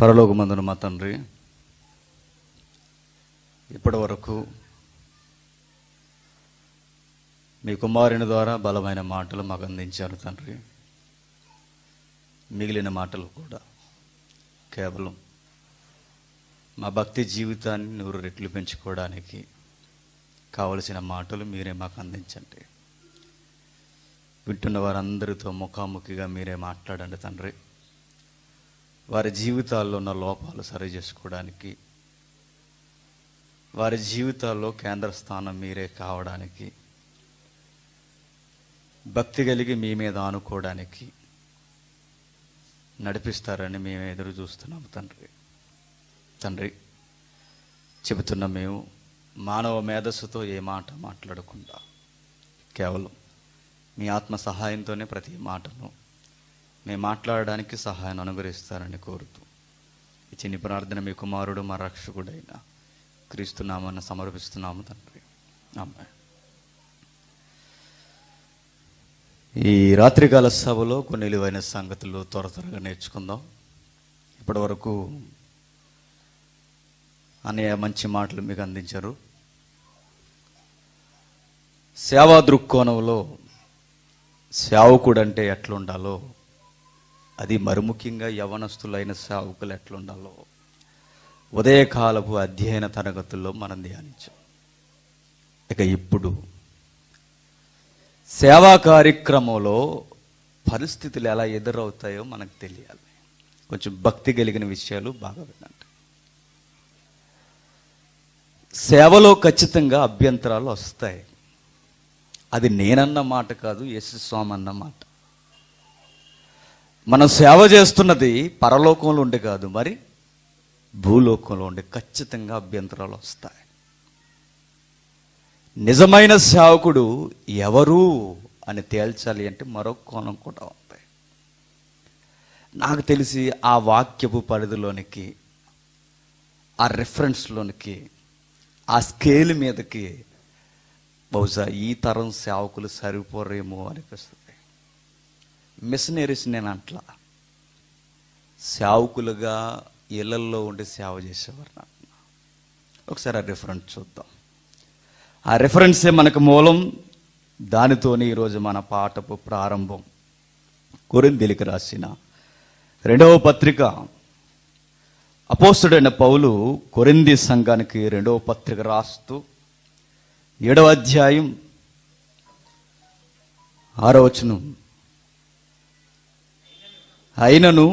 పరలోకమందున మా తండ్రి ఇప్పటి వరకు మీ కుమారుని ద్వారా బలమైన మాటలు మాకు అందించారు తండ్రి మిగిలిన మాటలు కూడా కేవలం మా భక్తి జీవితాన్ని నూరు రెట్లు పెంచుకోవడానికి కావలసిన మాటలు మీరే మాకు అందించండి వింటున్న వారందరితో ముఖాముఖిగా మీరే మాట్లాడండి తండ్రి వారి జీవితాల్లో ఉన్న లోపాలు సరి చేసుకోవడానికి వారి జీవితాల్లో కేంద్ర స్థానం మీరే కావడానికి భక్తి కలిగి మీ మీద ఆనుకోవడానికి నడిపిస్తారని మేము ఎదురు చూస్తున్నాము తండ్రి తండ్రి చెబుతున్న మేము మానవ మేధస్సుతో ఏ మాట మాట్లాడకుండా కేవలం మీ ఆత్మ సహాయంతోనే ప్రతి మాటను మేము మాట్లాడడానికి సహాయం అనుగ్రహిస్తారని కోరుతూ ఈ చిన్ని ప్రార్థన మీ కుమారుడు మా రక్షకుడైన క్రీస్తునామని సమర్పిస్తున్నాము తండ్రి అమ్మాయి ఈ రాత్రికాల సభలో కొన్ని విలువైన సంగతులు త్వర త్వరగా నేర్చుకుందాం ఇప్పటి వరకు అనే మంచి మాటలు మీకు అందించారు సేవా దృక్కోణంలో సేవకుడు అంటే ఎట్లుండాలో అది మరి ముఖ్యంగా యవనస్తులైన సేవకులు ఎట్లుండాలో ఉదయకాలపు అధ్యయన తరగతుల్లో మనం ధ్యానించాం ఇక ఇప్పుడు సేవా కార్యక్రమంలో పరిస్థితులు ఎలా ఎదురవుతాయో మనకు తెలియాలి కొంచెం భక్తి కలిగిన విషయాలు బాగా వినండి సేవలో ఖచ్చితంగా అభ్యంతరాలు వస్తాయి అది నేనన్న మాట కాదు యశస్వామి అన్న మాట మనం సేవ చేస్తున్నది పరలోకంలో ఉండి కాదు మరి భూలోకంలో ఉండి ఖచ్చితంగా అభ్యంతరాలు వస్తాయి నిజమైన సేవకుడు ఎవరు అని తేల్చాలి అంటే మరో కోణం కూడా ఉంది నాకు తెలిసి ఆ వాక్యపు పరిధిలోనికి ఆ రెఫరెన్స్లోనికి ఆ స్కేల్ మీదకి బహుశా ఈ తరం సేవకులు సరిపోరేమో అనిపిస్తుంది మిషనరీస్ నేను అంట్లా సేవకులుగా ఇళ్లల్లో ఉండి సేవ చేసేవారు అంటున్నా ఒకసారి ఆ రిఫరెన్స్ చూద్దాం ఆ రెఫరెన్సే మనకు మూలం దానితోనే ఈరోజు మన పాఠపు ప్రారంభం కొరిందిలికి రాసిన రెండవ పత్రిక అపోస్తుడైన పౌలు కొరింది సంఘానికి రెండవ పత్రిక రాస్తూ ఏడవ అధ్యాయం ఆరో వచనం అయినను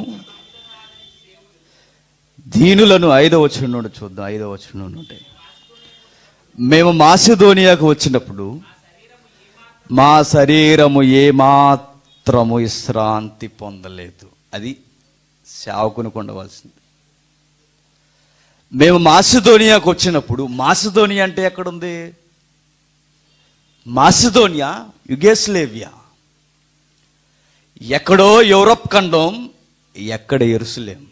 దీనులను ఐదవ వచనం నుండి చూద్దాం ఐదవ వచనం నుండి మేము మాసిధోనియాకు వచ్చినప్పుడు మా శరీరము ఏమాత్రము విశ్రాంతి పొందలేదు అది సేవకునికి ఉండవలసింది మేము మాసిధోనియాకు వచ్చినప్పుడు మాసిధోనియా అంటే ఎక్కడుంది మాసిధోనియా యుగేస్లేవియా ఎక్కడో యూరప్ ఖండం ఎక్కడ ఎరుసలేం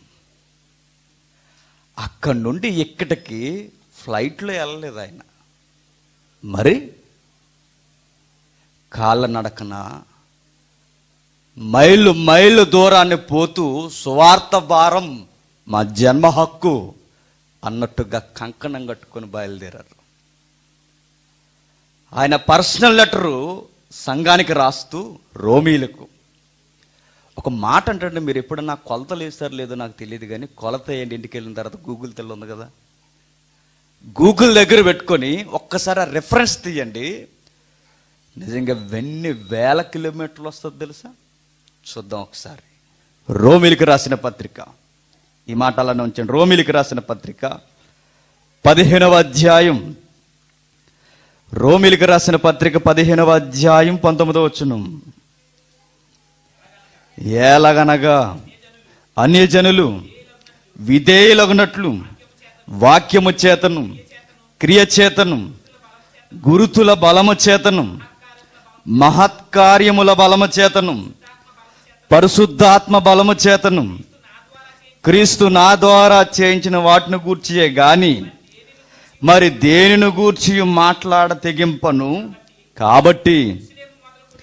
అక్కడి నుండి ఇక్కడికి ఫ్లైట్లో వెళ్ళలేదు ఆయన మరి కాళ్ళ నడకన మైలు మైలు దూరాన్ని పోతూ సువార్త భారం మా జన్మ హక్కు అన్నట్టుగా కంకణం కట్టుకొని బయలుదేరారు ఆయన పర్సనల్ లెటరు సంఘానికి రాస్తూ రోమీలకు ఒక మాట అంటే మీరు ఎప్పుడన్నా కొలతలు వేస్తారు లేదో నాకు తెలియదు కానీ కొలత ఏంటి ఇంటికి వెళ్ళిన తర్వాత గూగుల్ తెల్ల ఉంది కదా గూగుల్ దగ్గర పెట్టుకొని ఒక్కసారి ఆ రెఫరెన్స్ తీయండి నిజంగా ఎన్ని వేల కిలోమీటర్లు వస్తుంది తెలుసా చూద్దాం ఒకసారి రోమిలికి రాసిన పత్రిక ఈ మాట అలానే ఉంచండి రోమిలికి రాసిన పత్రిక పదిహేనవ అధ్యాయం రోమిలికి రాసిన పత్రిక పదిహేనవ అధ్యాయం పంతొమ్మిదవ వచ్చును ఏలగనగా అన్యజనులు విధేయులగునట్లు వాక్యము చేతను క్రియ చేతను గురుతుల బలము చేతను మహత్కార్యముల బలము చేతను పరిశుద్ధాత్మ బలము చేతను క్రీస్తు నా ద్వారా చేయించిన వాటిని గూర్చియే గాని మరి దేనిని గూర్చి మాట్లాడ తెగింపను కాబట్టి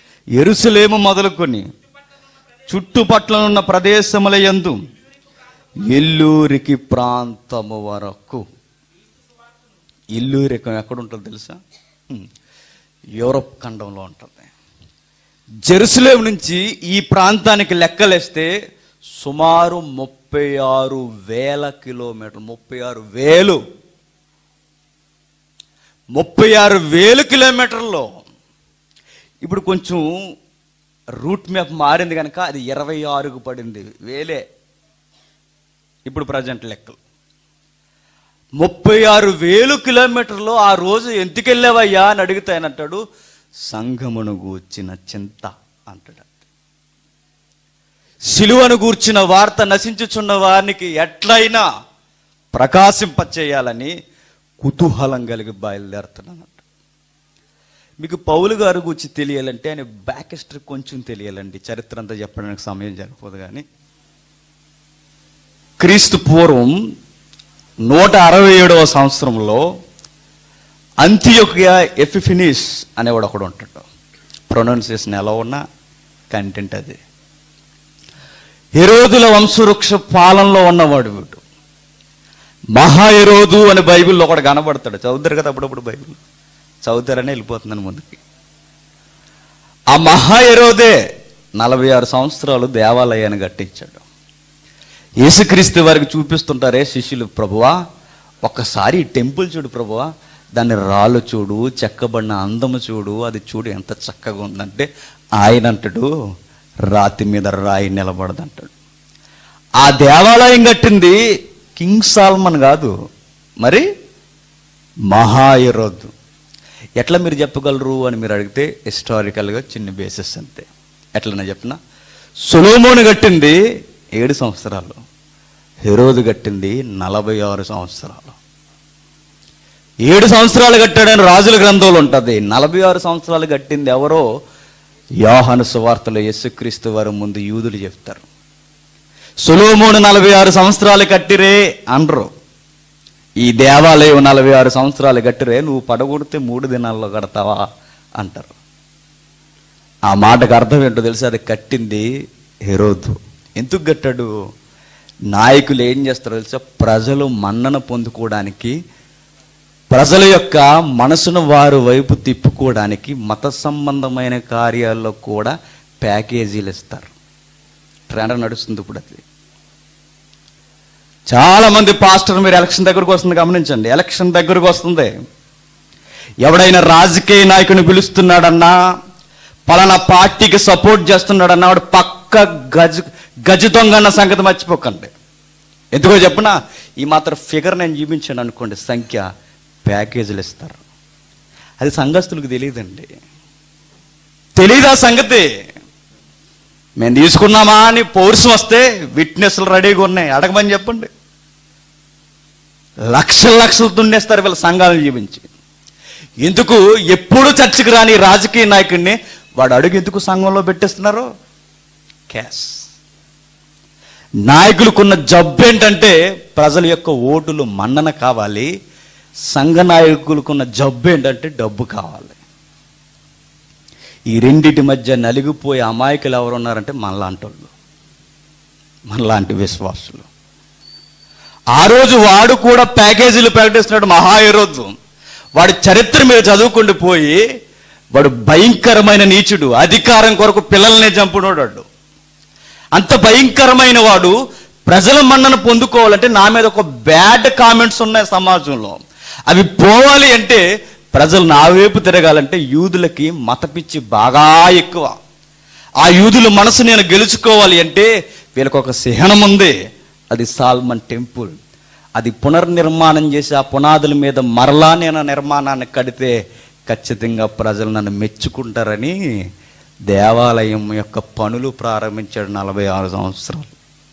ఎరుసలేము మొదలుకొని చుట్టుపట్లనున్న ప్రదేశముల యందు ఎల్లూరికి ప్రాంతము వరకు ఇల్లూరికం ఎక్కడ ఉంటుంది తెలుసా హ్మ్. యూరప్ ఖండంలో ఉంటుంది జెరూసలేం నుంచి ఈ ప్రాంతానికి లెక్కలేస్తే సుమారు ముప్పై ఆరు వేల కిలోమీటర్లు ముప్పై ఆరు వేలు ముప్పై ఆరు వేలు కిలోమీటర్లో ఇప్పుడు కొంచెం రూట్ మ్యాప్ మారింది కనుక అది ఇరవై ఆరుకు పడింది వేలే ఇప్పుడు ప్రజెంట్ లెక్కలు ముప్పై ఆరు వేలు కిలోమీటర్లు ఆ రోజు ఎందుకు వెళ్ళావయ్యా అని అడిగితే ఆయన అంటాడు సంఘమును గూర్చిన చింత అంటాడు సిలువను గూర్చిన వార్త నశించుచున్న వారికి ఎట్లయినా ప్రకాశింపచేయాలని కుతూహలం కలిగి బయలుదేరుతున్నానంట మీకు పౌలు గారు గురించి తెలియాలంటే ఆయన బ్యాక్ హిస్టరీ కొంచెం తెలియాలండి చరిత్ర అంతా చెప్పడానికి సమయం సరిపోదు కానీ క్రీస్తు పూర్వం నూట అరవై ఏడవ సంవత్సరంలో అంత్యొక ఎఫిఫినిస్ అనేవాడు ఒకడు ఉంటాడు ప్రొనౌన్సియేషన్ ఎలా ఉన్నా కంటెంట్ అది హెరోదుల వంశవృక్ష పాలనలో ఉన్నవాడు వీడు మహా హెరోదు అని బైబిల్లో ఒకడు కనబడతాడు చదువుతారు కదా అప్పుడప్పుడు బైబిల్ చదువుతారని వెళ్ళిపోతున్నాను ముందుకి ఆ మహా హెరోదే నలభై ఆరు సంవత్సరాలు దేవాలయాన్ని కట్టించాడు యేసుక్రీస్తు వారికి చూపిస్తుంటారే శిష్యులు ప్రభువా ఒక్కసారి ఈ టెంపుల్ చూడు ప్రభువా దాన్ని రాళ్ళు చూడు చెక్కబడిన అందము చూడు అది చూడు ఎంత చక్కగా ఉందంటే ఆయన అంటాడు రాతి మీద రాయి నిలబడదంటాడు ఆ దేవాలయం కట్టింది కింగ్ సాల్మన్ కాదు మరి మహాయరోధు ఎట్లా మీరు చెప్పగలరు అని మీరు అడిగితే హిస్టారికల్గా చిన్న బేసిస్ అంతే ఎట్లన్నా చెప్పిన సులోమోను కట్టింది ఏడు సంవత్సరాలు హెరోదు కట్టింది నలభై ఆరు సంవత్సరాలు ఏడు సంవత్సరాలు కట్టాడని రాజుల గ్రంథంలో ఉంటుంది నలభై ఆరు సంవత్సరాలు కట్టింది ఎవరో యోహాను సువార్తలో యేసుక్రీస్తు వారు ముందు యూదులు చెప్తారు సులోమోను నలభై ఆరు సంవత్సరాలు కట్టిరే అనరు ఈ దేవాలయం నలభై ఆరు సంవత్సరాలు కట్టిరే నువ్వు పడగొడితే మూడు దినాల్లో కడతావా అంటారు ఆ మాటకు అర్థం ఏంటో తెలిసి అది కట్టింది హెరోదు ఎందుకు కట్టాడు నాయకులు ఏం చేస్తారో తెలుసా ప్రజలు మన్నన పొందుకోవడానికి ప్రజల యొక్క మనసును వారు వైపు తిప్పుకోవడానికి మత సంబంధమైన కార్యాల్లో కూడా ప్యాకేజీలు ఇస్తారు ట్రెండ్ నడుస్తుంది ఇప్పుడు అది చాలా మంది పాస్టర్ మీరు ఎలక్షన్ దగ్గరకు వస్తుంది గమనించండి ఎలక్షన్ దగ్గరకు వస్తుంది ఎవడైనా రాజకీయ నాయకుని పిలుస్తున్నాడన్నా పలానా పార్టీకి సపోర్ట్ చేస్తున్నాడన్నా వాడు పక్క గజ గజ దొంగ అన్న సంగతి మర్చిపోకండి ఎందుకో చెప్పనా ఈ మాత్రం ఫిగర్ నేను చూపించాను అనుకోండి సంఖ్య ప్యాకేజీలు ఇస్తారు అది సంఘస్థులకు తెలియదండి తెలీదా సంగతి మేము తీసుకున్నామా అని పౌరుషం వస్తే విట్నెస్లు రెడీగా ఉన్నాయి అడగమని చెప్పండి లక్షల లక్షలు దున్నేస్తారు వీళ్ళ సంఘాలను చూపించి ఎందుకు ఎప్పుడు చర్చకు రాని రాజకీయ నాయకుడిని వాడు అడుగు ఎందుకు సంఘంలో పెట్టేస్తున్నారు క్యాష్ నాయకులకున్న జబ్బు ఏంటంటే ప్రజల యొక్క ఓటులు మన్నన కావాలి సంఘ నాయకులకున్న జబ్బు ఏంటంటే డబ్బు కావాలి ఈ రెండిటి మధ్య నలిగిపోయే అమాయకులు ఎవరు ఉన్నారంటే మనలాంటి వాళ్ళు మనలాంటి విశ్వాసులు ఆ రోజు వాడు కూడా ప్యాకేజీలు ప్రకటిస్తున్నాడు మహాయరోజు వాడి చరిత్ర మీద చదువుకుంటూ పోయి వాడు భయంకరమైన నీచుడు అధికారం కొరకు పిల్లల్ని చంపునోడాడు అంత భయంకరమైన వాడు ప్రజల మన్నను పొందుకోవాలంటే నా మీద ఒక బ్యాడ్ కామెంట్స్ ఉన్నాయి సమాజంలో అవి పోవాలి అంటే ప్రజలు నా వైపు తిరగాలంటే యూదులకి మతపిచ్చి బాగా ఎక్కువ ఆ యూదుల మనసు నేను గెలుచుకోవాలి అంటే వీళ్ళకి ఒక చిహ్నం ఉంది అది సాల్మన్ టెంపుల్ అది పునర్నిర్మాణం చేసి ఆ పునాదుల మీద మరలా నేను నిర్మాణాన్ని కడితే ఖచ్చితంగా ప్రజలు నన్ను మెచ్చుకుంటారని దేవాలయం యొక్క పనులు ప్రారంభించాడు నలభై ఆరు సంవత్సరాలు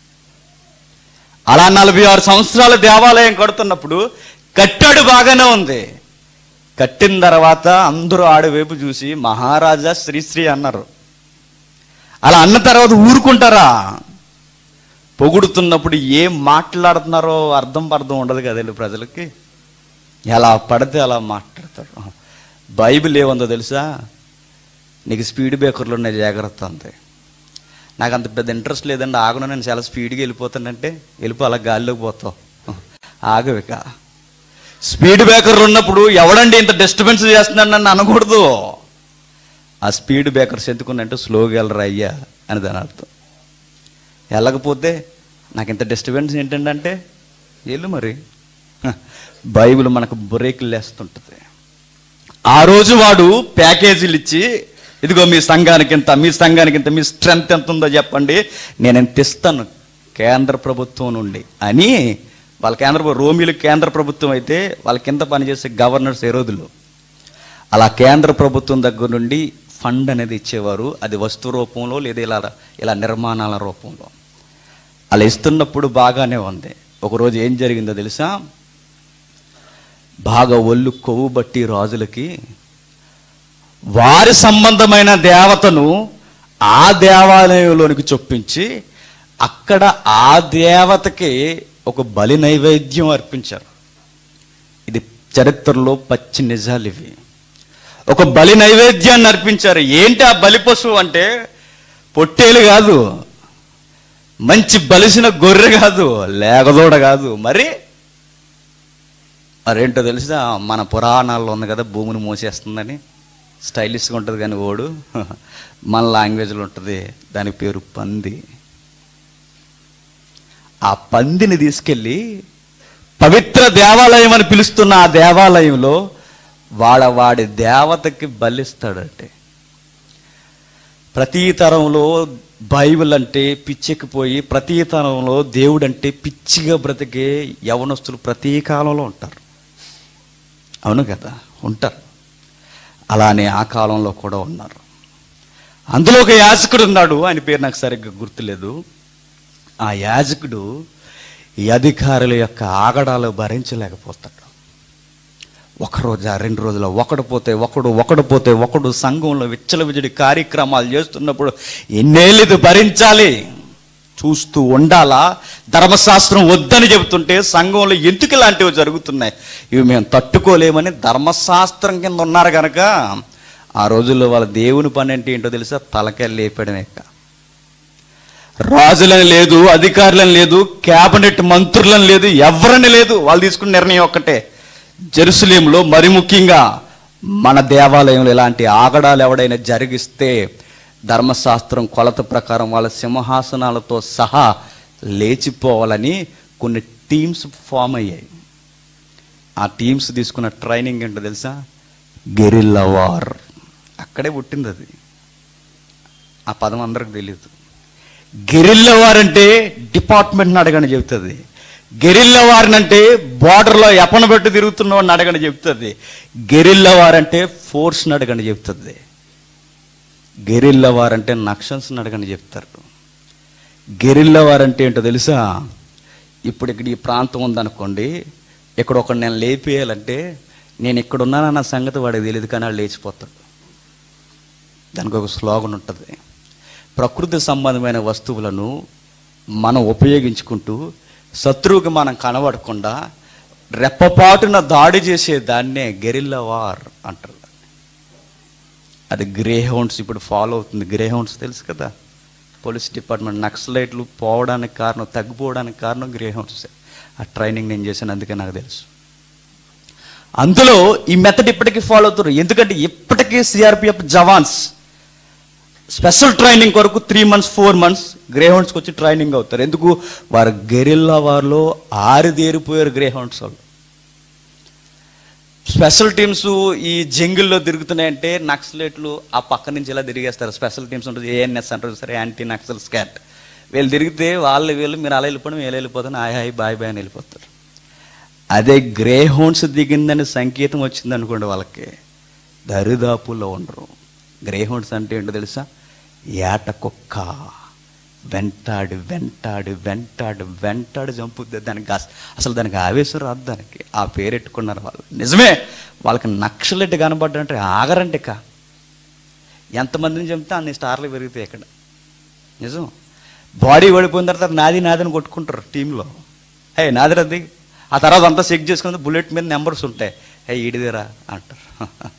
అలా నలభై ఆరు సంవత్సరాల దేవాలయం కడుతున్నప్పుడు కట్టాడు బాగానే ఉంది కట్టిన తర్వాత అందరూ ఆడవైపు చూసి మహారాజా శ్రీశ్రీ అన్నారు అలా అన్న తర్వాత ఊరుకుంటారా పొగుడుతున్నప్పుడు ఏం మాట్లాడుతున్నారో అర్థం పర్థం ఉండదు కదా వీళ్ళు ప్రజలకి ఎలా పడితే అలా మాట్లాడతారు బైబిల్ ఏముందో తెలుసా నీకు స్పీడ్ బ్రేకర్లు ఉన్నాయి జాగ్రత్త అంతే నాకు అంత పెద్ద ఇంట్రెస్ట్ లేదండి ఆగను నేను చాలా స్పీడ్గా వెళ్ళిపోతానంటే వెళ్ళిపో అలా గాలిలోకి పోతావు ఆగవిక స్పీడ్ బ్రేకర్ ఉన్నప్పుడు ఎవడండి ఇంత డిస్టర్బెన్స్ చేస్తున్నాడు నన్ను అనకూడదు ఆ స్పీడ్ బ్రేకర్స్ ఎందుకున్నంటే స్లోగా వెళ్ళరా అయ్యా అని దాని అర్థం వెళ్ళకపోతే నాకు ఇంత డిస్టర్బెన్స్ ఏంటంటే అంటే వెళ్ళు మరి హ, బైబిల్ మనకు బ్రేకులు వేస్తుంటుంది ఆ రోజు వాడు ప్యాకేజీలు ఇచ్చి ఇదిగో మీ సంఘానికి ఇంత మీ సంఘానికి ఇంత మీ స్ట్రెంత్ ఎంత ఉందో చెప్పండి నేను ఎంత ఇస్తాను కేంద్ర ప్రభుత్వం నుండి అని వాళ్ళ కేంద్ర ప్ర- రోమిలు కేంద్ర ప్రభుత్వం అయితే వాళ్ళ కింద పనిచేసే గవర్నర్స్ ఎరోదులు అలా కేంద్ర ప్రభుత్వం దగ్గర నుండి ఫండ్ అనేది ఇచ్చేవారు అది వస్తు రూపంలో లేదా ఇలా ఇలా నిర్మాణాల రూపంలో అలా ఇస్తున్నప్పుడు బాగానే ఉంది ఒకరోజు ఏం జరిగిందో తెలుసా బాగా ఒళ్ళు కొవ్వు బట్టి రాజులకి వారి సంబంధమైన దేవతను ఆ దేవాలయంలోనికి చొప్పించి అక్కడ ఆ దేవతకి ఒక బలి నైవేద్యం అర్పించారు ఇది చరిత్రలో పచ్చి నిజాలు ఇవి ఒక బలి నైవేద్యాన్ని అర్పించారు ఏంటి ఆ బలి పశువు అంటే పొట్టేలు కాదు మంచి బలిసిన గొర్రె కాదు లేగదోడ కాదు మరి మరేంటో తెలుసా మన పురాణాల్లో ఉంది కదా భూమిని మోసేస్తుందని స్టైలిష్గా ఉంటుంది కానీ ఓడు మన లాంగ్వేజ్లో ఉంటుంది దాని పేరు పంది ఆ పందిని తీసుకెళ్ళి పవిత్ర దేవాలయం అని పిలుస్తున్న ఆ దేవాలయంలో వాళ్ళ వాడి దేవతకి బలిస్తాడంటే ప్రతి తరంలో బైబిల్ అంటే పిచ్చెక్కిపోయి ప్రతి తరంలో దేవుడు అంటే పిచ్చిగా బ్రతికే యవనస్తులు ప్రతి కాలంలో ఉంటారు అవును కదా ఉంటారు అలానే ఆ కాలంలో కూడా ఉన్నారు అందులో ఒక యాజకుడు ఉన్నాడు ఆయన పేరు నాకు సరిగ్గా గుర్తులేదు ఆ యాజకుడు ఈ అధికారుల యొక్క ఆగడాలు భరించలేకపోతాడు ఒక రోజు రెండు రోజులు ఒకడు పోతే ఒకడు ఒకడు పోతే ఒకడు సంఘంలో విచ్చలవిజడి కార్యక్రమాలు చేస్తున్నప్పుడు ఎన్నేళ్ళు ఇది భరించాలి చూస్తూ ఉండాలా ధర్మశాస్త్రం వద్దని చెబుతుంటే సంఘంలో ఎందుకు ఇలాంటివి జరుగుతున్నాయి ఇవి మేము తట్టుకోలేమని ధర్మశాస్త్రం కింద ఉన్నారు కనుక ఆ రోజుల్లో వాళ్ళ దేవుని పని అంటే ఏంటో తెలుసా తలకెళ్ళి లేపడమే రాజులని లేదు అధికారులని లేదు క్యాబినెట్ మంత్రులని లేదు ఎవరని లేదు వాళ్ళు తీసుకున్న నిర్ణయం ఒక్కటే జెరూసలేంలో మరి ముఖ్యంగా మన దేవాలయంలో ఇలాంటి ఆగడాలు ఎవడైనా జరిగిస్తే ధర్మశాస్త్రం కొలత ప్రకారం వాళ్ళ సింహాసనాలతో సహా లేచిపోవాలని కొన్ని టీమ్స్ ఫామ్ అయ్యాయి ఆ టీమ్స్ తీసుకున్న ట్రైనింగ్ ఏంటో తెలుసా గెరిల్లా వార్ అక్కడే పుట్టింది అది ఆ పదం అందరికి తెలియదు గెరిల్లా వార్ అంటే డిపార్ట్మెంట్ని అడగని చెబుతుంది గెరిల్లా వారినంటే బార్డర్లో ఎపన పెట్టి తిరుగుతున్న వాడిని అడగని చెప్తుంది గెరిల్లా వారంటే ఫోర్స్ని అడగని చెప్తుంది గెరిల్లా వారంటే నక్షన్స్ని అడగని చెప్తారు గెరిల్లా వారంటే ఏంటో తెలుసా ఇప్పుడు ఇక్కడ ఈ ప్రాంతం ఉందనుకోండి ఇక్కడ ఒకడు నేను లేపేయాలంటే నేను ఇక్కడ ఉన్నానన్న సంగతి వాడికి తెలియదు కానీ వాడు లేచిపోతాడు దానికి ఒక స్లోగన్ ఉంటుంది ప్రకృతి సంబంధమైన వస్తువులను మనం ఉపయోగించుకుంటూ శత్రువుకి మనం కనబడకుండా రెప్పపాటున దాడి చేసే దాన్నే గెరిల్లా వార్ అంటారు అది గ్రే హౌండ్స్ ఇప్పుడు ఫాలో అవుతుంది గ్రే హౌండ్స్ తెలుసు కదా పోలీస్ డిపార్ట్మెంట్ నక్సలైట్లు పోవడానికి కారణం తగ్గిపోవడానికి కారణం గ్రే హౌండ్స్ ఆ ట్రైనింగ్ నేను చేశాను అందుకే నాకు తెలుసు అందులో ఈ మెథడ్ ఇప్పటికీ ఫాలో అవుతారు ఎందుకంటే ఇప్పటికీ సిఆర్పిఎఫ్ జవాన్స్ స్పెషల్ ట్రైనింగ్ కొరకు three months four months grey హౌండ్స్కి వచ్చి ట్రైనింగ్ అవుతారు ఎందుకు వారు గెరిల్లా వారిలో ఆరిదేరిపోయారు గ్రే హౌండ్స్ వాళ్ళు స్పెషల్ టీమ్స్ ఈ జంగిల్లో తిరుగుతున్నాయంటే నక్సలైట్లు ఆ పక్క నుంచి ఇలా తిరిగేస్తారు స్పెషల్ టీమ్స్ ఉంటుంది ఏఎన్ఎస్ అంటారు సరే యాంటీ నక్సల్ స్కాట్ వీళ్ళు తిరిగితే వాళ్ళు వీళ్ళు మీరు అలా వెళ్ళిపోవడం వీళ్ళు వెళ్ళిపోతాను హాయ్ హాయ్ బాయ్ బాయ్ అని వెళ్ళిపోతారు అదే గ్రే హోన్స్ దిగిందని సంకేతం వచ్చింది అనుకోండి వాళ్ళకి దరిదాపుల్లో ఉండరు గ్రే హోన్స్ అంటే ఏంటో తెలుసా ఏట కుక్క వెంటాడి వెంటాడి వెంటాడి వెంటాడి చంపుద్ది దానికి అస- అసలు దానికి ఆవేశం రాదు దానికి ఆ పేరెట్టుకున్నారు వాళ్ళు నిజమే వాళ్ళకి నక్షలెట్టు కనబడ్డంటే ఆగరంటే కా ఎంతమందిని చంపితే అన్ని స్టార్లు పెరుగుతాయి ఇక్కడ నిజం బాడీ పడిపోయిన తర్వాత నాది నాదని కొట్టుకుంటారు టీంలో హే నాది రద్ది ఆ తర్వాత అంతా చెక్ చేసుకుని బుల్లెట్ మీద నెంబర్స్ ఉంటాయి హే ఈడిదేరా అంటారు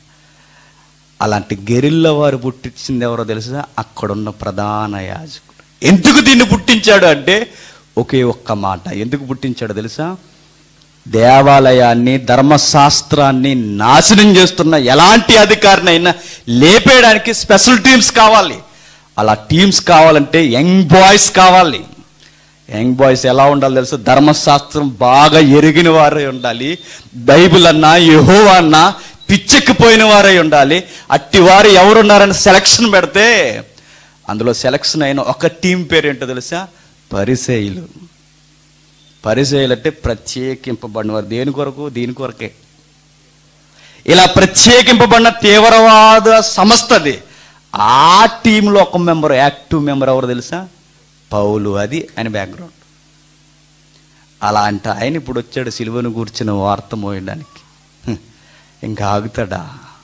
అలాంటి గెరిల్ల వారు పుట్టించింది ఎవరో తెలుసా అక్కడున్న ప్రధాన యాజకుడు ఎందుకు దీన్ని పుట్టించాడు అంటే ఒకే ఒక్క మాట ఎందుకు పుట్టించాడు తెలుసా దేవాలయాన్ని ధర్మశాస్త్రాన్ని నాశనం చేస్తున్న ఎలాంటి అధికారినైనా లేపేయడానికి స్పెషల్ టీమ్స్ కావాలి అలా టీమ్స్ కావాలంటే యంగ్ బాయ్స్ కావాలి యంగ్ బాయ్స్ ఎలా ఉండాలి తెలుసు ధర్మశాస్త్రం బాగా ఎరిగిన వారై ఉండాలి బైబిల్ అన్నా యహో అన్నా పిచ్చెక్కిపోయిన వారై ఉండాలి అట్టి వారు ఎవరున్నారని సెలక్షన్ పెడితే అందులో సెలక్షన్ అయిన ఒక టీం పేరు ఏంటో తెలుసా పరిసేయులు పరిచయాలు అంటే ప్రత్యేకింపబడిన వారు దేని కొరకు దీని కొరకే ఇలా ప్రత్యేకింపబడిన తీవ్రవాద సంస్థది ఆ టీంలో ఒక మెంబర్ యాక్టివ్ మెంబర్ ఎవరు తెలుసా పౌలు అది ఆయన బ్యాక్గ్రౌండ్ అలాంటి ఆయన ఇప్పుడు వచ్చాడు సిలువను కూర్చున్న వార్త మోయడానికి హ్మ్. ఇంకా ఆగుతాడా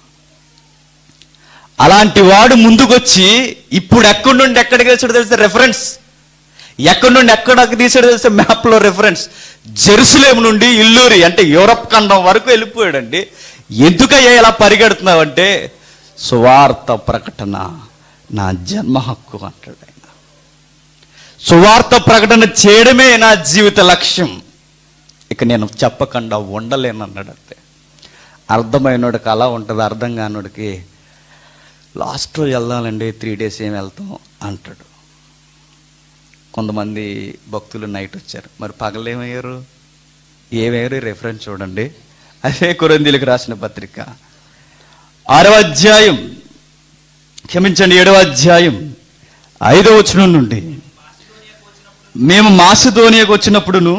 అలాంటి వాడు ముందుకొచ్చి ఇప్పుడు ఎక్కడి నుండి ఎక్కడికి వచ్చాడు తెలిస్తే రెఫరెన్స్ ఎక్కడి నుండి ఎక్కడికి తీసాడు తెలిస్తే మ్యాప్లో రెఫరెన్స్ జెరూసలేం నుండి ఇల్లూరి అంటే యూరప్ ఖండం వరకు వెళ్ళిపోయాడండి ఎందుకయ్యా ఇలా పరిగెడుతున్నావంటే సువార్త ప్రకటన నా జన్మ హక్కు అంటాడు ఆయన సువార్త ప్రకటన చేయడమే నా జీవిత లక్ష్యం ఇక నేను చెప్పకుండా ఉండలేను అన్నాడు అంతే అర్థమైనోడికి అలా ఉంటుంది అర్థం కానోడికి లాస్ట్లో వెళ్దామండి త్రీ డేస్ ఏం వెళ్తాం అంటాడు కొంతమంది భక్తులు నైట్ వచ్చారు మరి పగలేమయ్యారు ఏమయ్యారు రెఫరెన్స్ చూడండి అదే కొరందీలకు రాసిన పత్రిక ఆరవ అధ్యాయం క్షమించండి ఏడవ అధ్యాయం ఐదవ వచనం నుండి మేము మాసిధోనియకు వచ్చినప్పుడును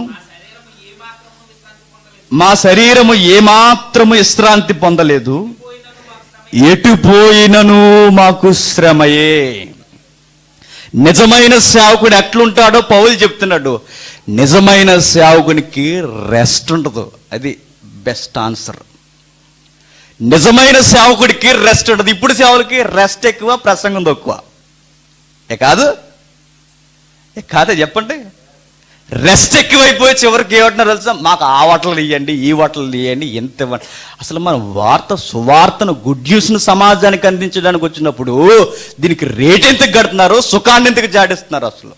మా శరీరము ఏమాత్రము విశ్రాంతి పొందలేదు ఎటు పోయినను మాకు శ్రమయే నిజమైన సేవకుడు ఎట్లుంటాడో పౌలు చెప్తున్నాడు నిజమైన సేవకునికి రెస్ట్ ఉండదు అది బెస్ట్ ఆన్సర్ నిజమైన సేవకుడికి రెస్ట్ ఉండదు ఇప్పుడు సేవలకి రెస్ట్ ఎక్కువ ప్రసంగం తక్కువ ఏ కాదు ఏ కాదా చెప్పండి రెస్ట్ ఎక్కువైపోయి చివరికి ఏమంటున్నారు తెలుసా మాకు ఆ వాటలు ఇవ్వండి ఈ వాటలు ఇవ్వండి ఎంత ఇవ్వండి అసలు మన వార్త సువార్తను గుడ్ న్యూస్ను సమాజానికి అందించడానికి వచ్చినప్పుడు దీనికి రేట్ ఎంత కడుతున్నారు సుఖాన్ని ఎందుకు జాడిస్తున్నారు అసలు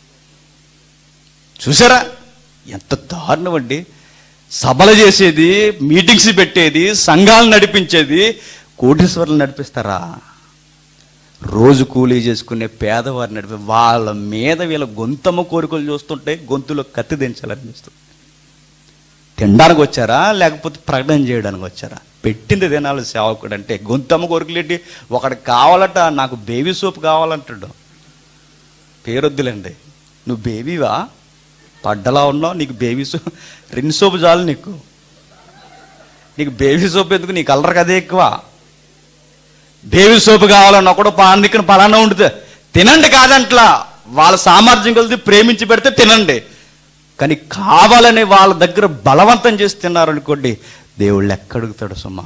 చూసారా ఎంత దారుణం అండి సభలు చేసేది మీటింగ్స్ పెట్టేది సంఘాలు నడిపించేది కోటీశ్వరులు నడిపిస్తారా రోజు కూలీ చేసుకునే పేదవారిని నడిపి వాళ్ళ మీద వీళ్ళ గొంతమ్మ కోరికలు చూస్తుంటే గొంతులో కత్తి దించాలనిపిస్తుంది తినడానికి వచ్చారా లేకపోతే ప్రకటన చేయడానికి వచ్చారా పెట్టింది తినాలి సేవకుడు అంటే గొంతమ్మ కోరికలు ఏంటి ఒకడికి కావాలట నాకు బేబీ సోప్ కావాలంటాడు పేరొద్దులేండి నువ్వు బేబీవా పడ్డలా ఉన్నావు నీకు బేబీ సోప్ రెండు సోపు చాలు నీకు నీకు బేబీ సోప్ ఎందుకు నీ కలర్ కదే ఎక్కువ బేబీ సోపు కావాలన్న ఒకడు పాందికను పలానా ఉంటుంది తినండి కాదంట్లా వాళ్ళ సామర్థ్యం కలిసి ప్రేమించి పెడితే తినండి కానీ కావాలని వాళ్ళ దగ్గర బలవంతం చేసి తిన్నారనుకోండి దేవుళ్ళు ఎక్కడుగుతాడు సుమా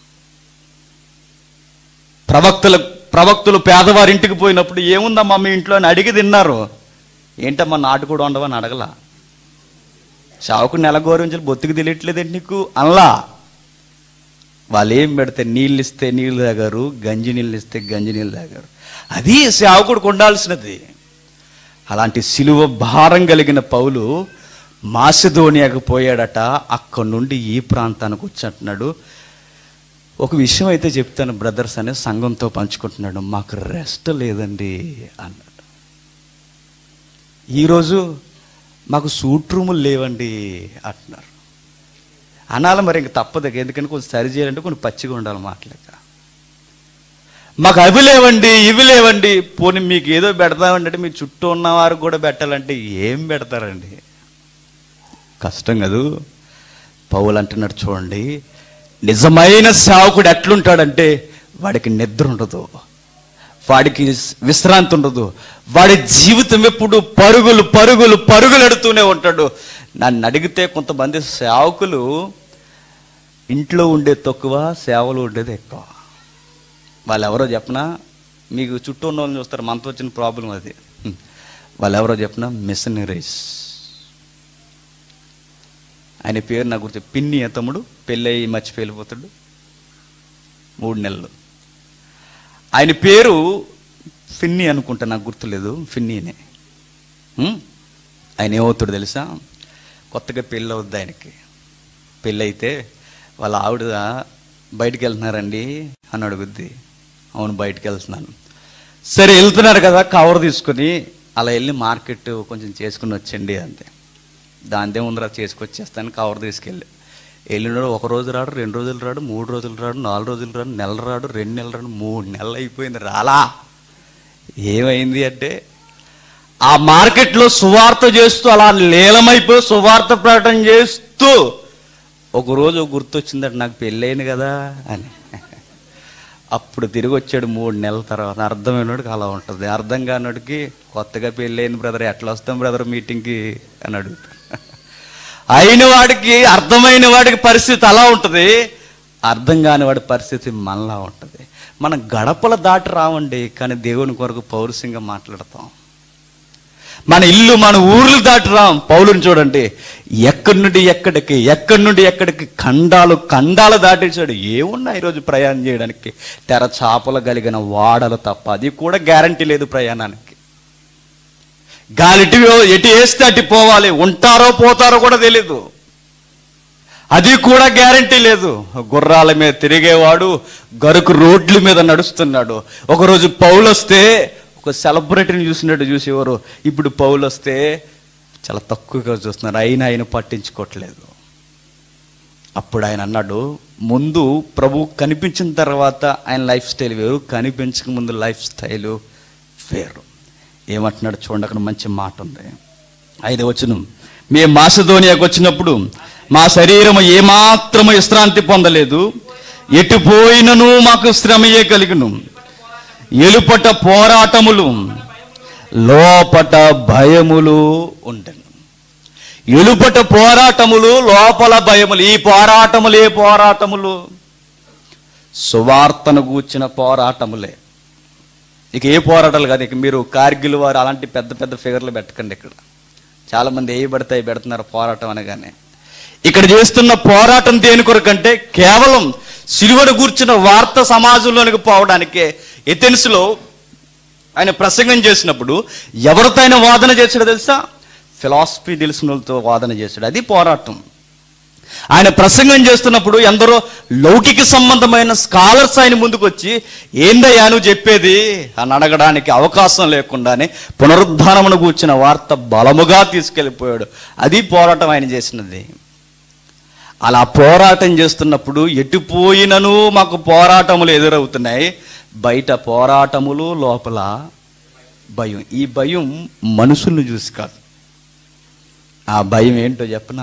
ప్రవక్తలు ప్రవక్తులు పేదవారి ఇంటికి పోయినప్పుడు ఏముందమ్మా మీ ఇంట్లో అని అడిగి తిన్నారు ఏంటమ్మా నాటు కూడా ఉండవని అడగలా చావుకు నెల గౌరవించాలి బొత్తుకు తెలియట్లేదండి నీకు అనలా వాళ్ళు ఏం పెడితే నీళ్ళు ఇస్తే నీళ్ళు తాగారు గంజి నీళ్ళు ఇస్తే గంజి నీళ్ళు తాగారు అది సేవకుడికి ఉండాల్సినది అలాంటి సిలువ భారం కలిగిన పౌలు మాసిధోనియాకు పోయాడట అక్కడి నుండి ఈ ప్రాంతానికి వచ్చంటున్నాడు ఒక విషయం అయితే చెప్తాను బ్రదర్స్ అనే సంఘంతో పంచుకుంటున్నాడు మాకు రెస్ట్ లేదండి అన్నాడు ఈరోజు మాకు సూట్ రూములు లేవండి అంటున్నారు అనాలి మరి ఇంక తప్పదు ఎందుకంటే కొంచెం సరి చేయాలంటే కొన్ని పచ్చిగా ఉండాలి మాటలేక మాకు అవి లేవండి ఇవి లేవండి పోనీ మీకు ఏదో పెడతామండి అంటే మీ చుట్టూ ఉన్న వారికి కూడా పెట్టాలంటే ఏం పెడతారండి కష్టం కదూ పౌలు అంటున్నాడు చూడండి నిజమైన సేవకుడు ఎట్లుంటాడంటే వాడికి నిద్ర ఉండదు వాడికి విశ్రాంతి ఉండదు వాడి జీవితం ఎప్పుడు పరుగులు పరుగులు పరుగులు ఎడుతూనే ఉంటాడు నన్ను అడిగితే కొంతమంది సేవకులు ఇంట్లో ఉండేది తక్కువ సేవలు ఉండేది ఎక్కువ వాళ్ళు ఎవరో చెప్పనా మీకు చుట్టూ ఉన్న వాళ్ళని చూస్తారు మనతో వచ్చిన ప్రాబ్లం అది హ్మ్. వాళ్ళు ఎవరో చెప్పనా మిషనరీస్ ఆయన పేరు నాకు గుర్తు పిన్ని ఏ తమ్ముడు పెళ్ళయి మర్చిపోయి వెళ్ళిపోతాడు మూడు నెలలు ఆయన పేరు ఫిన్ని అనుకుంటా నాకు గుర్తులేదు ఫిన్నీనే ఉం? ఆయన ఏమవుతాడు తెలుసా కొత్తగా పెళ్ళి అవుద్ది ఆయనకి పెళ్ళి అయితే వాళ్ళ ఆవిడ బయటికి వెళ్తున్నారండి అని అడుగుద్ది అవును బయటికి వెళ్తున్నాను సరే వెళ్తున్నారు కదా కవర్ తీసుకుని అలా వెళ్ళి మార్కెట్ కొంచెం చేసుకుని వచ్చండి అంతే దాంతే ముందర చేసుకొచ్చేస్తాను కవర్ తీసుకెళ్ళి వెళ్ళినాడు ఒక రోజు రాడు రెండు రోజులు రాడు మూడు రోజులు రాడు నాలుగు రోజులు రాడు నెల రాడు రెండు నెలలు రాడు మూడు నెలలు అయిపోయింది రాలా ఏమైంది అంటే ఆ మార్కెట్లో సువార్త చేస్తూ అలా లీలమైపోయి సువార్త ప్రకటన చేస్తూ ఒక రోజు గుర్తొచ్చిందట నాకు పెళ్ళైంది కదా అని అప్పుడు తిరిగి వచ్చాడు మూడు నెలల తర్వాత అర్థమైనడికి అలా ఉంటుంది అర్థం కానివాడికి కొత్తగా పెళ్ళైంది బ్రదర్ ఎట్లా వస్తాం బ్రదర్ మీటింగ్కి అని అడుగుతాడు అయిన వాడికి అర్థమైన వాడికి పరిస్థితి అలా ఉంటుంది అర్థం కాని వాడి పరిస్థితి మనలా ఉంటుంది మనం గడపల దాటి రావండి కానీ దేవుని కొరకు పౌరుషంగా మాట్లాడతాం మన ఇల్లు మన ఊర్లు దాటి రాం పౌలుని చూడండి ఎక్కడి నుండి ఎక్కడికి ఎక్కడి నుండి ఎక్కడికి ఖండాలు ఖండాలు దాటించాడు ఏమున్నా ఈరోజు ప్రయాణం చేయడానికి తెర చాపలు కలిగిన వాడలు తప్ప అది కూడా గ్యారంటీ లేదు ప్రయాణానికి గాలిటి ఎటు వేస్తే అటు పోవాలి ఉంటారో పోతారో కూడా తెలీదు అది కూడా గ్యారంటీ లేదు గుర్రాల మీద తిరిగేవాడు గరుకు రోడ్ల మీద నడుస్తున్నాడు ఒకరోజు పౌలు వస్తే ఒక సెలబ్రిటీని చూసినట్టు చూసేవారు ఇప్పుడు పౌలు వస్తే చాలా తక్కువగా చూస్తున్నారు అయినా ఆయన పట్టించుకోవట్లేదు అప్పుడు ఆయన అన్నాడు ముందు ప్రభు కనిపించిన తర్వాత ఆయన లైఫ్ స్టైల్ వేరు కనిపించక ముందు లైఫ్ స్టైల్ వేరు ఏమంటున్నాడు చూడండి అక్కడ మంచి మాట ఉంది ఐదు వచ్చును మేము మాసధోనియాకు వచ్చినప్పుడు మా శరీరం ఏమాత్రము విశ్రాంతి పొందలేదు ఎటు పోయినను మాకు శ్రమయే కలిగిను ఎలుపట పోరాటములు లోపట భయములు ఉండను ఎలుపట పోరాటములు లోపల భయములు ఈ పోరాటములు ఏ పోరాటములు సువార్తను గూర్చిన పోరాటములే ఇక ఏ పోరాటాలు కాదు ఇక మీరు కార్గిల్ వారు అలాంటి పెద్ద పెద్ద ఫిగర్లు పెట్టకండి ఇక్కడ చాలా మంది ఏ పడతాయి పెడుతున్నారు పోరాటం అనగానే ఇక్కడ చేస్తున్న పోరాటం దేని కొరకంటే కేవలం సిలువను గూర్చిన వార్త సమాజంలోనికి పోవడానికే ఎథెన్స్లో ఆయన ప్రసంగం చేసినప్పుడు ఎవరితో ఆయన వాదన చేశాడో తెలుసా ఫిలాసఫీ తెలిసిన వాళ్ళతో వాదన చేశాడు అది పోరాటం ఆయన ప్రసంగం చేస్తున్నప్పుడు ఎందరో లౌకిక సంబంధమైన స్కాలర్స్ ఆయన ముందుకు వచ్చి ఏందయ్యా నువ్వు చెప్పేది అని అడగడానికి అవకాశం లేకుండానే పునరుద్ధానమును కూర్చిన వార్త బలముగా తీసుకెళ్ళిపోయాడు అది పోరాటం ఆయన చేసినది అలా పోరాటం చేస్తున్నప్పుడు ఎటుపోయినను మాకు పోరాటములు ఎదురవుతున్నాయి బయట పోరాటములు లోపల భయం ఈ భయం మనుషుల్ని చూసి కాదు ఆ భయం ఏంటో చెప్పనా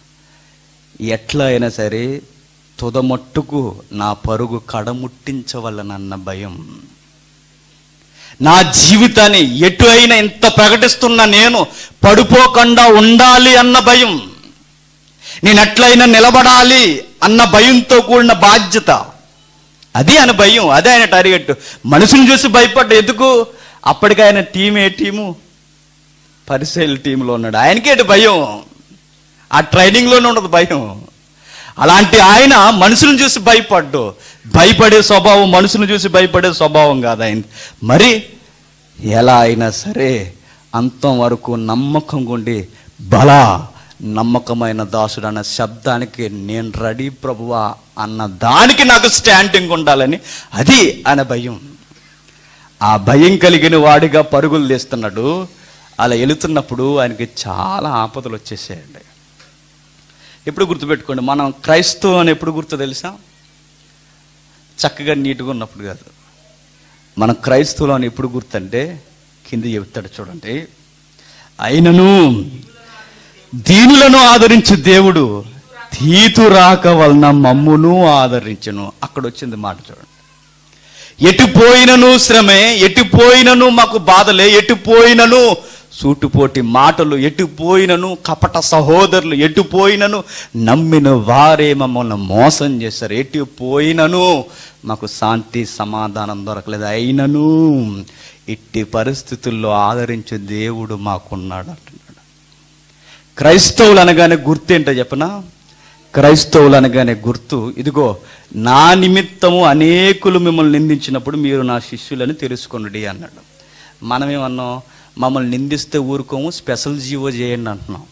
ఎట్లా అయినా సరే తుదమట్టుకు నా పరుగు కడముట్టించవలనన్న భయం నా జీవితాన్ని ఎటు అయినా ఇంత ప్రకటిస్తున్న నేను పడిపోకుండా ఉండాలి అన్న భయం నేను ఎట్లయినా నిలబడాలి అన్న భయంతో కూడిన బాధ్యత అది ఆయన భయం అదే ఆయన టార్గెట్ మనుషుని చూసి భయపడ్డ ఎందుకు అప్పటికి ఆయన టీం ఏ టీము పరిశైల్ టీంలో ఉన్నాడు ఆయనకేంటి భయం ఆ ట్రైనింగ్లోనే ఉండదు భయం అలాంటి ఆయన మనుషులను చూసి భయపడ్డు భయపడే స్వభావం మనుషులను చూసి భయపడే స్వభావం కాదు ఆయన మరి ఎలా అయినా సరే అంతం వరకు నమ్మకం ఉండి బల నమ్మకమైన దాసుడు అన్న శబ్దానికి నేను రెడీ ప్రభువా అన్న దానికి నాకు స్టాండింగ్ ఉండాలని అది ఆయన భయం ఆ భయం కలిగిన వాడిగా పరుగులు తీస్తున్నాడు అలా వెళుతున్నప్పుడు ఆయనకి చాలా ఆపదలు వచ్చేసాయండి ఎప్పుడు గుర్తుపెట్టుకోండి మనం క్రైస్తవం అని ఎప్పుడు గుర్తు తెలుసా చక్కగా నీట్గా ఉన్నప్పుడు కాదు మన క్రైస్తవులు అని ఎప్పుడు గుర్తంటే కింద చెబుతాడు చూడండి అయినను దీనులను ఆదరించు దేవుడు తీతు రాక వలన మమ్మును ఆదరించును అక్కడ వచ్చింది మాట చూడండి ఎటు పోయినను శ్రమే ఎటు పోయినను మాకు బాధలే ఎటు పోయినను సూటుపోటి మాటలు ఎటు పోయినను కపట సహోదరులు ఎటు పోయినను నమ్మిన వారే మమ్మల్ని మోసం చేశారు ఎటు పోయినను మాకు శాంతి సమాధానం దొరకలేదు అయినను ఇట్టి పరిస్థితుల్లో ఆదరించే దేవుడు మాకున్నాడు అంటున్నాడు క్రైస్తవులు అనగానే గుర్తేంటో చెప్పనా క్రైస్తవులు అనగానే గుర్తు ఇదిగో నా నిమిత్తము అనేకులు మిమ్మల్ని నిందించినప్పుడు మీరు నా శిష్యులని తెలుసుకొనుడి అన్నాడు మనమేమన్నాం మమ్మల్ని నిందిస్తే ఊరుకోము స్పెషల్ జీవో చేయండి అంటున్నాం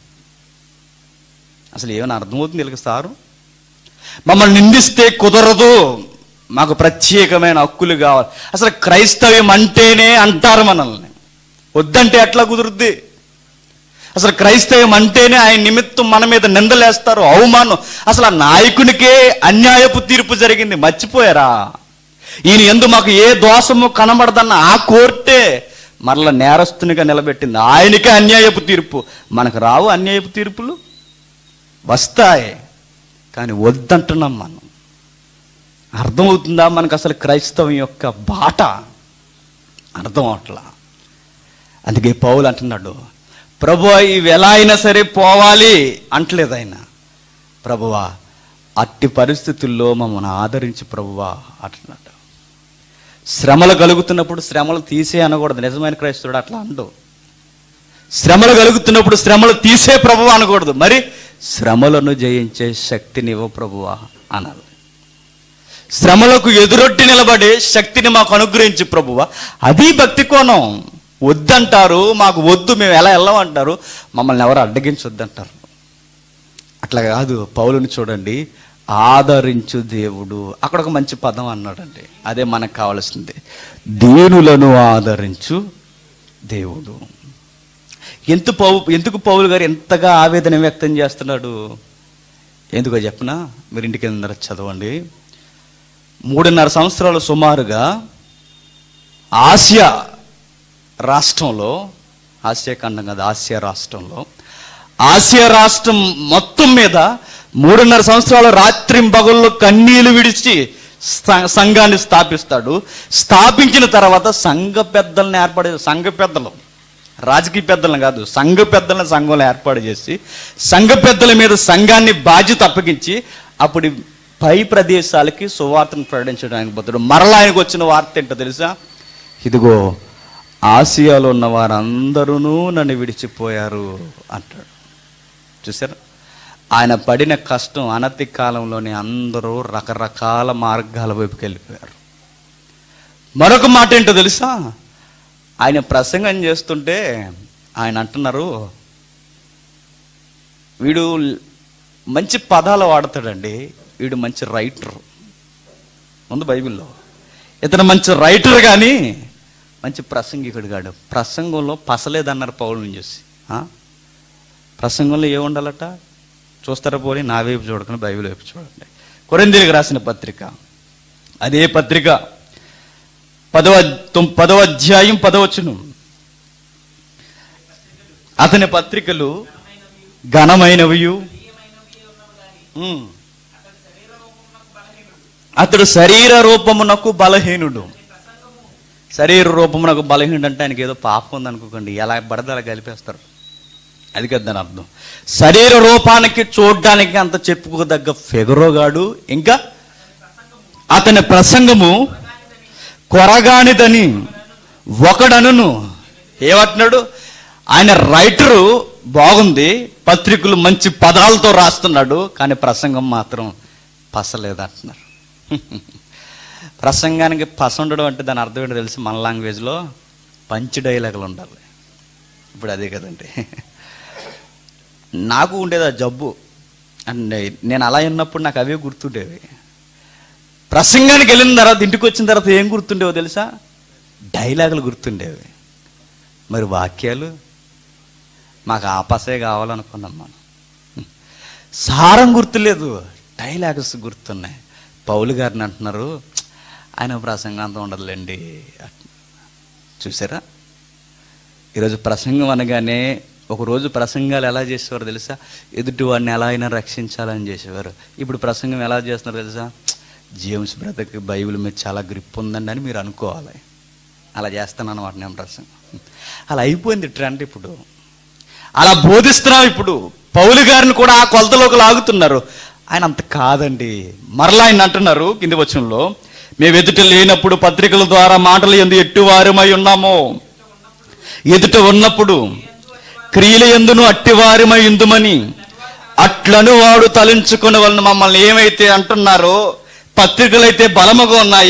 అసలు ఏమైనా అర్థమవుతుంది వీళ్ళకి సారు మమ్మల్ని నిందిస్తే కుదరదు మాకు ప్రత్యేకమైన హక్కులు కావాలి అసలు క్రైస్తవ్యం అంటేనే అంటారు మనల్ని వద్దంటే ఎట్లా కుదురుద్ది అసలు క్రైస్తవం అంటేనే ఆయన నిమిత్తం మన మీద నిందలేస్తారు అవమానం అసలు ఆ నాయకునికే అన్యాయపు తీర్పు జరిగింది మర్చిపోయారా ఈయన ఎందు మాకు ఏ దోషము కనబడదన్న ఆ కోర్టే మరల నేరస్తునిగా నిలబెట్టింది ఆయనకే అన్యాయపు తీర్పు మనకు రావు అన్యాయపు తీర్పులు వస్తాయి కానీ వద్దంటున్నాం మనం అర్థమవుతుందా మనకు అసలు క్రైస్తవం యొక్క బాట అర్థం అవట్లా అందుకే పౌలు అంటున్నాడు ప్రభు ఇవి ఎలా అయినా సరే పోవాలి అంటలేదు ఆయన ప్రభువా అట్టి పరిస్థితుల్లో మమ్మల్ని ఆదరించి ప్రభువా అంటున్నాడు శ్రమలు కలుగుతున్నప్పుడు శ్రమలు తీసే అనకూడదు నిజమైన క్రైస్తవుడు అట్లా అండు శ్రమలు కలుగుతున్నప్పుడు శ్రమలు తీసే ప్రభువా అనకూడదు మరి శ్రమలను జయించే శక్తినివ్వ ప్రభువా అనాలి శ్రమలకు ఎదురొడ్డి నిలబడే శక్తిని మాకు అనుగ్రహించి ప్రభువా అది భక్తి కోణం వద్దంటారు మాకు వద్దు మేము ఎలా వెళ్ళమంటారు మమ్మల్ని ఎవరు అడ్డగించొద్దంటారు అట్లా కాదు పౌలుని చూడండి ఆదరించు దేవుడు అక్కడ ఒక మంచి పదం అన్నాడండి అదే మనకు కావలసింది దీనులను ఆదరించు దేవుడు ఎంత పౌ ఎందుకు పౌలు గారు ఎంతగా ఆవేదన వ్యక్తం చేస్తున్నాడు ఎందుకో చెప్పనా మీరు ఇంటికి వెళ్ళిన చదవండి మూడున్నర సంవత్సరాలు సుమారుగా ఆసియా రాష్ట్రంలో ఆసియా ఖండం కదా ఆసియా రాష్ట్రంలో ఆసియా రాష్ట్రం మొత్తం మీద మూడున్నర సంవత్సరాలు రాత్రింబగళ్ళు కన్నీళ్లు విడిచి స- సంఘాన్ని స్థాపిస్తాడు స్థాపించిన తర్వాత సంఘ పెద్దల్ని ఏర్పాటు సంఘ పెద్దలు రాజకీయ పెద్దలను కాదు సంఘ పెద్దలను సంఘంలో ఏర్పాటు చేసి సంఘ పెద్దల మీద సంఘాన్ని బాధ్యత అప్పగించి అప్పుడు పై ప్రదేశాలకి సువార్తను ప్రకటించడానికి పోతాడు మరలా ఆయనకు వచ్చిన వార్త ఏంటో తెలుసా ఇదిగో ఆసియాలో ఉన్న వారందరూ నన్ను విడిచిపోయారు అంటాడు చూసారా ఆయన పడిన కష్టం అనతి కాలంలోనే అందరూ రకరకాల మార్గాల వైపుకి వెళ్ళిపోయారు మరొక మాట ఏంటో తెలుసా ఆయన ప్రసంగం చేస్తుంటే ఆయన అంటున్నారు వీడు మంచి పదాలు వాడతాడండి వీడు మంచి రైటర్ ఉంది బైబిల్లో ఇతను మంచి రైటర్ కానీ మంచి ప్రసంగికుడు కాడు ప్రసంగంలో పసలేదన్నారు పౌరుని చూసి ఆ? ప్రసంగంలో ఏముండాలట చూస్తారా పోనీ నా వైపు చూడకుండా బైబిల్ వైపు చూడండి కొరిందీలకు రాసిన పత్రిక అదే పత్రిక పదవ తొమ్- పదవ అధ్యాయం పదవచ్చును అతని పత్రికలు ఘనమైనవియు ఉమ్. అతడు శరీర రూపమునకు బలహీనుడు శరీర రూపమునకు బలహీనుడు అంటే ఆయనకి ఏదో పాపం ఉంది అనుకోకండి ఎలా పడితే అలా కలిపేస్తారు అది కదా దాని అర్థం శరీర రూపానికి చూడ్డానికి అంత చెప్పుకోదగ్గ ఫెగరోగాడు ఇంకా అతని ప్రసంగము కొరగానిదని ఒకడనును ఏమంటున్నాడు ఆయన రైటరు బాగుంది పత్రికలు మంచి పదాలతో రాస్తున్నాడు కానీ ప్రసంగం మాత్రం పసలేదంటున్నారు ప్రసంగానికి పస ఉండడం అంటే దాని అర్థం ఏంటో తెలిసి మన లాంగ్వేజ్లో పంచి డైలాగులు ఉండాలి ఇప్పుడు అదే కదండి నాకు ఉండేది ఆ జబ్బు అండ్ నేను అలా ఉన్నప్పుడు నాకు అవే గుర్తుండేవి ప్రసంగానికి వెళ్ళిన తర్వాత ఇంటికి వచ్చిన తర్వాత ఏం గుర్తుండేవో తెలుసా డైలాగులు గుర్తుండేవి మరి వాక్యాలు మాకు ఆపసే కావాలనుకున్నాం మనం సారం గుర్తులేదు డైలాగ్స్ గుర్తున్నాయి పౌలు గారిని అంటున్నారు ఆయన ప్రసంగం అంత ఉండదులేండి చూసారా ఈరోజు ప్రసంగం అనగానే ఒకరోజు ప్రసంగాలు ఎలా చేసేవారు తెలుసా ఎదుటి వాడిని ఎలా అయినా రక్షించాలని చేసేవారు ఇప్పుడు ప్రసంగం ఎలా చేస్తున్నారు తెలుసా జేమ్స్ బ్రదర్కి బైబిల్ మీద చాలా గ్రిప్ ఉందండి అని మీరు అనుకోవాలి అలా చేస్తాను అనమాట నేను ప్రసంగం అలా అయిపోయింది ట్రెండ్ ఇప్పుడు అలా బోధిస్తున్నాం ఇప్పుడు పౌలు గారిని కూడా ఆ కొలతలోకి లాగుతున్నారు ఆయన అంత కాదండి మరలా ఆయన అంటున్నారు కింది వచ్చంలో మేము ఎదుట లేనప్పుడు పత్రికల ద్వారా మాటలు ఎందు ఎట్టువారమై ఉన్నామో ఎదుట ఉన్నప్పుడు క్రియల ఎందును అట్టివారిమై ఉందుమని అట్లను వాడు తలంచుకునే వాళ్ళని మమ్మల్ని ఏమైతే అంటున్నారో పత్రికలైతే బలముగా ఉన్నాయి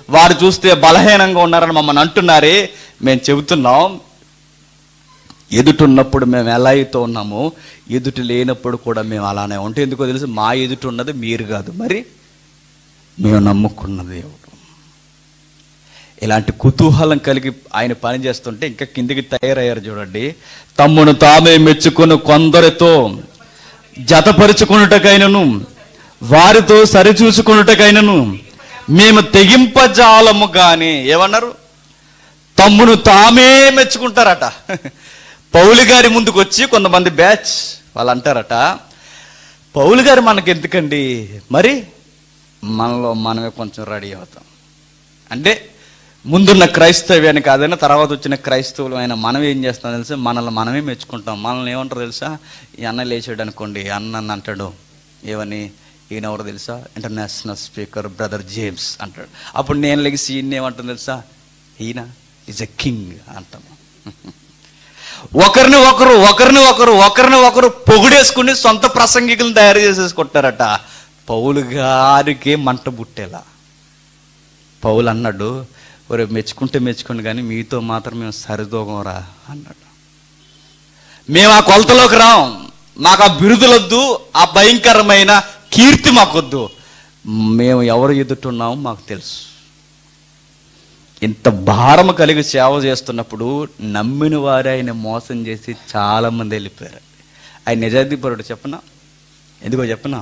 వారు చూస్తే బలహీనంగా ఉన్నారని మమ్మల్ని అంటున్నారే మేము చెబుతున్నాం ఎదుటున్నప్పుడు మేము ఎలా అయితే ఉన్నామో ఎదుటి లేనప్పుడు కూడా మేము అలానే ఉంటాం ఎందుకో తెలుసు మా ఎదుటి ఉన్నది మీరు కాదు మరి మేము నమ్ముకున్న దేవుడు ఇలాంటి కుతూహలం కలిగి ఆయన పని చేస్తుంటే ఇంకా కిందికి తయారయ్యారు చూడండి తమ్మును తామే మెచ్చుకుని కొందరితో జతపరుచుకున్నటకైనను వారితో సరిచూసుకున్నటకైనను మేము తెగింపజాలము గాని ఏమన్నారు తమ్మును తామే మెచ్చుకుంటారట పౌలు గారి ముందుకు వచ్చి కొంతమంది బ్యాచ్ వాళ్ళు అంటారట పౌలు గారు మనకి ఎందుకండి మరి మనలో మనమే కొంచెం రెడీ అవుతాం అంటే ముందున్న క్రైస్తవ్యాన్ని కాదైనా తర్వాత వచ్చిన క్రైస్తవులు అయినా మనం ఏం చేస్తాం తెలుసా మనల్ని మనమే మెచ్చుకుంటాం మనల్ని ఏమంటారు తెలుసా ఈ అన్న లేచాడు అనుకోండి అన్న నన్ను అంటాడు ఏమని ఈయన ఎవరు తెలుసా ఇంటర్నేషనల్ స్పీకర్ బ్రదర్ జేమ్స్ అంటాడు అప్పుడు నేను లెగిసి ఈయన ఏమంటాను తెలుసా ఈయన ఈజ్ ఎ కింగ్ అంటాము ఒకరిని ఒకరు ఒకరిని ఒకరు ఒకరిని ఒకరు పొగిడేసుకుని సొంత ప్రసంగికులను తయారు చేసేసుకుంటారట పౌలు గారికి మంట బుట్టేలా పౌలు అన్నాడు ఒరే మెచ్చుకుంటే మెచ్చుకోండి కానీ మీతో మాత్రం మేము సరిదోగంరా అన్నాడు మేము ఆ కొలతలోకి రాం మాకు ఆ బిరుదులొద్దు ఆ భయంకరమైన కీర్తి మాకొద్దు మేము ఎవరు ఎదుటున్నామో మాకు తెలుసు ఇంత భారం కలిగి సేవ చేస్తున్నప్పుడు నమ్మిన వారే ఆయన మోసం చేసి చాలా మంది వెళ్ళిపోయారు ఆయన నిజాధిపరుడు చెప్పనా ఎందుకో చెప్పనా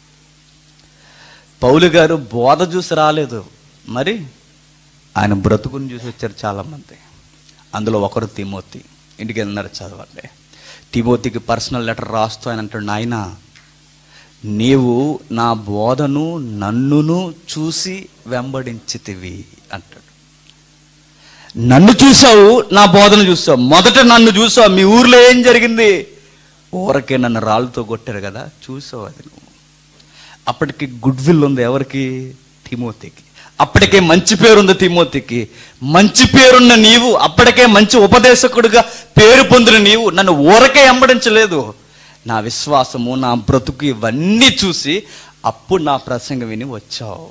పౌలు గారు బోధ చూసి రాలేదు మరి ఆయన బ్రతుకుని చూసి వచ్చారు చాలామంది అందులో ఒకరు తిమోతి ఇంటికి వెళ్ళినారు చదవండి తిమోతికి పర్సనల్ లెటర్ రాస్తూ ఆయన అంటాడు నాయన నీవు నా బోధను నన్నును చూసి వెంబడించితివి అంటాడు నన్ను చూసావు నా బోధన చూసావు మొదట నన్ను చూసావు మీ ఊర్లో ఏం జరిగింది ఊరకే నన్ను రాళ్ళతో కొట్టారు కదా చూసావు అది నువ్వు అప్పటికి గుడ్ విల్ ఉంది ఎవరికి తిమోతికి అప్పటికే మంచి పేరుంది తిమోతికి మంచి పేరున్న నీవు అప్పటికే మంచి ఉపదేశకుడిగా పేరు పొందిన నీవు నన్ను ఊరకే ఎంబడించలేదు నా విశ్వాసము నా బ్రతుకు ఇవన్నీ చూసి అప్పుడు నా ప్రసంగం విని వచ్చావు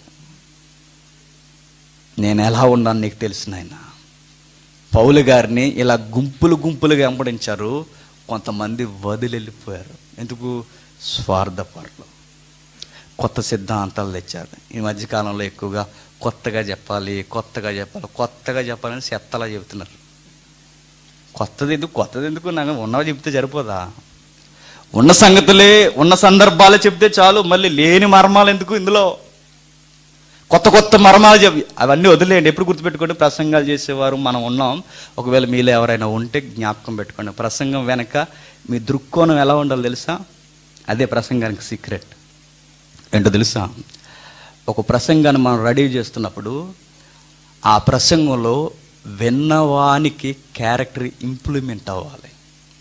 నేను ఎలా ఉన్నాను నీకు తెలుసు నాయన పౌలు గారిని ఇలా గుంపులు గుంపులుగా వెంబడించారు కొంతమంది వదిలిపోయారు ఎందుకు స్వార్థపరులు కొత్త సిద్ధాంతాలు తెచ్చారు ఈ మధ్యకాలంలో ఎక్కువగా కొత్తగా చెప్పాలి కొత్తగా చెప్పాలి కొత్తగా చెప్పాలని చెత్తలా చెబుతున్నారు కొత్తది ఎందుకు కొత్తది ఎందుకు నాకు ఉన్నవి చెప్తే సరిపోదా ఉన్న సంగతులే ఉన్న సందర్భాలే చెప్తే చాలు మళ్ళీ లేని మర్మాలు ఎందుకు ఇందులో కొత్త కొత్త మర్మాలు చెప్పి అవన్నీ వదిలేయండి ఎప్పుడు గుర్తుపెట్టుకోండి ప్రసంగాలు చేసేవారు మనం ఉన్నాం ఒకవేళ మీలో ఎవరైనా ఉంటే జ్ఞాపకం పెట్టుకోండి ప్రసంగం వెనక మీ దృక్కోణం ఎలా ఉండాలో తెలుసా అదే ప్రసంగానికి సీక్రెట్ ఏంటో తెలుసా ఒక ప్రసంగాన్ని మనం రెడీ చేస్తున్నప్పుడు ఆ ప్రసంగంలో విన్నవానికి క్యారెక్టర్ ఇంప్లిమెంట్ అవ్వాలి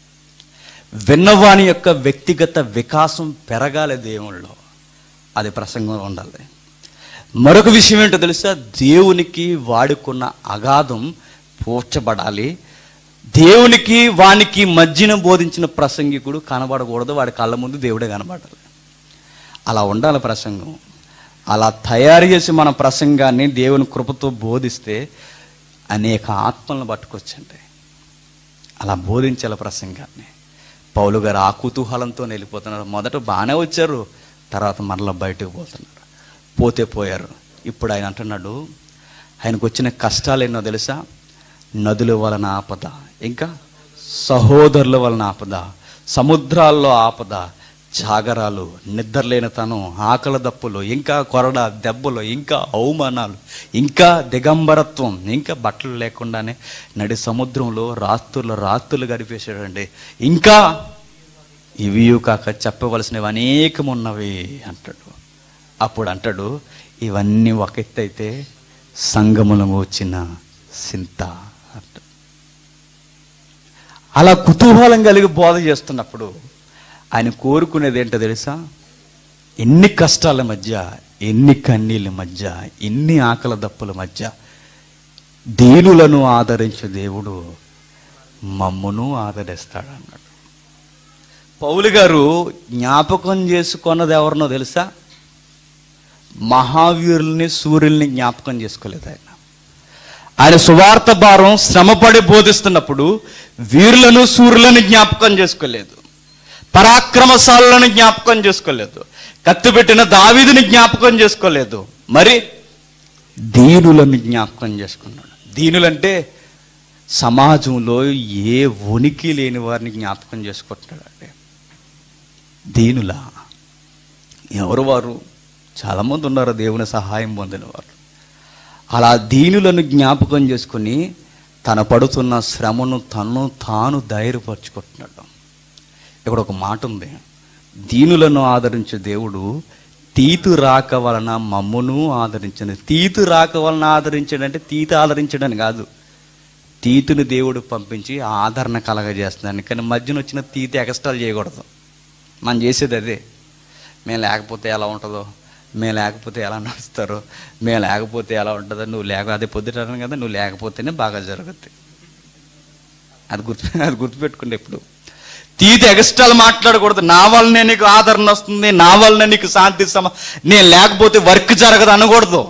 విన్నవాని యొక్క వ్యక్తిగత వికాసం పెరగాలి దేవుళ్ళలో అది ప్రసంగంలో ఉండాలి మరొక విషయం ఏంటో తెలుసా దేవునికి వాడుకున్న అగాధం పూడ్చబడాలి దేవునికి వానికి మధ్యన బోధించిన ప్రసంగికుడు కనబడకూడదు వాడి కళ్ళ ముందు దేవుడే కనబడాలి అలా ఉండాలి ప్రసంగం అలా తయారు చేసి మన ప్రసంగాన్ని దేవుని కృపతో బోధిస్తే అనేక ఆత్మలను పట్టుకొచ్చండి అలా బోధించాలి ప్రసంగాన్ని పౌలు గారు ఆ కుతూహలంతో వెళ్ళిపోతున్నారు మొదట బాగానే వచ్చారు తర్వాత మరలా బయటకు పోతున్నారు పోతే పోయారు ఇప్పుడు ఆయన అంటున్నాడు ఆయనకు వచ్చిన కష్టాలు ఎన్నో తెలుసా నదుల వలన ఆపద ఇంకా సహోదరుల వలన ఆపద సముద్రాల్లో ఆపద జాగరాలు నిద్రలేనితనం ఆకలి దప్పులు ఇంకా కొరడ దెబ్బలు ఇంకా అవమానాలు ఇంకా దిగంబరత్వం ఇంకా బట్టలు లేకుండానే నడి సముద్రంలో రాత్రులు రాత్రులు గడిపేశాడండి ఇంకా ఇవి కాక చెప్పవలసినవి అనేకం ఉన్నవి అంటాడు అప్పుడు అంటాడు ఇవన్నీ ఒక ఎత్తు అయితే సంగములకు వచ్చిన సింత అంటాడు అలా కుతూహలం కలిగి బోధ చేస్తున్నప్పుడు ఆయన కోరుకునేది ఏంటో తెలుసా ఎన్ని కష్టాల మధ్య ఎన్ని కన్నీళ్ళ మధ్య ఎన్ని ఆకల దప్పుల మధ్య దీనులను ఆదరించే దేవుడు మమ్మును ఆదరిస్తాడు అన్నాడు పౌలు గారు జ్ఞాపకం చేసుకున్నది ఎవరినో తెలుసా మహావీరుల్ని సూర్యుల్ని జ్ఞాపకం చేసుకోలేదు ఆయన ఆయన సువార్త భారం శ్రమపడి బోధిస్తున్నప్పుడు వీరులను సూర్యులను జ్ఞాపకం చేసుకోలేదు పరాక్రమశాలను జ్ఞాపకం చేసుకోలేదు కత్తి పెట్టిన దావీదుని జ్ఞాపకం చేసుకోలేదు మరి దీనులను జ్ఞాపకం చేసుకున్నాడు దీనులంటే సమాజంలో ఏ ఉనికి లేని వారిని జ్ఞాపకం చేసుకుంటున్నాడు అంటే దీనుల ఎవరు వారు చాలామంది ఉన్నారు దేవుని సహాయం పొందిన వారు అలా దీనులను జ్ఞాపకం చేసుకుని తన పడుతున్న శ్రమను తను తాను ధైర్యపరుచుకుంటున్నాడు ఇక్కడ ఒక మాట ఉంది దీనులను ఆదరించే దేవుడు తీతు రాక వలన మమ్మును ఆదరించను తీతు రాక వలన ఆదరించాడంటే తీతు ఆదరించడని కాదు తీతుని దేవుడు పంపించి ఆదరణ కలగజేస్తున్నాను కానీ మధ్యన వచ్చిన తీతి ఎక్స్ట్రాలు చేయకూడదు మనం చేసేది అదే మేము లేకపోతే ఎలా ఉంటుందో మేము లేకపోతే ఎలా నడుస్తారో మేము లేకపోతే ఎలా ఉంటుందో నువ్వు లేక అదే పొద్దుటాను కదా నువ్వు లేకపోతేనే బాగా జరుగుద్ది అది గుర్తు అది గుర్తుపెట్టుకోండి ఎప్పుడు తీతి ఎగస్ట్రాలు మాట్లాడకూడదు నా వల్లనే నీకు ఆదరణ వస్తుంది నా వల్లనే నీకు శాంతి సమ నేను లేకపోతే వర్క్ జరగదు అనకూడదు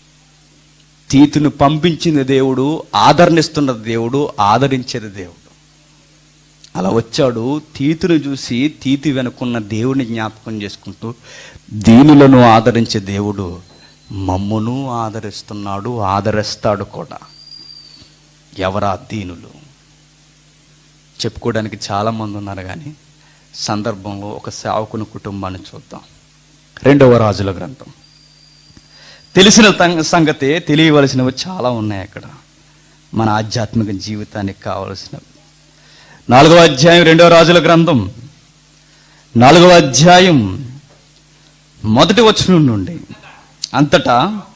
తీతును పంపించింది దేవుడు ఆదరణిస్తున్న దేవుడు ఆదరించేది దేవుడు అలా వచ్చాడు తీతును చూసి తీతి వెనుకున్న దేవుని జ్ఞాపకం చేసుకుంటూ దీనులను ఆదరించే దేవుడు మమ్మును ఆదరిస్తున్నాడు ఆదరిస్తాడు కూడా ఎవరా దీనులు చెప్పుకోవడానికి చాలామంది ఉన్నారు కానీ సందర్భంలో ఒక సేవకుని కుటుంబాన్ని చూద్దాం రెండవ రాజుల గ్రంథం తెలిసిన తం- సంగతే తెలియవలసినవి చాలా ఉన్నాయి అక్కడ మన ఆధ్యాత్మిక జీవితానికి కావలసినవి నాలుగవ అధ్యాయం రెండవ రాజుల గ్రంథం నాలుగవ అధ్యాయం మొదటి వచనం నుండి అంతటా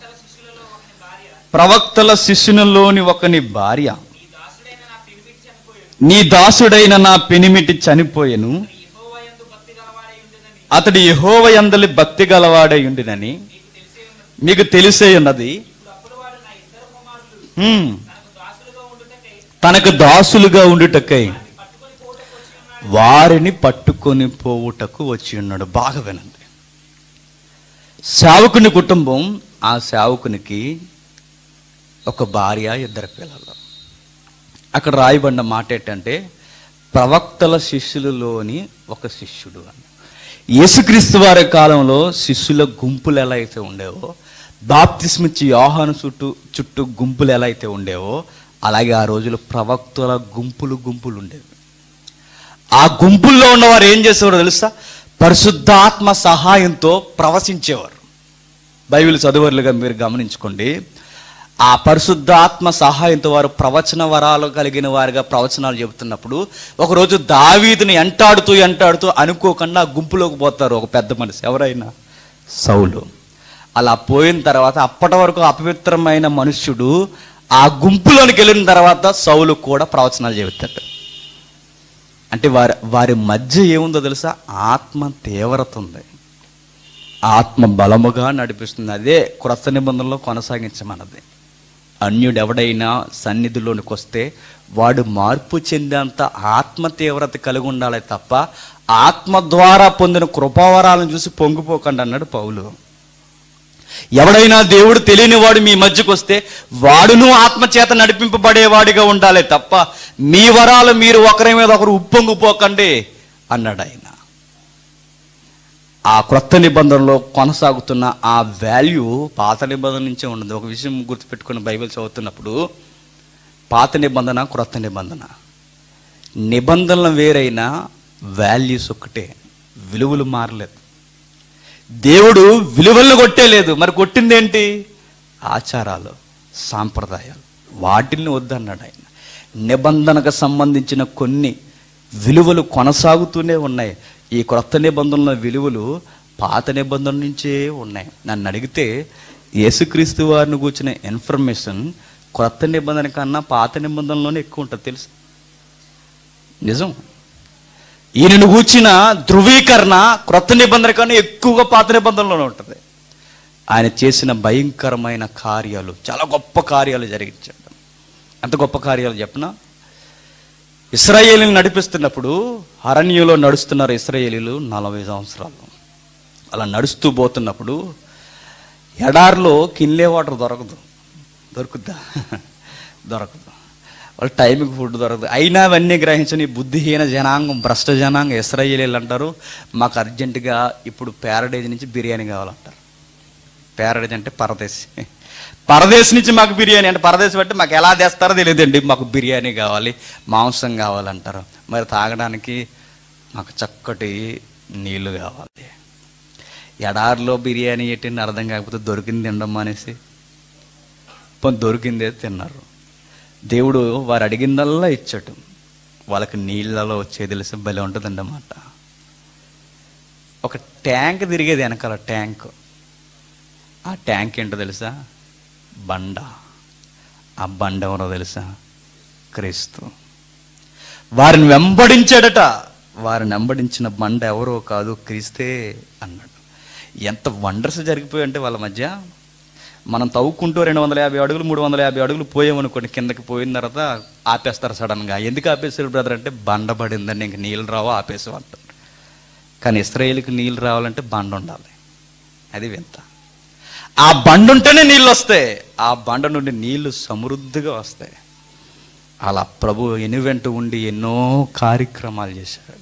ప్రవక్తల శిష్యునిలోని ఒకని భార్య నీ దాసుడైన నా పెనిమిటి చనిపోయెను అతడు యెహోవ యందలి భక్తి గలవాడై ఉండినని మీకు తెలిసే ఉన్నది హ్మ్. తనకు దాసులుగా ఉండుటకై వారిని పట్టుకొని పోవుటకు వచ్చి ఉన్నాడు బాగా వినండి సేవకుని కుటుంబం ఆ సేవకునికి ఒక భార్య ఇద్దరు పిల్లలు అక్కడ రాయబడిన మాట ఏంటంటే ప్రవక్తల శిష్యులలోని ఒక శిష్యుడు అని యేసుక్రీస్తు వారి కాలంలో శిష్యుల గుంపులు ఎలా అయితే ఉండేవో బాప్తిస్మిచ్చి యోహాను చుట్టూ చుట్టూ గుంపులు ఎలా అయితే ఉండేవో అలాగే ఆ రోజులు ప్రవక్తల గుంపులు గుంపులు ఉండేవి ఆ గుంపుల్లో ఉన్నవారు ఏం చేసేవారో తెలుసా పరిశుద్ధాత్మ సహాయంతో ప్రవశించేవారు బైబిల్ చదువర్లుగా మీరు గమనించుకోండి ఆ పరిశుద్ధాత్మ సహాయంతో వారు ప్రవచన వరాలు కలిగిన వారిగా ప్రవచనాలు చెబుతున్నప్పుడు ఒకరోజు దావీదుని ఎంటాడుతూ ఎంటాడుతూ అనుకోకుండా ఆ గుంపులోకి పోతారు ఒక పెద్ద మనిషి ఎవరైనా సౌలు అలా పోయిన తర్వాత అప్పటి వరకు అపవిత్రమైన మనుష్యుడు ఆ గుంపులోనికి వెళ్ళిన తర్వాత సౌలు కూడా ప్రవచనాలు చెబుతాడు అంటే వారి వారి మధ్య ఏముందో తెలుసా ఆత్మ తీవ్రత ఉంది ఆత్మ బలముగా నడిపిస్తుంది అదే క్రొత్త నిబంధనలో కొనసాగించమన్నది అన్యుడు ఎవడైనా సన్నిధిలోనికి వస్తే వాడు మార్పు చెందేంత ఆత్మ తీవ్రత కలిగి ఉండాలి తప్ప ఆత్మ ద్వారా పొందిన కృపావరాలను చూసి పొంగిపోకండి అన్నాడు పౌలు ఎవడైనా దేవుడు తెలియని వాడు మీ మధ్యకు వస్తే వాడును ఆత్మచేత నడిపింపబడేవాడిగా ఉండాలి తప్ప మీ వరాలు మీరు ఒకరి మీద ఒకరు ఉప్పొంగిపోకండి అన్నాడు ఆయన ఆ క్రొత్త నిబంధనలో కొనసాగుతున్న ఆ వాల్యూ పాత నిబంధన నుంచే ఉన్నది ఒక విషయం గుర్తుపెట్టుకుని బైబిల్ చదువుతున్నప్పుడు పాత నిబంధన క్రొత్త నిబంధన నిబంధనలు వేరైనా వాల్యూస్ ఒక్కటే విలువలు మారలేదు దేవుడు విలువలను కొట్టేలేదు మరి కొట్టింది ఏంటి ఆచారాలు సాంప్రదాయాలు వాటిని వద్దన్నాడు ఆయన నిబంధనకు సంబంధించిన కొన్ని విలువలు కొనసాగుతూనే ఉన్నాయి ఈ క్రొత్త నిబంధనల విలువలు పాత నిబంధన నుంచే ఉన్నాయి నన్ను అడిగితే యేసుక్రీస్తు వారిని కూర్చున్న ఇన్ఫర్మేషన్ క్రొత్త నిబంధన కన్నా పాత నిబంధనలోనే ఎక్కువ ఉంటుంది తెలుసు నిజం ఈయనను కూర్చిన ధృవీకరణ క్రొత్త నిబంధన కన్నా ఎక్కువగా పాత నిబంధనలోనే ఉంటుంది ఆయన చేసిన భయంకరమైన కార్యాలు చాలా గొప్ప కార్యాలు జరిగించాడు అంత గొప్ప కార్యాలు చెప్పనా ఇస్రాయేలీని నడిపిస్తున్నప్పుడు అరణ్యంలో నడుస్తున్నారు ఇస్రాయేలీలు నలభై సంవత్సరాలు అలా నడుస్తూ పోతున్నప్పుడు ఎడారిలో కిన్లే వాటర్ దొరకదు దొరుకుద్దా దొరకదు వాళ్ళు టైంకి ఫుడ్ దొరకదు అయినా అవన్నీ గ్రహించని బుద్ధిహీన జనాంగం భ్రష్ట జనాంగం ఇస్రాయేలీలు అంటారు మాకు అర్జెంటుగా ఇప్పుడు ప్యారడైజ్ నుంచి బిర్యానీ కావాలంటారు ప్యారడైజ్ అంటే పరదేశ్ పరదేశ్ నుంచి మాకు బిర్యానీ అంటే పరదేశ్ బట్టి మాకు ఎలా తెస్తారో తెలియదండి మాకు బిర్యానీ కావాలి మాంసం కావాలంటారు మరి తాగడానికి మాకు చక్కటి నీళ్లు కావాలి ఎడారిలో బిర్యానీ ఏంటంటే అర్థం కాకపోతే దొరికింది తినడం అనేసి పోనీ దొరికిందే తిన్నారు దేవుడు వారు అడిగిందల్లా ఇచ్చటం వాళ్ళకి నీళ్ళలో వచ్చేది తెలిసి భలే ఉంటుందండి అన్నమాట ఒక ట్యాంక్ తిరిగేది వెనకాల ట్యాంక్ ఆ ట్యాంక్ ఏంటో తెలుసా బండ ఆ బండ ఎవరో తెలుసా క్రీస్తు వారిని వెంబడించాడట వారిని వెంబడించిన బండ ఎవరో కాదు క్రీస్తే అన్నాడు ఎంత వండర్స్ జరిగిపోయాయంటే వాళ్ళ మధ్య మనం తవ్వుకుంటూ రెండు వందల యాభై అడుగులు మూడు వందల యాభై అడుగులు పోయామనుకోండి కిందకి పోయిన తర్వాత ఆపేస్తారు సడన్గా ఎందుకు ఆపేశారు బ్రదర్ అంటే బండ పడిందని ఇంక నీళ్ళు రావో ఆపేసేవాళ్ళు కానీ ఇస్రాయేల్కి నీళ్ళు రావాలంటే బండ ఉండాలి అది వింత ఆ బండ ఉంటేనే నీళ్ళు వస్తాయి ఆ బండ నుండి నీళ్లు సమృద్ధిగా వస్తాయి అలా ప్రభు ఎనువెంట ఉండి ఎన్నో కార్యక్రమాలు చేశారండి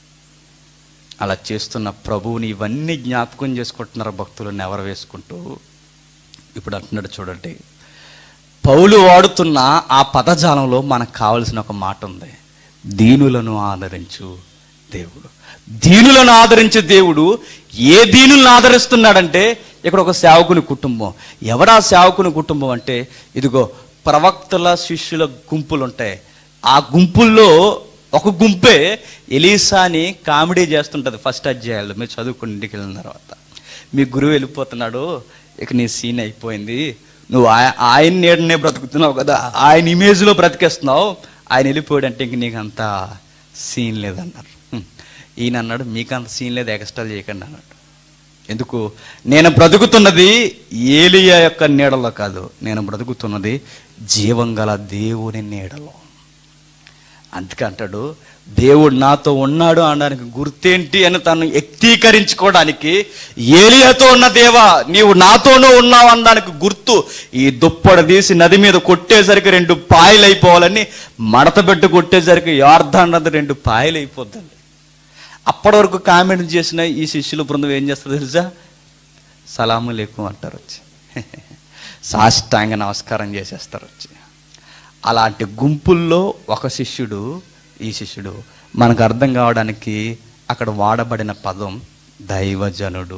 అలా చేస్తున్న ప్రభువుని ఇవన్నీ జ్ఞాపకం చేసుకుంటున్నారు భక్తులు నెవరు వేసుకుంటూ ఇప్పుడు అంటున్నాడు చూడండి పౌలు వాడుతున్న ఆ పదజాలంలో మనకు కావలసిన ఒక మాట ఉంది దీనులను ఆదరించు దేవుడు దీనులను ఆదరించే దేవుడు ఏ దీనులను ఆదరిస్తున్నాడంటే ఇక్కడ ఒక సేవకుని కుటుంబం ఎవరా సేవకుని కుటుంబం అంటే ఇదిగో ప్రవక్తల శిష్యుల గుంపులు ఉంటాయి ఆ గుంపుల్లో ఒక గుంపే ఎలీసాని కామెడీ చేస్తుంటుంది ఫస్ట్ అధ్యాయాలు మీరు చదువుకుని ఇంటికి వెళ్ళిన తర్వాత మీ గురువు వెళ్ళిపోతున్నాడు ఇక నీ సీన్ అయిపోయింది నువ్వు ఆయ- ఆయన నీడనే బ్రతుకుతున్నావు కదా ఆయన ఇమేజ్లో బ్రతికేస్తున్నావు ఆయన వెళ్ళిపోయాడంటే ఇంక నీకు అంత సీన్ లేదన్నారు హ్మ్. ఈయన అన్నాడు మీకు అంత సీన్ లేదు ఎక్స్ట్రా చేయకండి అన్నాడు ఎందుకు నేను బ్రతుకుతున్నది ఏలియా యొక్క నీడలో కాదు నేను బ్రతుకుతున్నది జీవం గల దేవుని నీడలో అందుకే అంటాడు దేవుడు నాతో ఉన్నాడు అనడానికి గుర్తేంటి అని తను వ్యక్తీకరించుకోవడానికి ఏలియాతో ఉన్న దేవా నీవు నాతోనూ ఉన్నావు అనడానికి గుర్తు ఈ దుప్పడ తీసి నది మీద కొట్టేసరికి రెండు పాయలు అయిపోవాలని మడత పెట్టి కొట్టేసరికి యార్ధాన్ నది రెండు పాయలు అయిపోద్దండి అప్పటి వరకు కామెంట్ చేసిన ఈ శిష్యుల బృందం ఏం చేస్తారు తెలుసా సలాము లేకు అంటారు వచ్చి సాష్టాంగ నమస్కారం చేసేస్తారు వచ్చి అలాంటి గుంపుల్లో ఒక శిష్యుడు ఈ శిష్యుడు మనకు అర్థం కావడానికి అక్కడ వాడబడిన పదం దైవజనుడు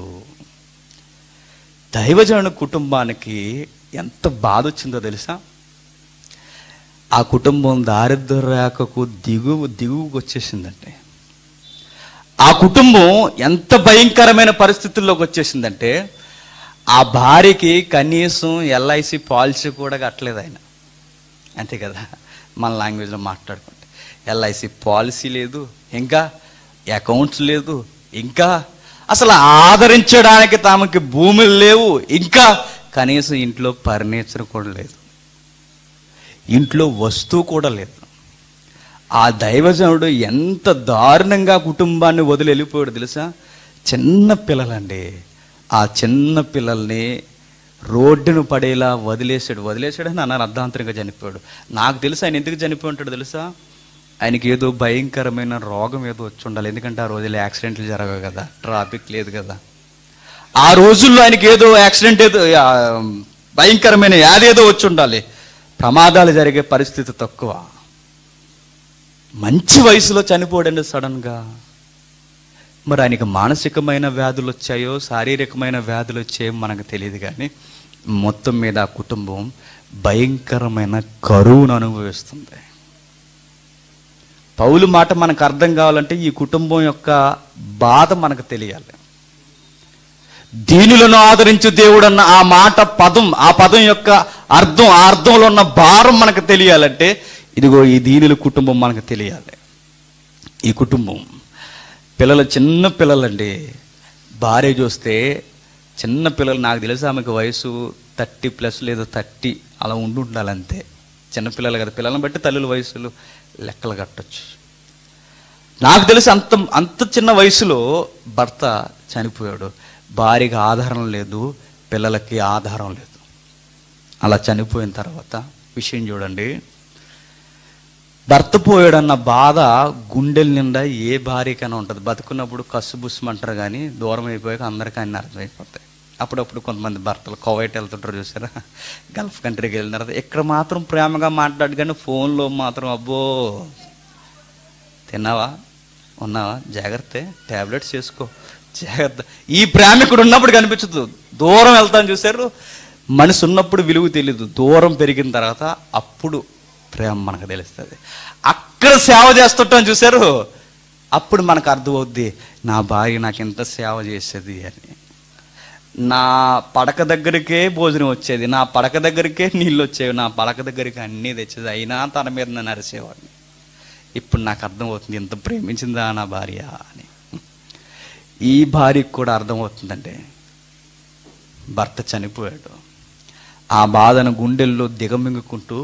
దైవజనుడు కుటుంబానికి ఎంత బాధ వచ్చిందో తెలుసా ఆ కుటుంబం దారిద్ర రేఖకు దిగువ దిగువకు వచ్చేసిందంటే ఆ కుటుంబం ఎంత భయంకరమైన పరిస్థితుల్లోకి వచ్చేసిందంటే ఆ భార్యకి కనీసం ఎల్ఐసి పాలసీ కూడా కట్టలేదు ఆయన అంతే కదా మన లాంగ్వేజ్లో మాట్లాడుకుంటే ఎల్ఐసి పాలసీ లేదు ఇంకా అకౌంట్స్ లేదు ఇంకా అసలు ఆదరించడానికి తమకి భూములు లేవు ఇంకా కనీసం ఇంట్లో ఫర్నిచర్ కూడా లేదు ఇంట్లో వస్తువు కూడా లేదు ఆ దైవజనుడు ఎంత దారుణంగా కుటుంబాన్ని వదిలి వెళ్ళిపోయాడు తెలుసా చిన్న పిల్లలండి ఆ చిన్న పిల్లల్ని రోడ్డును పడేలా వదిలేసాడు వదిలేసాడని అన్నారు అర్ధాంతరంగా చనిపోయాడు నాకు తెలుసు ఆయన ఎందుకు చనిపోయి ఉంటాడు తెలుసా ఆయనకి ఏదో భయంకరమైన రోగం ఏదో వచ్చి ఉండాలి ఎందుకంటే ఆ రోజుల్లో యాక్సిడెంట్లు జరగవు కదా ట్రాఫిక్ లేదు కదా ఆ రోజుల్లో ఆయనకి ఏదో యాక్సిడెంట్ ఏదో ఆ, భయంకరమైన వ్యాధి ఏదో వచ్చి ఉండాలి ప్రమాదాలు జరిగే పరిస్థితి తక్కువ మంచి వయసులో చనిపోడండి సడన్గా మరి ఆయనకి మానసికమైన వ్యాధులు వచ్చాయో శారీరకమైన వ్యాధులు వచ్చాయో మనకు తెలియదు కానీ మొత్తం మీద ఆ కుటుంబం భయంకరమైన కరువును అనుభవిస్తుంది పౌలు మాట మనకు అర్థం కావాలంటే ఈ కుటుంబం యొక్క బాధ మనకు తెలియాలి దీనులను ఆదరించు దేవుడు అన్న ఆ మాట పదం ఆ పదం యొక్క అర్థం ఆ అర్థంలో ఉన్న భారం మనకు తెలియాలంటే ఇదిగో ఈ దీనుల కుటుంబం మనకు తెలియాలి ఈ కుటుంబం పిల్లలు చిన్న పిల్లలండి భార్య చూస్తే చిన్న పిల్లలు నాకు తెలిసి ఆమెకు వయసు థర్టీ ప్లస్ లేదా థర్టీ అలా ఉండి ఉండాలి అంతే చిన్నపిల్లలు కదా పిల్లలను బట్టి తల్లుల వయసులు లెక్కలు కట్టొచ్చు నాకు తెలిసి అంత అంత చిన్న వయసులో భర్త చనిపోయాడు భార్యకి ఆధారం లేదు పిల్లలకి ఆధారం లేదు అలా చనిపోయిన తర్వాత విషయం చూడండి భర్త పోయాడన్న బాధ గుండెల నిండా ఏ భార్యకైనా ఉంటుంది బతుకున్నప్పుడు కసుబుస్మంటారు కానీ దూరం అయిపోయాక అందరికీ అన్ని అర్థమైపోతాయి అప్పుడప్పుడు కొంతమంది భర్తలు కోవైట్ వెళ్తుంటారు చూసారా గల్ఫ్ కంట్రీకి వెళ్ళిన తర్వాత ఇక్కడ మాత్రం ప్రేమగా మాట్లాడు కానీ ఫోన్లో మాత్రం అబ్బో తిన్నావా ఉన్నావా జాగ్రత్త ట్యాబ్లెట్స్ చేసుకో జాగ్రత్త ఈ ప్రేమ ఇక్కడ ఉన్నప్పుడు కనిపించదు దూరం వెళ్తాను చూసారు మనిషి ఉన్నప్పుడు విలువ తెలియదు దూరం పెరిగిన తర్వాత అప్పుడు ప్రేమ మనకు తెలుస్తుంది అక్కడ సేవ చేస్తుంటాం చూసారు అప్పుడు మనకు అర్థమవుద్ది నా భార్య నాకు ఎంత సేవ చేసేది అని నా పడక దగ్గరికే భోజనం వచ్చేది నా పడక దగ్గరికే నీళ్ళు వచ్చేవి నా పడక దగ్గరికి అన్నీ తెచ్చేది అయినా తన మీద నన్ను అరిసేవాడిని ఇప్పుడు నాకు అర్థమవుతుంది ఎంత ప్రేమించిందా నా భార్య అని ఈ భార్యకు కూడా అర్థమవుతుందంటే భర్త చనిపోయాడు ఆ బాధను గుండెల్లో దిగమింగుకుంటూ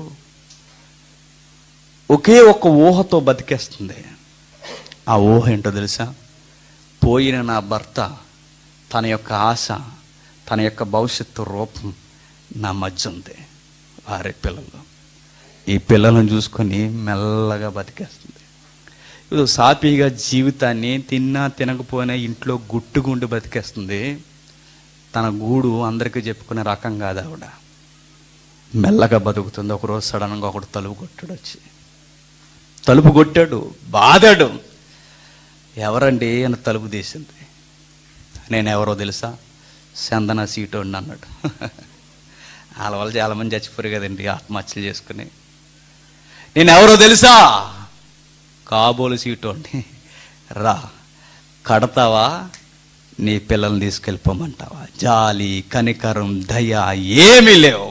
ఒకే ఒక్క ఊహతో బతికేస్తుంది ఆ ఊహ ఏంటో తెలుసా పోయిన నా భర్త తన యొక్క ఆశ తన యొక్క భవిష్యత్తు రూపం నా మధ్య ఉంది వారి పిల్లలు ఈ పిల్లలను చూసుకొని మెల్లగా బతికేస్తుంది ఇది సాపీగా జీవితాన్ని తిన్నా తినకపోయినా ఇంట్లో గుట్టుగుండి బతికేస్తుంది తన గూడు అందరికీ చెప్పుకునే రకం కాదు ఆవిడ మెల్లగా బతుకుతుంది ఒకరోజు సడన్గా ఒకడు తలుపు కొట్టాడు వచ్చి తలుపు కొట్టాడు బాధాడు ఎవరండి అని తలుపు తీసింది నేను ఎవరో తెలుసా చందన సీటు అన్నాడు వాళ్ళ వల్ల చాలామంది చచ్చిపోరు కదండి ఆత్మహత్యలు చేసుకుని నేను ఎవరో తెలుసా కాబోలు సీటు అండి రా కడతావా నీ పిల్లల్ని తీసుకెళ్ళిపోమంటావా జాలి కనికరం దయ ఏమీ లేవు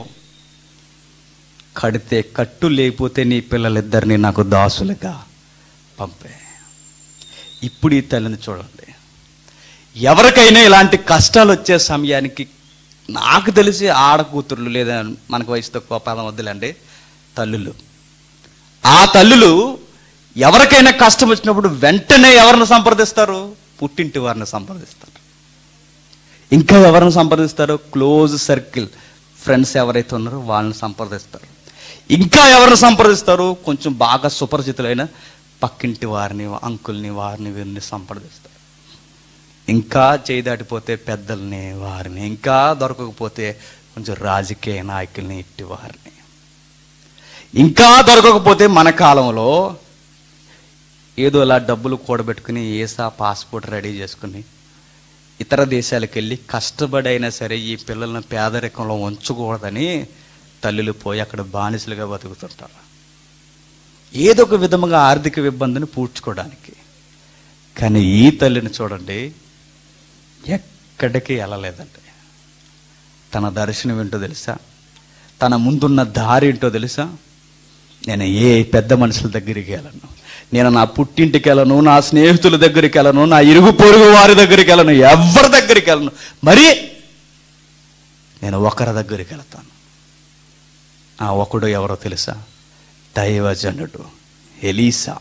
కడితే కట్టు లేకపోతే నీ పిల్లలిద్దరిని నాకు దాసులుగా పంపే ఇప్పుడు ఈ తల్లిని చూడండి ఎవరికైనా ఇలాంటి కష్టాలు వచ్చే సమయానికి నాకు తెలిసి ఆడకూతుర్లు లేదా మనకు వయసు తక్కువ పదం వద్దులండి తల్లులు ఆ తల్లులు ఎవరికైనా కష్టం వచ్చినప్పుడు వెంటనే ఎవరిని సంప్రదిస్తారు పుట్టింటి వారిని సంప్రదిస్తారు ఇంకా ఎవరిని సంప్రదిస్తారు క్లోజ్ సర్కిల్ ఫ్రెండ్స్ ఎవరైతే ఉన్నారో వాళ్ళని సంప్రదిస్తారు ఇంకా ఎవరిని సంప్రదిస్తారు కొంచెం బాగా సుపరిచితులైన పక్కింటి వారిని అంకుల్ని వారిని వీరిని సంప్రదిస్తారు ఇంకా చేయి దాటిపోతే పెద్దల్ని వారిని ఇంకా దొరకకపోతే కొంచెం రాజకీయ నాయకుల్ని ఇట్టి వారిని ఇంకా దొరకకపోతే మన కాలంలో ఏదో ఇలా డబ్బులు కూడబెట్టుకుని ఏసా పాస్పోర్ట్ రెడీ చేసుకుని ఇతర దేశాలకు వెళ్ళి కష్టపడి అయినా సరే ఈ పిల్లలను పేదరికంలో ఉంచకూడదని తల్లులు పోయి అక్కడ బానిసలుగా బతుకుతుంటారు ఏదో ఒక విధముగా ఆర్థిక ఇబ్బందిని పూడ్చుకోవడానికి కానీ ఈ తల్లిని చూడండి ఎక్కడికి వెళ్ళలేదండి తన దర్శనం ఏంటో తెలుసా తన ముందున్న దారి ఏంటో తెలుసా నేను ఏ పెద్ద మనుషుల దగ్గరికి వెళ్ళను నేను నా పుట్టింటికి వెళ్ళను నా స్నేహితుల దగ్గరికి వెళ్ళను నా ఇరుగు పొరుగు వారి దగ్గరికి వెళ్ళను ఎవరి దగ్గరికి వెళ్ళను మరి నేను ఒకరి దగ్గరికి వెళ్తాను ఆ ఒకడు ఎవరో తెలుసా దైవజనుడు ఎలీసా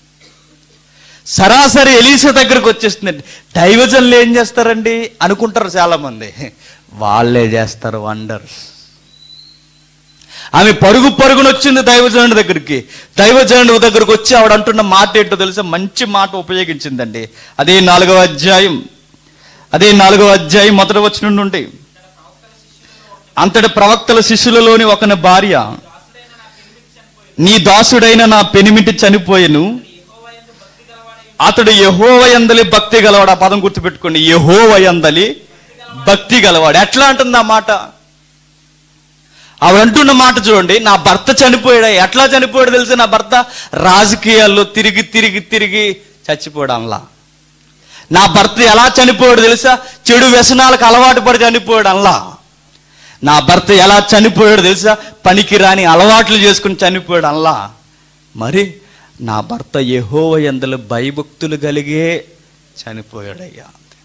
సరాసరి ఎలీసా దగ్గరకు వచ్చేస్తుందండి దైవజనులు ఏం చేస్తారండి అనుకుంటారు చాలా మంది వాళ్ళే చేస్తారు వండర్స్ ఆమె పరుగు పరుగున వచ్చింది దైవజనుడి దగ్గరికి దైవజనుడి దగ్గరకు వచ్చి ఆవిడ అంటున్న మాట ఏంటో తెలుసా మంచి మాట ఉపయోగించిందండి అదే నాలుగవ అధ్యాయం అదే నాలుగవ అధ్యాయం మొదటి వచ్చిన నుండి అంతటి ప్రవక్తల శిష్యులలోని ఒకని భార్య నీ దాసుడైన నా పెనిమిటి చనిపోయెను అతడు యహోవయందలి భక్తి గలవాడు ఆ పదం గుర్తుపెట్టుకోండి యహోవయందలి భక్తి గలవాడు ఎట్లా అంటుంది ఆ మాట ఆవిడ అంటున్న మాట చూడండి నా భర్త చనిపోయాడు ఎట్లా చనిపోయాడు తెలుసు నా భర్త రాజకీయాల్లో తిరిగి తిరిగి తిరిగి చచ్చిపోవడంలా నా భర్త ఎలా చనిపోయాడు తెలుసా చెడు వ్యసనాలకు అలవాటు పడి చనిపోయాడు అల్లా నా భర్త ఎలా చనిపోయాడు తెలుసా పనికి రాని అలవాట్లు చేసుకుని చనిపోయాడు అల్లా మరి నా భర్త యెహోవా యందలి భయభక్తులు కలిగే చనిపోయాడయ్యా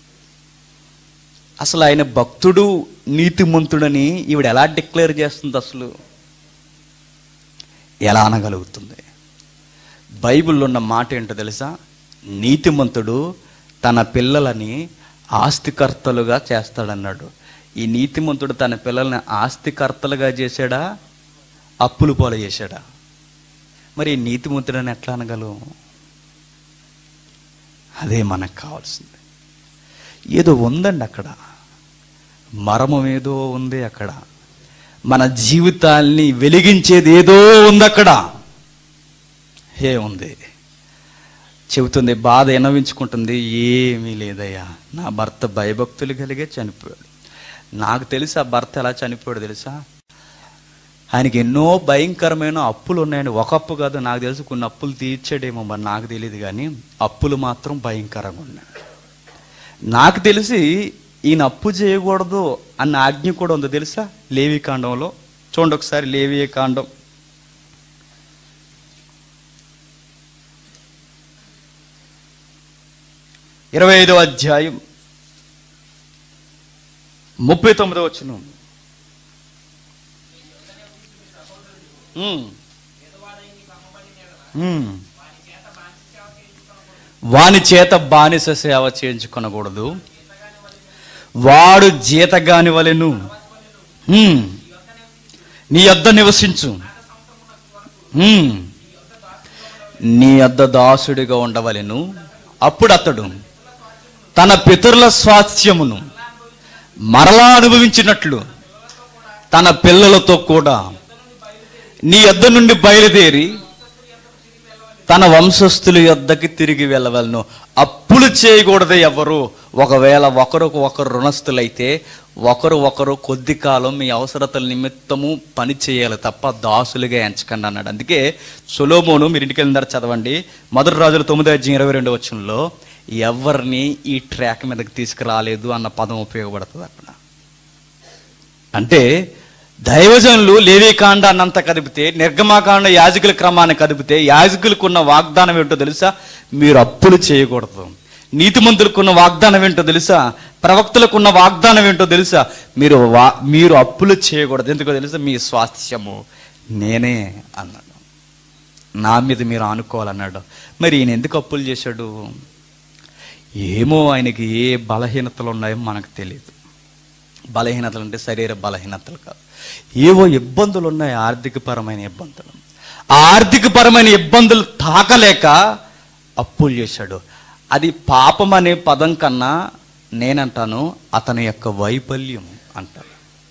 అసలు ఆయన భక్తుడు నీతిమంతుడని ఈవిడ ఎలా డిక్లేర్ చేస్తుంది అసలు ఎలా అనగలుగుతుంది బైబిల్లో ఉన్న మాట ఏంటో తెలుసా నీతిమంతుడు తన పిల్లలని ఆస్తికర్తలుగా చేస్తాడన్నాడు ఈ నీతిమంతుడు తన పిల్లల్ని ఆస్తికర్తలుగా చేశాడా అప్పులు పాలు చేశాడా మరి ఈ నీతిమంతుడని ఎట్లా అనగలం అదే మనకు కావాల్సింది ఏదో ఉందండి అక్కడ మరమం ఏదో ఉంది అక్కడ మన జీవితాల్ని వెలిగించేది ఏదో ఉంది అక్కడ ఏముంది చెబుతుంది బాధ వినవించుకుంటుంది ఏమీ లేదయ్యా నా భర్త భయభక్తులు కలిగే చనిపోయాడు నాకు తెలిసి ఆ భర్త ఎలా చనిపోయాడు తెలుసా ఆయనకి ఎన్నో భయంకరమైన అప్పులు ఉన్నాయని ఒక అప్పు కాదు నాకు తెలుసు కొన్ని అప్పులు తీర్చాడేమో మరి నాకు తెలియదు కానీ అప్పులు మాత్రం భయంకరంగా ఉన్నాయి నాకు తెలిసి ఈయన అప్పు చేయకూడదు అన్న ఆజ్ఞ కూడా ఉందో తెలుసా లేవి కాండంలో చూడండి ఒకసారి లేవి కాండం ఇరవై ఐదో అధ్యాయం ముప్పై తొమ్మిదో వచ్చిన వాని చేత బానిస సేవ చేయించుకొనకూడదు వాడు జీతగాని వలెను ఉమ్. నీ యొద్ద నివసించు ఉమ్. నీ యొద్ద దాసుడిగా ఉండవలెను అప్పుడు అతడు తన పితరుల స్వాస్థ్యమును మరలా అనుభవించినట్లు తన పిల్లలతో కూడా నీ యొద్ద నుండి బయలుదేరి తన వంశస్థుల యొద్దకి తిరిగి వెళ్ళవలను అప్పులు చేయకూడదు ఎవరు ఒకవేళ ఒకరికి ఒకరు రుణస్థులైతే ఒకరు ఒకరు కొద్ది కాలం మీ అవసరతల నిమిత్తము పని చేయాలి తప్ప దాసులుగా ఎంచకండి అన్నాడు అందుకే సొలోమోను మీరు ఇంటికి వెళ్ళిన చదవండి మొదటి రాజుల తొమ్మిది అధ్యాయం ఇరవై రెండు వచ్చంలో ఎవరిని ఈ ట్రాక్ మీదకి తీసుకురాలేదు అన్న పదం ఉపయోగపడుతుంది అక్కడ అంటే దైవజనులు లేవీకాండ అన్నంత కదిపితే నిర్గమాకాండ యాజకుల క్రమాన్ని కదిపితే యాజకులకున్న వాగ్దానం ఏంటో తెలుసా మీరు అప్పులు చేయకూడదు నీతిమంతులకున్న వాగ్దానం ఏంటో తెలుసా ప్రవక్తలకున్న వాగ్దానం ఏంటో తెలుసా మీరు వా మీరు అప్పులు చేయకూడదు ఎందుకో తెలుసా మీ స్వాస్థ్యము నేనే అన్నాడు నా మీద మీరు ఆనుకోవాలన్నాడు మరి ఈయన ఎందుకు అప్పులు చేశాడు ఏమో ఆయనకి ఏ బలహీనతలు ఉన్నాయో మనకు తెలియదు బలహీనతలు అంటే శరీర బలహీనతలు కాదు ఏవో ఇబ్బందులు ఉన్నాయి ఆర్థికపరమైన ఇబ్బందులు ఆ ఆర్థికపరమైన ఇబ్బందులు తాకలేక అప్పులు చేశాడు అది పాపం అనే పదం కన్నా నేనంటాను అతని యొక్క వైఫల్యం అంటాను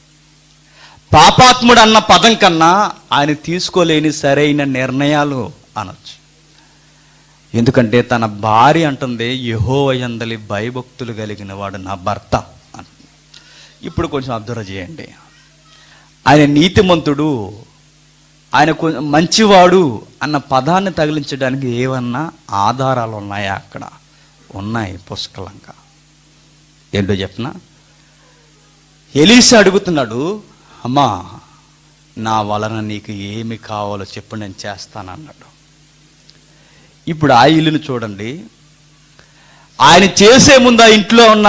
పాపాత్ముడు అన్న పదం కన్నా ఆయన తీసుకోలేని సరైన నిర్ణయాలు అనొచ్చు ఎందుకంటే తన భార్య అంటుంది యహోవయందలి భయభక్తులు కలిగిన వాడు నా భర్త అంటుంది ఇప్పుడు కొంచెం అబ్జర్వ్ చేయండి ఆయన నీతిమంతుడు ఆయన కొ- మంచివాడు అన్న పదాన్ని తగిలించడానికి ఏమన్నా ఆధారాలు ఉన్నాయా అక్కడ ఉన్నాయి పుష్కలంగా ఏంటో చెప్పనా ఎలీసా అడుగుతున్నాడు అమ్మా నా వలన నీకు ఏమి కావాలో చెప్పు నేను చేస్తానన్నాడు ఇప్పుడు ఆ ఇల్లుని చూడండి ఆయన చేసే ముందు ఆ ఇంట్లో ఉన్న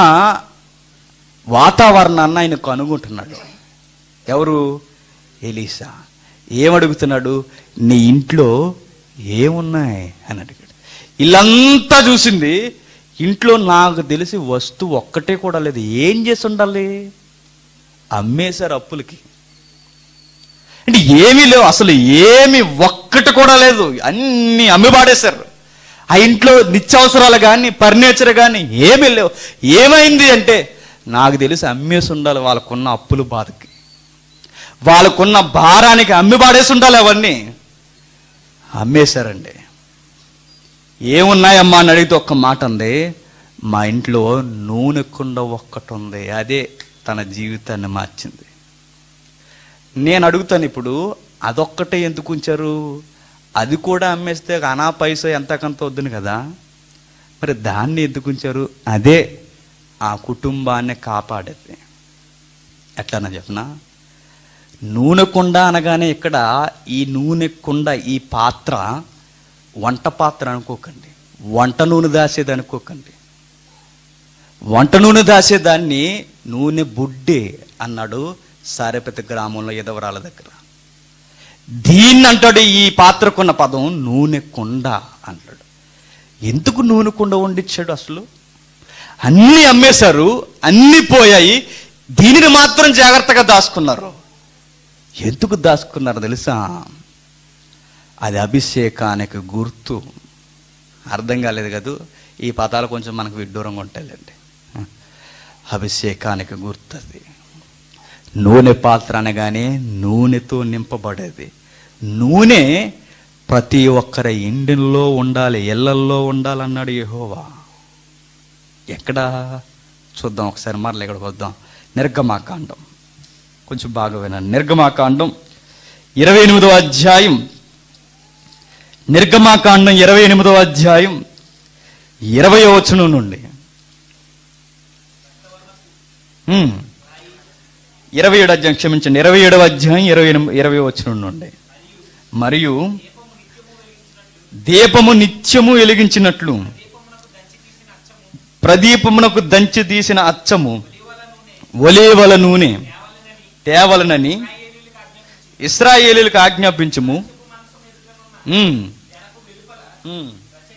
వాతావరణాన్ని ఆయన కనుగొంటున్నాడు ఎవరు ఎలీసా ఏమడుగుతున్నాడు నీ ఇంట్లో ఏమున్నాయి అని అడిగాడు ఇల్లంతా చూసింది ఇంట్లో నాకు తెలిసి వస్తువు ఒక్కటే కూడా లేదు ఏం చేసి ఉండాలి అమ్మేశారు అప్పులకి అంటే ఏమీ లేవు అసలు ఏమి ఒక్కటి కూడా లేదు అన్ని అమ్మి పాడేశారు ఆ ఇంట్లో నిత్యావసరాలు కానీ ఫర్నిచర్ కానీ ఏమీ లేవు ఏమైంది అంటే నాకు తెలిసి అమ్మేసి ఉండాలి వాళ్ళకున్న అప్పుల బాధకి వాళ్ళకున్న భారానికి అమ్మి పాడేసి ఉండాలి అవన్నీ అమ్మేశారండి ఏమున్నాయమ్మా అని అడిగితే ఒక్క మాట ఉంది మా ఇంట్లో నూనె కుండ ఒక్కటి ఉంది అదే తన జీవితాన్ని మార్చింది నేను అడుగుతాను ఇప్పుడు అదొక్కటే ఎందుకు ఉంచారు అది కూడా అమ్మేస్తే అనా పైసా ఎంతకంత వద్దును కదా మరి దాన్ని ఎందుకు ఉంచారు అదే ఆ కుటుంబాన్ని కాపాడేది ఎట్లన్నా చెప్పనా నూనె కుండ అనగానే ఇక్కడ ఈ నూనె కుండ ఈ పాత్ర వంట పాత్ర అనుకోకండి వంట నూనె దాసేది అనుకోకండి వంట నూనె దాసేదాన్ని నూనె బుడ్డే అన్నాడు సారెపతి గ్రామంలో ఎదవరాల దగ్గర దీన్ని అంటాడు ఈ పాత్రకున్న పదం నూనె కుండ అంటాడు ఎందుకు నూనె కుండ వండిచ్చాడు అసలు అన్నీ అమ్మేశారు అన్నీ పోయాయి దీనిని మాత్రం జాగ్రత్తగా దాచుకున్నారు ఎందుకు దాచుకున్నారు తెలుసా అది అభిషేకానికి గుర్తు అర్థం కాలేదు కదూ ఈ పదాలు కొంచెం మనకు విడ్డూరంగా ఉంటాయండి అభిషేకానికి గుర్తు అది నూనె పాత్ర అనగానే నూనెతో నింపబడేది నూనె ప్రతి ఒక్కరి ఇండిలో ఉండాలి ఇళ్లల్లో ఉండాలన్నాడు యెహోవా ఎక్కడ చూద్దాం ఒకసారి మరల ఇక్కడికి వద్దాం నిర్గమాకాండం కొంచెం బాగా వినండి నిర్గమాకాండం ఇరవై ఎనిమిదో అధ్యాయం నిర్గమాకాండం ఇరవై ఎనిమిదో అధ్యాయం ఇరవై వచనం నుండి హ్మ్. ఇరవై ఏడు అధ్యాయం క్షమించండి ఇరవై ఏడవ అధ్యాయం ఇరవై ఎనిమిది ఇరవై వచనం నుండి మరియు దీపము నిత్యము వెలిగించినట్లు ప్రదీపమునకు దంచి తీసిన అచ్చము ఒలేవల నూనె తేవలనని ఇస్రాయేలీలకు ఆజ్ఞాపించము ఉమ్. ఉమ్.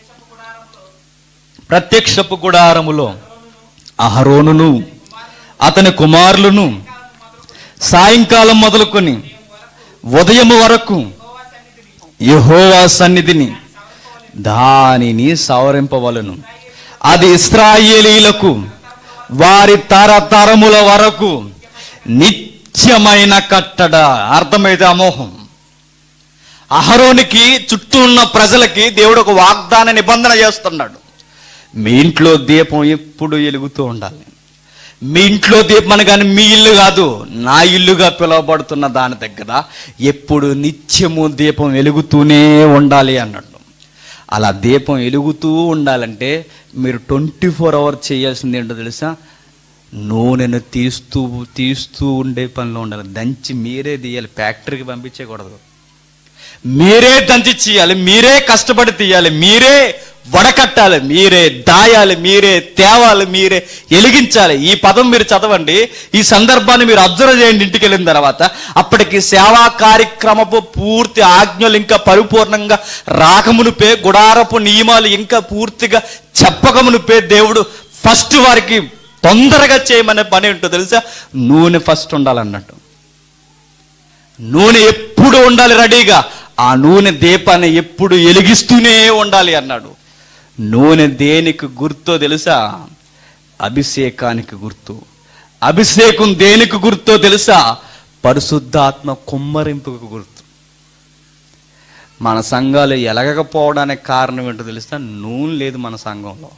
ప్రత్యక్షపు గుడారములో అహరోనును అతని కుమారులను సాయంకాలం మొదలుకొని ఉదయం వరకు యెహోవా సన్నిధిని దానిని సవరింపవలను అది ఇస్రాయేలీలకు వారి తరతరముల వరకు నిత్యమైన కట్టడ అర్థమైతే అమోహం అహరోనికి చుట్టూ ఉన్న ప్రజలకి దేవుడు ఒక వాగ్దాన నిబంధన చేస్తున్నాడు మీ ఇంట్లో దీపం ఎప్పుడు వెలుగుతూ ఉండాలి మీ ఇంట్లో దీపం అనగానే మీ ఇల్లు కాదు నా ఇల్లుగా పిలువబడుతున్న దాని దగ్గర ఎప్పుడు నిత్యము దీపం వెలుగుతూనే ఉండాలి అన్నాడు అలా దీపం వెలుగుతూ ఉండాలంటే మీరు ట్వంటీ ఫోర్ అవర్ చేయాల్సింది ఏంటో తెలుసా నూనెను తీస్తూ తీస్తూ ఉండే పనిలో ఉండాలి దంచి మీరే తీయాలి ఫ్యాక్టరీకి పంపించకూడదు మీరే దంచి చేయాలి మీరే కష్టపడి తీయాలి మీరే వడకట్టాలి మీరే దాయాలి మీరే తేవాలి మీరే ఎలిగించాలి ఈ పదం మీరు చదవండి ఈ సందర్భాన్ని మీరు అబ్జర్వ్ చేయండి ఇంటికి వెళ్ళిన తర్వాత అప్పటికి సేవా కార్యక్రమపు పూర్తి ఆజ్ఞలు ఇంకా పరిపూర్ణంగా రాకమునుపే గుడారపు నియమాలు ఇంకా పూర్తిగా చెప్పకమునుపే దేవుడు ఫస్ట్ వారికి తొందరగా చేయమనే పని ఏంటో తెలుసా నూనె ఫస్ట్ ఉండాలన్నట్టు నూనె ఎప్పుడు ఉండాలి రెడీగా ఆ నూనె దీపాన్ని ఎప్పుడు వెలిగిస్తూనే ఉండాలి అన్నాడు నూనె దేనికి గుర్తో తెలుసా అభిషేకానికి గుర్తు అభిషేకం దేనికి గుర్తో తెలుసా పరిశుద్ధాత్మ కుమ్మరింపుకు గుర్తు మన సంఘాలు ఎలగకపోవడానికి కారణం ఏంటో తెలుసా నూనె లేదు మన సంఘంలో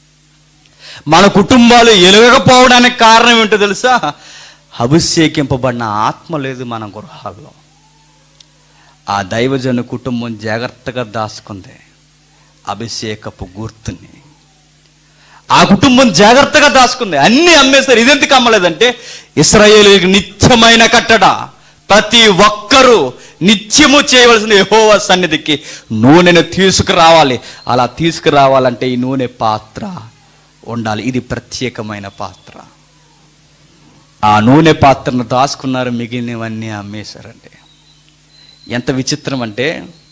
మన కుటుంబాలు ఎలగకపోవడానికి కారణం ఏంటో తెలుసా అభిషేకింపబడిన ఆత్మ లేదు మన గృహాల్లో ఆ దైవజన కుటుంబం జాగ్రత్తగా దాచుకుంది అభిషేకపు గుర్తుని ఆ కుటుంబం జాగ్రత్తగా దాచుకుంది అన్ని అమ్మేస్తారు ఇదెందుకు అమ్మలేదంటే ఇస్రాయేలీకి నిత్యమైన కట్టడ ప్రతి ఒక్కరూ నిత్యము చేయవలసిన యెహోవా సన్నిధికి నూనెను తీసుకురావాలి అలా తీసుకురావాలంటే ఈ నూనె పాత్ర ఉండాలి ఇది ప్రత్యేకమైన పాత్ర ఆ నూనె పాత్రను దాచుకున్నారు మిగిలినవన్నీ అమ్మేశారండి ఎంత విచిత్రం అంటే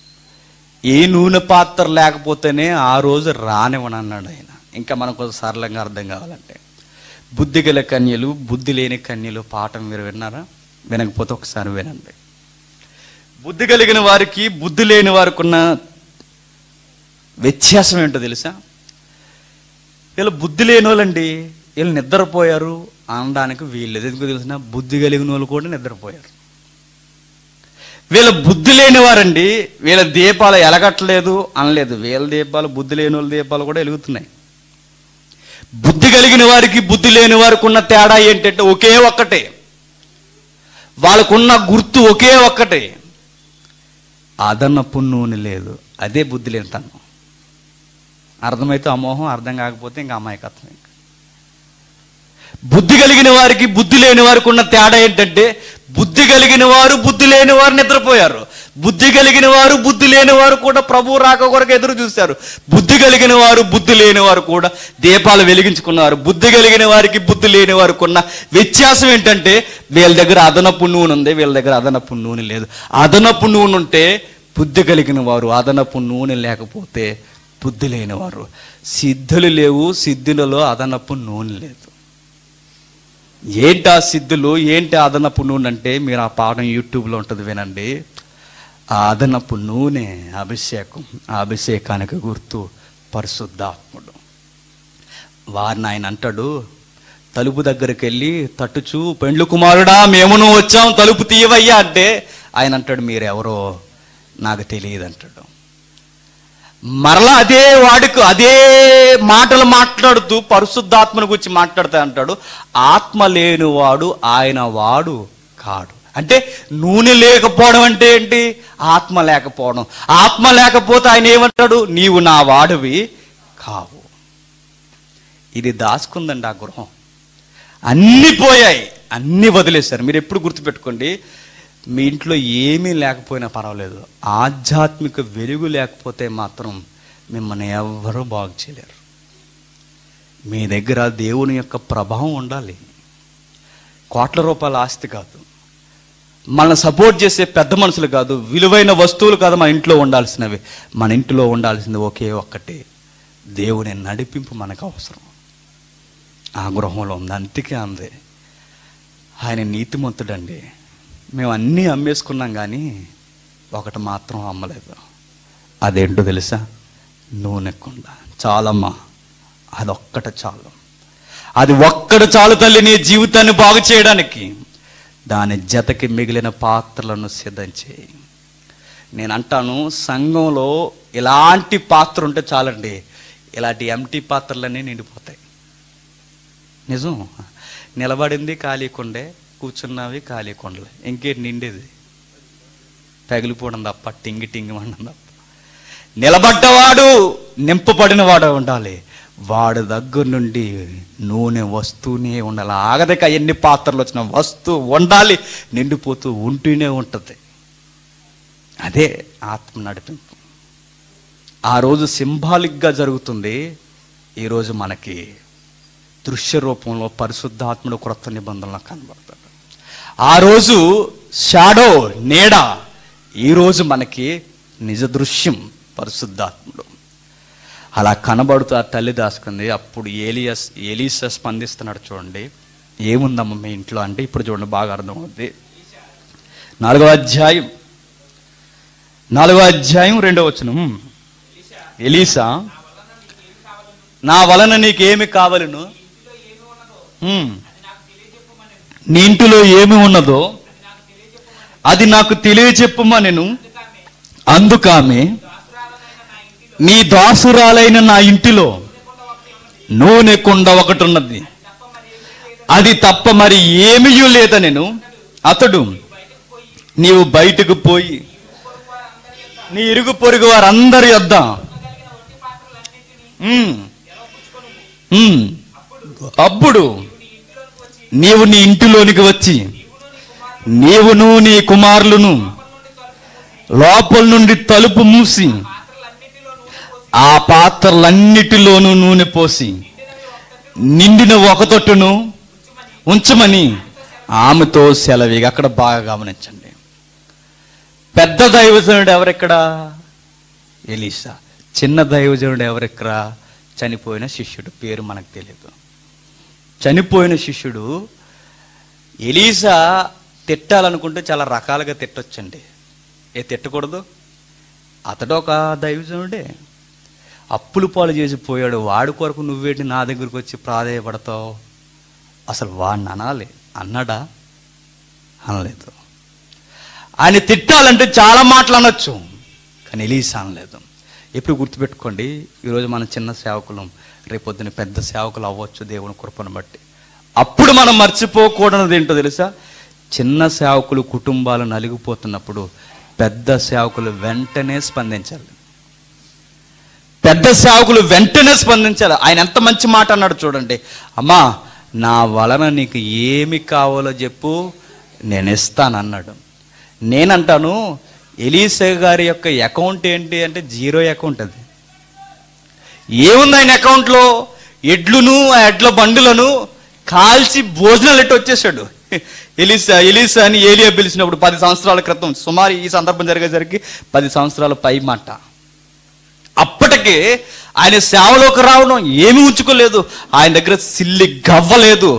ఏ నూనె పాత్ర లేకపోతేనే ఆ రోజు రానివ్వను అన్నాడు ఆయన ఇంకా మనకు కొంచెం సరళంగా అర్థం కావాలంటే బుద్ధి గల కన్యలు బుద్ధి లేని కన్యలు పాఠం మీరు విన్నారా వినకపోతే ఒకసారి వినండి బుద్ధి కలిగిన వారికి బుద్ధి లేని వారికి ఉన్న వ్యత్యాసం ఏంటో తెలుసా వీళ్ళు బుద్ధి లేని వాళ్ళండి వీళ్ళు నిద్రపోయారు అనడానికి వీళ్ళు ఎందుకు తెలిసిన బుద్ధి కలిగిన వాళ్ళు కూడా నిద్రపోయారు వీళ్ళ బుద్ధి లేని వారండి వీళ్ళ దీపాలు ఎలగట్లేదు అనలేదు వీళ్ళ దీపాలు బుద్ధి లేని వాళ్ళ దీపాలు కూడా వెలుగుతున్నాయి బుద్ధి కలిగిన వారికి బుద్ధి లేని వారికి ఉన్న తేడా ఏంటంటే ఒకే ఒక్కటే వాళ్ళకున్న గుర్తు ఒకే ఒక్కటే అదనపు నూనె లేదు అదే బుద్ధి లేనితనం అర్థమైతే అమోహం అర్థం కాకపోతే ఇంకా అమాయకత్వం ఇంకా బుద్ధి కలిగిన వారికి బుద్ధి లేని వారికి ఉన్న తేడా ఏంటంటే బుద్ధి కలిగిన వారు బుద్ధి లేని వారు నిద్రపోయారు బుద్ధి కలిగిన వారు బుద్ధి లేని వారు కూడా ప్రభు రాక కొరకు ఎదురు చూశారు బుద్ధి కలిగిన వారు బుద్ధి లేని వారు కూడా దీపాలు వెలిగించుకున్నారు బుద్ధి కలిగిన వారికి బుద్ధి లేని వారికి ఉన్న వ్యత్యాసం ఏంటంటే వీళ్ళ దగ్గర అదనపు నూనె ఉంది వీళ్ళ దగ్గర అదనపు నూనె లేదు అదనపు నూనె ఉంటే బుద్ధి కలిగిన వారు అదనపు నూనె లేకపోతే బుద్ధి లేని వారు సిద్ధులు లేవు సిద్ధులలో అదనపు నూనె లేదు ఏంటి ఆ సిద్ధులు ఏంటి ఆ అదనపు నూనె అంటే మీరు ఆ పాఠం యూట్యూబ్లో ఉంటుంది వినండి ఆ అదనపు నూనె అభిషేకం ఆ అభిషేకానికి గుర్తు పరిశుద్ధాత్ముడు వారిని ఆయన అంటాడు తలుపు దగ్గరికి వెళ్ళి తట్టుచూ పెండ్లు కుమారుడా మేమును వచ్చాం తలుపు తీయవయ్యా అంటే ఆయన అంటాడు మీరెవరో నాకు తెలియదు అంటాడు మరలా అదే వాడికి అదే మాటలు మాట్లాడుతూ పరిశుద్ధాత్మను గురించి మాట్లాడుతా అంటాడు ఆత్మ లేనివాడు ఆయన వాడు కాడు అంటే నూనె లేకపోవడం అంటే ఏంటి ఆత్మ లేకపోవడం ఆత్మ లేకపోతే ఆయన ఏమంటాడు నీవు నా వాడివి కావు ఇది దాచుకుందండి ఆ గృహం అన్నీ పోయాయి అన్నీ వదిలేశారు మీరు ఎప్పుడు గుర్తుపెట్టుకోండి మీ ఇంట్లో ఏమీ లేకపోయినా పర్వాలేదు ఆధ్యాత్మిక వెలుగు లేకపోతే మాత్రం మిమ్మల్ని ఎవ్వరూ బాగు చేయలేరు మీ దగ్గర దేవుని యొక్క ప్రభావం ఉండాలి కోట్ల రూపాయల ఆస్తి కాదు మనల్ని సపోర్ట్ చేసే పెద్ద మనుషులు కాదు విలువైన వస్తువులు కాదు మన ఇంట్లో ఉండాల్సినవి మన ఇంట్లో ఉండాల్సింది ఒకే ఒక్కటి దేవుని నడిపింపు మనకు అవసరం ఆ గృహంలో ఉంది అందుకే అంది ఆయన నీతిమంతుడండి మేము అన్నీ అమ్మేసుకున్నాం కానీ ఒకటి మాత్రం అమ్మలేదు అదేంటో తెలుసా నూనె కుండ చాలమ్మా అదొక్కట చాలు అది ఒక్కడు చాలు తల్లి నీ జీవితాన్ని బాగు చేయడానికి దాని జతకి మిగిలిన పాత్రలను సిద్ధం చేయి నేను అంటాను సంఘంలో ఇలాంటి పాత్ర ఉంటే చాలండి ఇలాంటి ఎంటీ పాత్రలన్నీ నిండిపోతాయి నిజం నిలబడింది ఖాళీ కొండే కూర్చున్నవి ఖాళీ కొండలే ఇంకేంటి నిండేది తగిలిపోవడం తప్ప టింగి టింగి మండం తప్ప నిలబడ్డవాడు నింపబడిన వాడు ఉండాలి వాడి దగ్గర నుండి నూనె వస్తూనే ఉండాలి ఆగదక ఎన్ని పాత్రలు వచ్చినా వస్తూ ఉండాలి నిండిపోతూ ఉంటూనే ఉంటుంది అదే ఆత్మ నడిపింపు ఆ రోజు సింబాలిక్గా జరుగుతుంది ఈరోజు మనకి దృశ్య రూపంలో పరిశుద్ధాత్ముడు క్రొత్త నిబంధనలో కనబడతాడు ఆ రోజు షాడో నీడ ఈరోజు మనకి నిజ దృశ్యం పరిశుద్ధాత్ముడు అలా కనబడుతూ ఆ తల్లి దాసుకుంది అప్పుడు ఏలియస్ ఏలీసా స్పందిస్తున్నాడు చూడండి ఏముందమ్మ మీ ఇంట్లో అంటే ఇప్పుడు చూడండి బాగా అర్థమవుద్ది నాలుగో అధ్యాయం నాలుగో అధ్యాయం రెండో వచనం ఎలీసా నా వలన నీకేమి కావలను హ్మ్. నీ ఇంటిలో ఏమి ఉన్నదో అది నాకు తెలియచెప్పుమా నేను అందుకామె నీ దాసురాలైన నా ఇంటిలో నూనె కుండ ఒకటి ఉన్నది అది తప్ప మరి ఏమీ లేదా నేను అతడు నీవు బయటకు పోయి నీ ఇరుగు పొరుగు వారందరి వద్ద ఉమ్, ఉమ్, అప్పుడు నీవు నీ ఇంటిలోనికి వచ్చి నీవును నీ కుమారులను లోపల నుండి తలుపు మూసి ఆ పాత్రలన్నిటిలోనూ నూనె పోసి నిండిన ఒక తొట్టును ఉంచమని ఆమెతో సెలవిగా అక్కడ బాగా గమనించండి పెద్ద దైవజనుడు ఎవరెక్కడ ఎలీసా చిన్న దైవజనుడు ఎవరెక్కడ చనిపోయిన శిష్యుడు పేరు మనకు తెలియదు చనిపోయిన శిష్యుడు ఎలీసా తిట్టాలనుకుంటే చాలా రకాలుగా తిట్టొచ్చండి ఏ తిట్టకూడదు అతడు ఒక దైవజనుడే అప్పులు పాలు చేసి పోయాడు వాడి కొరకు నువ్వేంటి నా దగ్గరికి వచ్చి ప్రాధేయపడతావు అసలు వాడిని అనాలి అన్నాడా అనలేదు ఆయన తిట్టాలంటే చాలా మాటలు అనొచ్చు కానీ ఎలీసా అనలేదు ఎప్పుడు గుర్తుపెట్టుకోండి ఈరోజు మన చిన్న సేవకులం రేపొద్దున పెద్ద సేవకులు అవ్వచ్చు దేవుని కృపను బట్టి అప్పుడు మనం మర్చిపోకూడనిది ఏంటో తెలుసా చిన్న సేవకులు కుటుంబాలు నలిగిపోతున్నప్పుడు పెద్ద సేవకులు వెంటనే స్పందించాలి పెద్ద సేవకులు వెంటనే స్పందించాలి ఆయన ఎంత మంచి మాట అన్నాడు చూడండి అమ్మా నా వలన నీకు ఏమి కావాలో చెప్పు నేను ఇస్తాను అన్నాడు నేనంటాను ఎలీసా గారి యొక్క అకౌంట్ ఏంటి అంటే జీరో అకౌంట్ అది ఏముంది ఆయన అకౌంట్లో ఎడ్లును ఆ ఎడ్ల బండులను కాల్చి భోజనాలు ఎట్టి వచ్చేసాడు ఎలీసా ఎలీసా అని ఏలియా పిలిచినప్పుడు పది సంవత్సరాల క్రితం సుమారు ఈ సందర్భం జరిగేసరికి పది సంవత్సరాల పై మాట అప్పటికే ఆయన సేవలోకి రావడం ఏమీ ఉంచుకోలేదు ఆయన దగ్గర సిల్లి గవ్వలేదు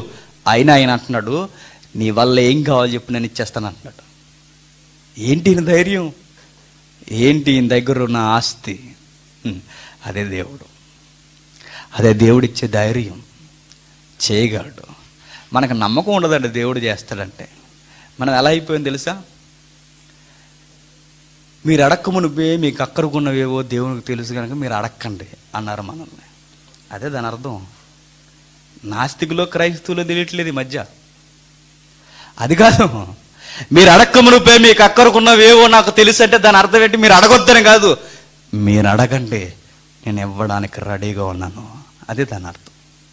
అయినా ఆయన అంటున్నాడు నీ వల్ల ఏం కావాలో చెప్పు నేను ఇచ్చేస్తాను అంటున్నాడు ఏంటి ఈయన ధైర్యం ఏంటి ఈయన దగ్గర ఉన్న ఆస్తి హ్మ్, అదే దేవుడు అదే దేవుడిచ్చే ధైర్యం చేయగలడు మనకు నమ్మకం ఉండదండి దేవుడు చేస్తాడంటే మనం ఎలా అయిపోయింది తెలుసా మీరు అడక్కము నువ్వే మీకు అక్కరుకున్నవేవో దేవునికి తెలుసు కనుక మీరు అడక్కండి అన్నారు మనల్ని అదే దాని అర్థం నాస్తికులో క్రైస్తవులో తెలియట్లేదు ఈ మధ్య అది కాదు మీరు అడక్కము నువ్వే మీకు అక్కరుకున్నవేవో నాకు తెలుసు అంటే దాని అర్థం ఏంటి మీరు అడగొద్దని కాదు మీరు అడగండి నేను ఇవ్వడానికి రెడీగా ఉన్నాను అదే దాని అర్థం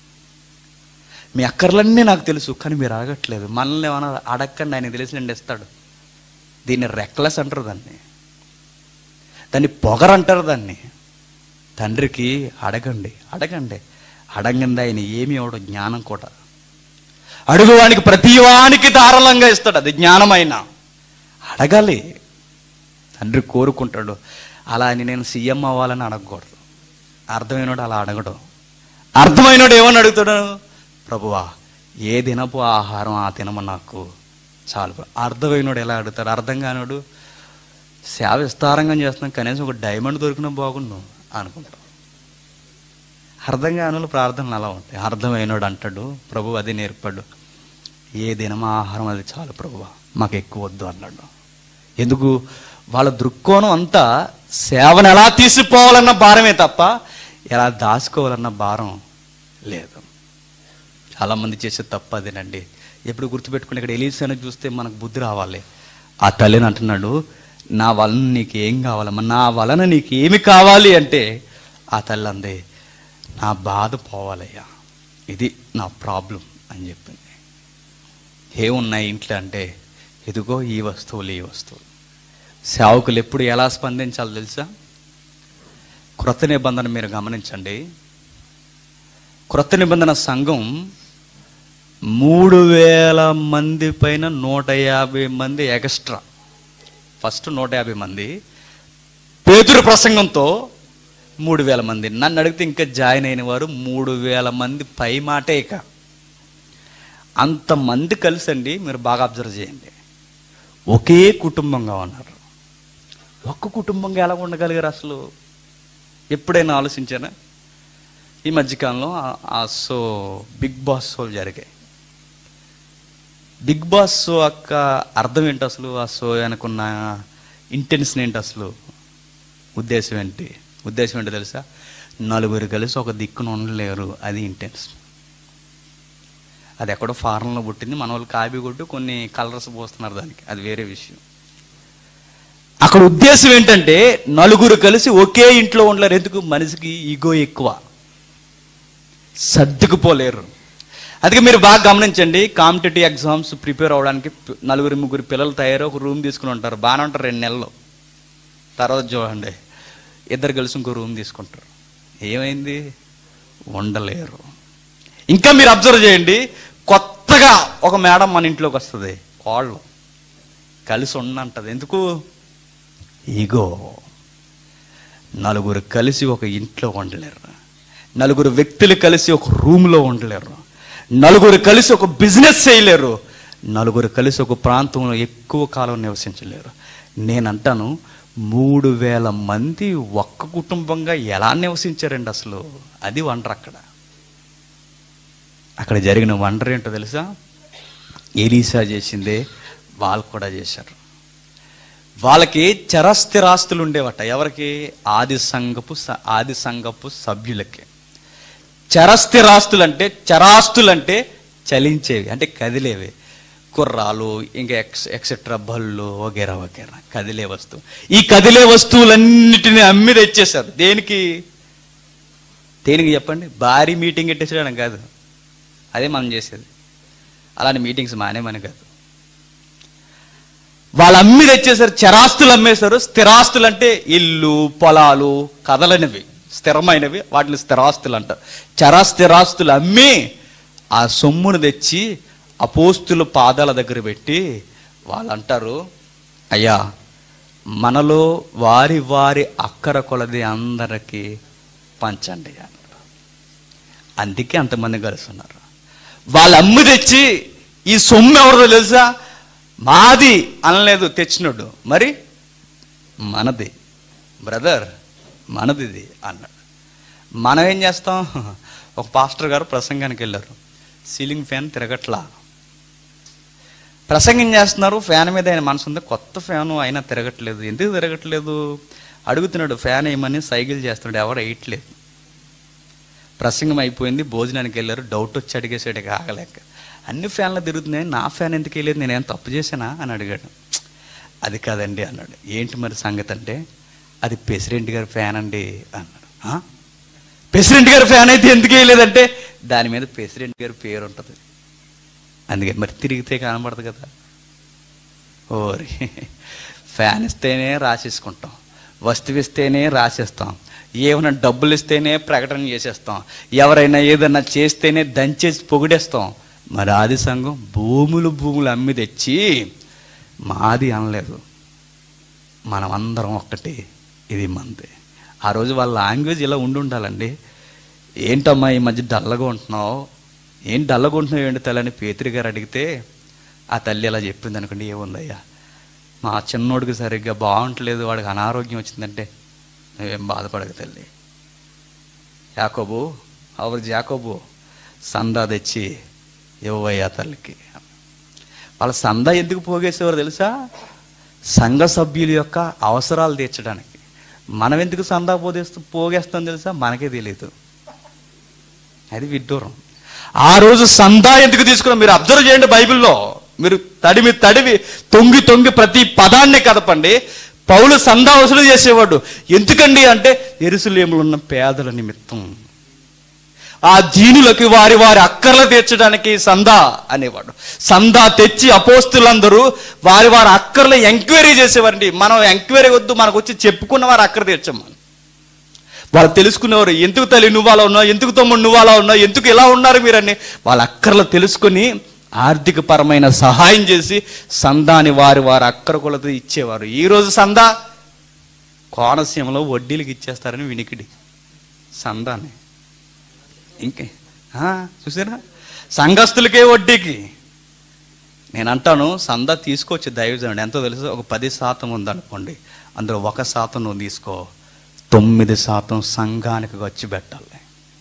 మీ అక్కర్లన్నీ నాకు తెలుసు కానీ మీరు అడగట్లేదు మనల్ని ఏమన్నా అడగండి ఆయన తెలిసి నేను ఇస్తాడు దీన్ని రెక్లెస్ అంటారు దాన్ని దాన్ని పొగరంటారు దాన్ని తండ్రికి అడగండి అడగండి అడగండి ఆయన ఏమి ఇవ్వడు జ్ఞానం కూడా అడుగువానికి ప్రతివానికి ధారాళంగా ఇస్తాడు అది జ్ఞానమైన అడగాలి తండ్రి కోరుకుంటాడు అలా అని నేను సీఎం అవ్వాలని అడగకూడదు అర్థమైనోడు అలా అడగడు అర్థమైనోడు ఏమని అడుగుతాడు ప్రభువా ఏ దినపు ఆహారం ఆ తినము నాకు చాలు అర్థమైనోడు ఎలా అడుగుతాడు అర్థం కానివాడు సేవ విస్తారంగా చేస్తున్నాం కనీసం ఒక డైమండ్ దొరికినా బాగుండు అనుకుంటాం అర్థం కాని వాళ్ళు ప్రార్థనలు అలా ఉంటాయి అర్థమైనోడు అంటాడు ప్రభు అది నేర్పాడు ఏ దినం ఆహారం అది చాలు ప్రభువా మాకు ఎక్కువ వద్దు అన్నాడు ఎందుకు వాళ్ళ దృక్కోణం అంతా సేవను ఎలా తీసిపోవాలన్న భారమే తప్ప ఎలా దాచుకోవాలన్న భారం లేదు చాలామంది చేసే తప్పు అదేనండి ఎప్పుడు గుర్తుపెట్టుకుని ఇక్కడ ఎలీసాను చూస్తే మనకు బుద్ధి రావాలి ఆ తల్లిని అంటున్నాడు నా వలన నీకు ఏం కావాలమ్మా నా వలన నీకు ఏమి కావాలి అంటే ఆ తల్లి అంది నా బాధ పోవాలయ్యా ఇది నా ప్రాబ్లం అని చెప్పింది ఏమున్నాయి ఇంట్లో అంటే ఇదిగో ఈ వస్తువులు ఈ వస్తువులు సేవకులు ఎప్పుడు ఎలా స్పందించాలో తెలుసా క్రొత్త నిబంధన మీరు గమనించండి క్రొత్త నిబంధన సంఘం మూడు వేల మంది పైన నూట యాభై మంది ఎక్స్ట్రా ఫస్ట్ నూట యాభై మంది పేతురు ప్రసంగంతో మూడు వేల మంది నన్ను అడిగితే ఇంకా జాయిన్ అయిన వారు మూడు వేల మంది పై మాటే ఇక అంతమంది కలిసండి మీరు బాగా అబ్జర్వ్ చేయండి ఒకే కుటుంబంగా ఉన్నారు ఒక్క కుటుంబంగా ఎలా ఉండగలిగారు అసలు ఎప్పుడైనా ఆలోచించానా ఈ మధ్యకాలంలో ఆ- ఆ షో బిగ్ బాస్ షోలు జరిగాయి బిగ్ బాస్ షో యొక్క అర్థం ఏంటి అసలు ఆ షో అనుకున్న ఇంటెన్షన్ ఏంటి అసలు ఉద్దేశం ఏంటి ఉద్దేశం ఏంటో తెలుసా నలుగురు కలిసి ఒక దిక్కున ఉండలేరు అది ఇంటెన్షన్ అది ఎక్కడో ఫారెన్లో పుట్టింది మన వాళ్ళు కాపీ కొట్టి కొన్ని కలర్స్ పోస్తున్నారు దానికి అది వేరే విషయం అక్కడ ఉద్దేశం ఏంటంటే నలుగురు కలిసి ఒకే ఇంట్లో ఉండలేరు ఎందుకు మనిషికి ఈగో ఎక్కువ సర్దుకుపోలేరు అందుకే మీరు బాగా గమనించండి కాంపిటేటివ్ ఎగ్జామ్స్ ప్రిపేర్ అవ్వడానికి పి- నలుగురు ముగ్గురు పిల్లలు తయారు ఒక రూమ్ తీసుకుని ఉంటారు బాగానే ఉంటారు రెండు నెలలు తర్వాత చూడండి ఇద్దరు కలిసి ఇంకో రూమ్ తీసుకుంటారు ఏమైంది ఉండలేరు ఇంకా మీరు అబ్జర్వ్ చేయండి కొత్తగా ఒక మేడం మన ఇంట్లోకి వస్తుంది వాళ్ళు కలిసి ఉండంటది ఎందుకు ఈగో నలుగురు కలిసి ఒక ఇంట్లో ఉండలేరు నలుగురు వ్యక్తులు కలిసి ఒక రూమ్లో ఉండలేరు నలుగురు కలిసి ఒక బిజినెస్ చేయలేరు నలుగురు కలిసి ఒక ప్రాంతంలో ఎక్కువ కాలం నివసించలేరు నేనంటాను మూడు వేల మంది ఒక్క కుటుంబంగా ఎలా నివసించారండి అసలు అది వండర్ అక్కడ అక్కడ జరిగిన వండర్ ఏంటో తెలుసా ఎలీసా చేసిందే వాళ్ళు కూడా చేశారు వాళ్ళకి చరస్థిరాస్తులు ఉండేవట ఎవరికి ఆది సంఘపు స- ఆది సంఘపు సభ్యులకి చరస్థిరాస్తులు అంటే చరాస్తులు అంటే చలించేవి అంటే కదిలేవి కుర్రాలు ఇంకా ఎక్స్ ఎక్సెట్రా బళ్ళు వగేరా వగేరా కదిలే వస్తువు ఈ కదిలే వస్తువులన్నిటిని అమ్మి తెచ్చేశారు దేనికి దేనికి చెప్పండి భారీ మీటింగ్ పెట్టేసేయడం కాదు అదే మనం చేసేది అలాంటి మీటింగ్స్ మానేమని కాదు వాళ్ళు అమ్మి తెచ్చేసారు చరాస్తులు అమ్మేశారు స్థిరాస్తులు అంటే ఇల్లు పొలాలు కదలనివి స్థిరమైనవి వాటిని స్థిరాస్తులు అంటారు చరాస్థిరాస్తులు అమ్మి ఆ సొమ్మును తెచ్చి అపోస్తుల పాదాల దగ్గర పెట్టి వాళ్ళు అంటారు అయ్యా మనలో వారి వారి అక్కర కొలది అందరికీ పంచండి అన్నారు అందుకే అంతమంది కలిసి ఉన్నారు వాళ్ళ అమ్ము తెచ్చి ఈ సొమ్ము ఎవరిదో తెలుసా మాది అనలేదు తెచ్చినోడు మరి మనది బ్రదర్ మనది ఇది అన్నాడు మనం ఏం చేస్తాం ఒక పాస్టర్ గారు ప్రసంగానికి వెళ్ళారు సీలింగ్ ఫ్యాన్ తిరగట్లా ప్రసంగం చేస్తున్నారు ఫ్యాన్ మీద ఆయన మనసు ఉంది కొత్త ఫ్యాను అయినా తిరగట్లేదు ఎందుకు తిరగట్లేదు అడుగుతున్నాడు ఫ్యాన్ వేయమని సైకిల్ చేస్తున్నాడు ఎవరు వేయట్లేదు ప్రసంగం అయిపోయింది భోజనానికి వెళ్ళారు డౌట్ వచ్చి అడిగేసాడు ఇక ఆగలేక అన్ని ఫ్యాన్లు తిరుగుతున్నాయి నా ఫ్యాన్ ఎందుకు వెళ్ళలేదు నేనేం తప్పు చేశానా అని అడిగాడు అది కాదండి అన్నాడు ఏంటి మరి సంగతి అంటే అది ప్రెసిడెంట్ గారి ఫ్యాన్ అండి అన్నాడు "ఆ? ప్రెసిడెంట్ గారి ఫ్యాన్ అయితే ఎందుకు వేయలేదంటే దాని మీద ప్రెసిడెంట్ గారి పేరు ఉంటుంది అందుకే మరి తిరిగితే కనబడదు కదా ఓరి ఫ్యాన్ ఇస్తేనే రాసేసుకుంటాం వస్తువు ఇస్తేనే రాసేస్తాం ఏమైనా డబ్బులు ఇస్తేనే ప్రకటన చేసేస్తాం ఎవరైనా ఏదైనా చేస్తేనే దంచేసి పొగిడేస్తాం మరి ఆది సంఘం భూములు భూములు అమ్మి తెచ్చి మాది అనలేదు మనం అందరం ఒక్కటి ఇది మంది ఆ రోజు వాళ్ళ లాంగ్వేజ్ ఇలా ఉండి ఉండాలండి ఏంటమ్మా ఈ మధ్య డల్లగా ఉంటున్నావు ఏం డల్లగా ఉంటున్నావు ఏంటి తల్లి అని పేతురి గారు అడిగితే ఆ తల్లి ఇలా చెప్పింది అనుకోండి ఏముందయ్యా మా చిన్నోడికి సరిగ్గా బాగుంటలేదు వాడికి అనారోగ్యం వచ్చిందంటే నువ్వేం బాధపడక తల్లి యాకోబు అవరు జాకోబు సందా తెచ్చి ఇవ్వయ్యా తల్లికి వాళ్ళ సందా ఎందుకు పోగేసేవారు తెలుసా సంఘ సభ్యుల యొక్క అవసరాలు తీర్చడానికి మనం ఎందుకు సందా పోగేస్తూ పోగేస్తాం తెలుసా మనకే తెలియదు అది విడ్డూరం ఆ రోజు సందా ఎందుకు తీసుకున్నాం మీరు అబ్జర్వ్ చేయండి బైబిల్లో మీరు తడిమి తడివి తొంగి తొంగి ప్రతి పదాన్ని కదపండి పౌలు సందా వసూలు చేసేవాడు ఎందుకండి అంటే ఎరుసలేములు ఉన్న పేదల నిమిత్తం ఆ దీనులకి వారి వారి అక్కర్లు తీర్చడానికి సందా అనేవాడు సందా తెచ్చి అపోస్తులందరూ వారి వారి అక్కర్లు ఎంక్వైరీ చేసేవారండి మనం ఎంక్వైరీ వద్దు మనకు వచ్చి చెప్పుకున్న వారి అక్కర తీర్చమని వాళ్ళు తెలుసుకునేవారు ఎందుకు తల్లి నువ్వు అలా ఉన్నావు ఎందుకు తమ్ముడు నువ్వు అలా ఉన్నావు ఎందుకు ఇలా ఉన్నారు మీరని వాళ్ళ అక్కర్లు తెలుసుకొని ఆర్థిక పరమైన సహాయం చేసి సందాని వారి వారి అక్కర కొలత ఇచ్చేవారు ఈ రోజు సందా కోనసీమలో వడ్డీలకు ఇచ్చేస్తారని వినికిడి సందాని ఇంకే ఆ, చూసారా సంఘస్థులకే వడ్డీకి నేను అంటాను సందా తీసుకోవచ్చు దైవజనుడు ఎంతో తెలుసు ఒక పది శాతం ఉందనుకోండి అందులో ఒక శాతం నువ్వు తీసుకో తొమ్మిది శాతం సంఘానికి వచ్చి పెట్టాలి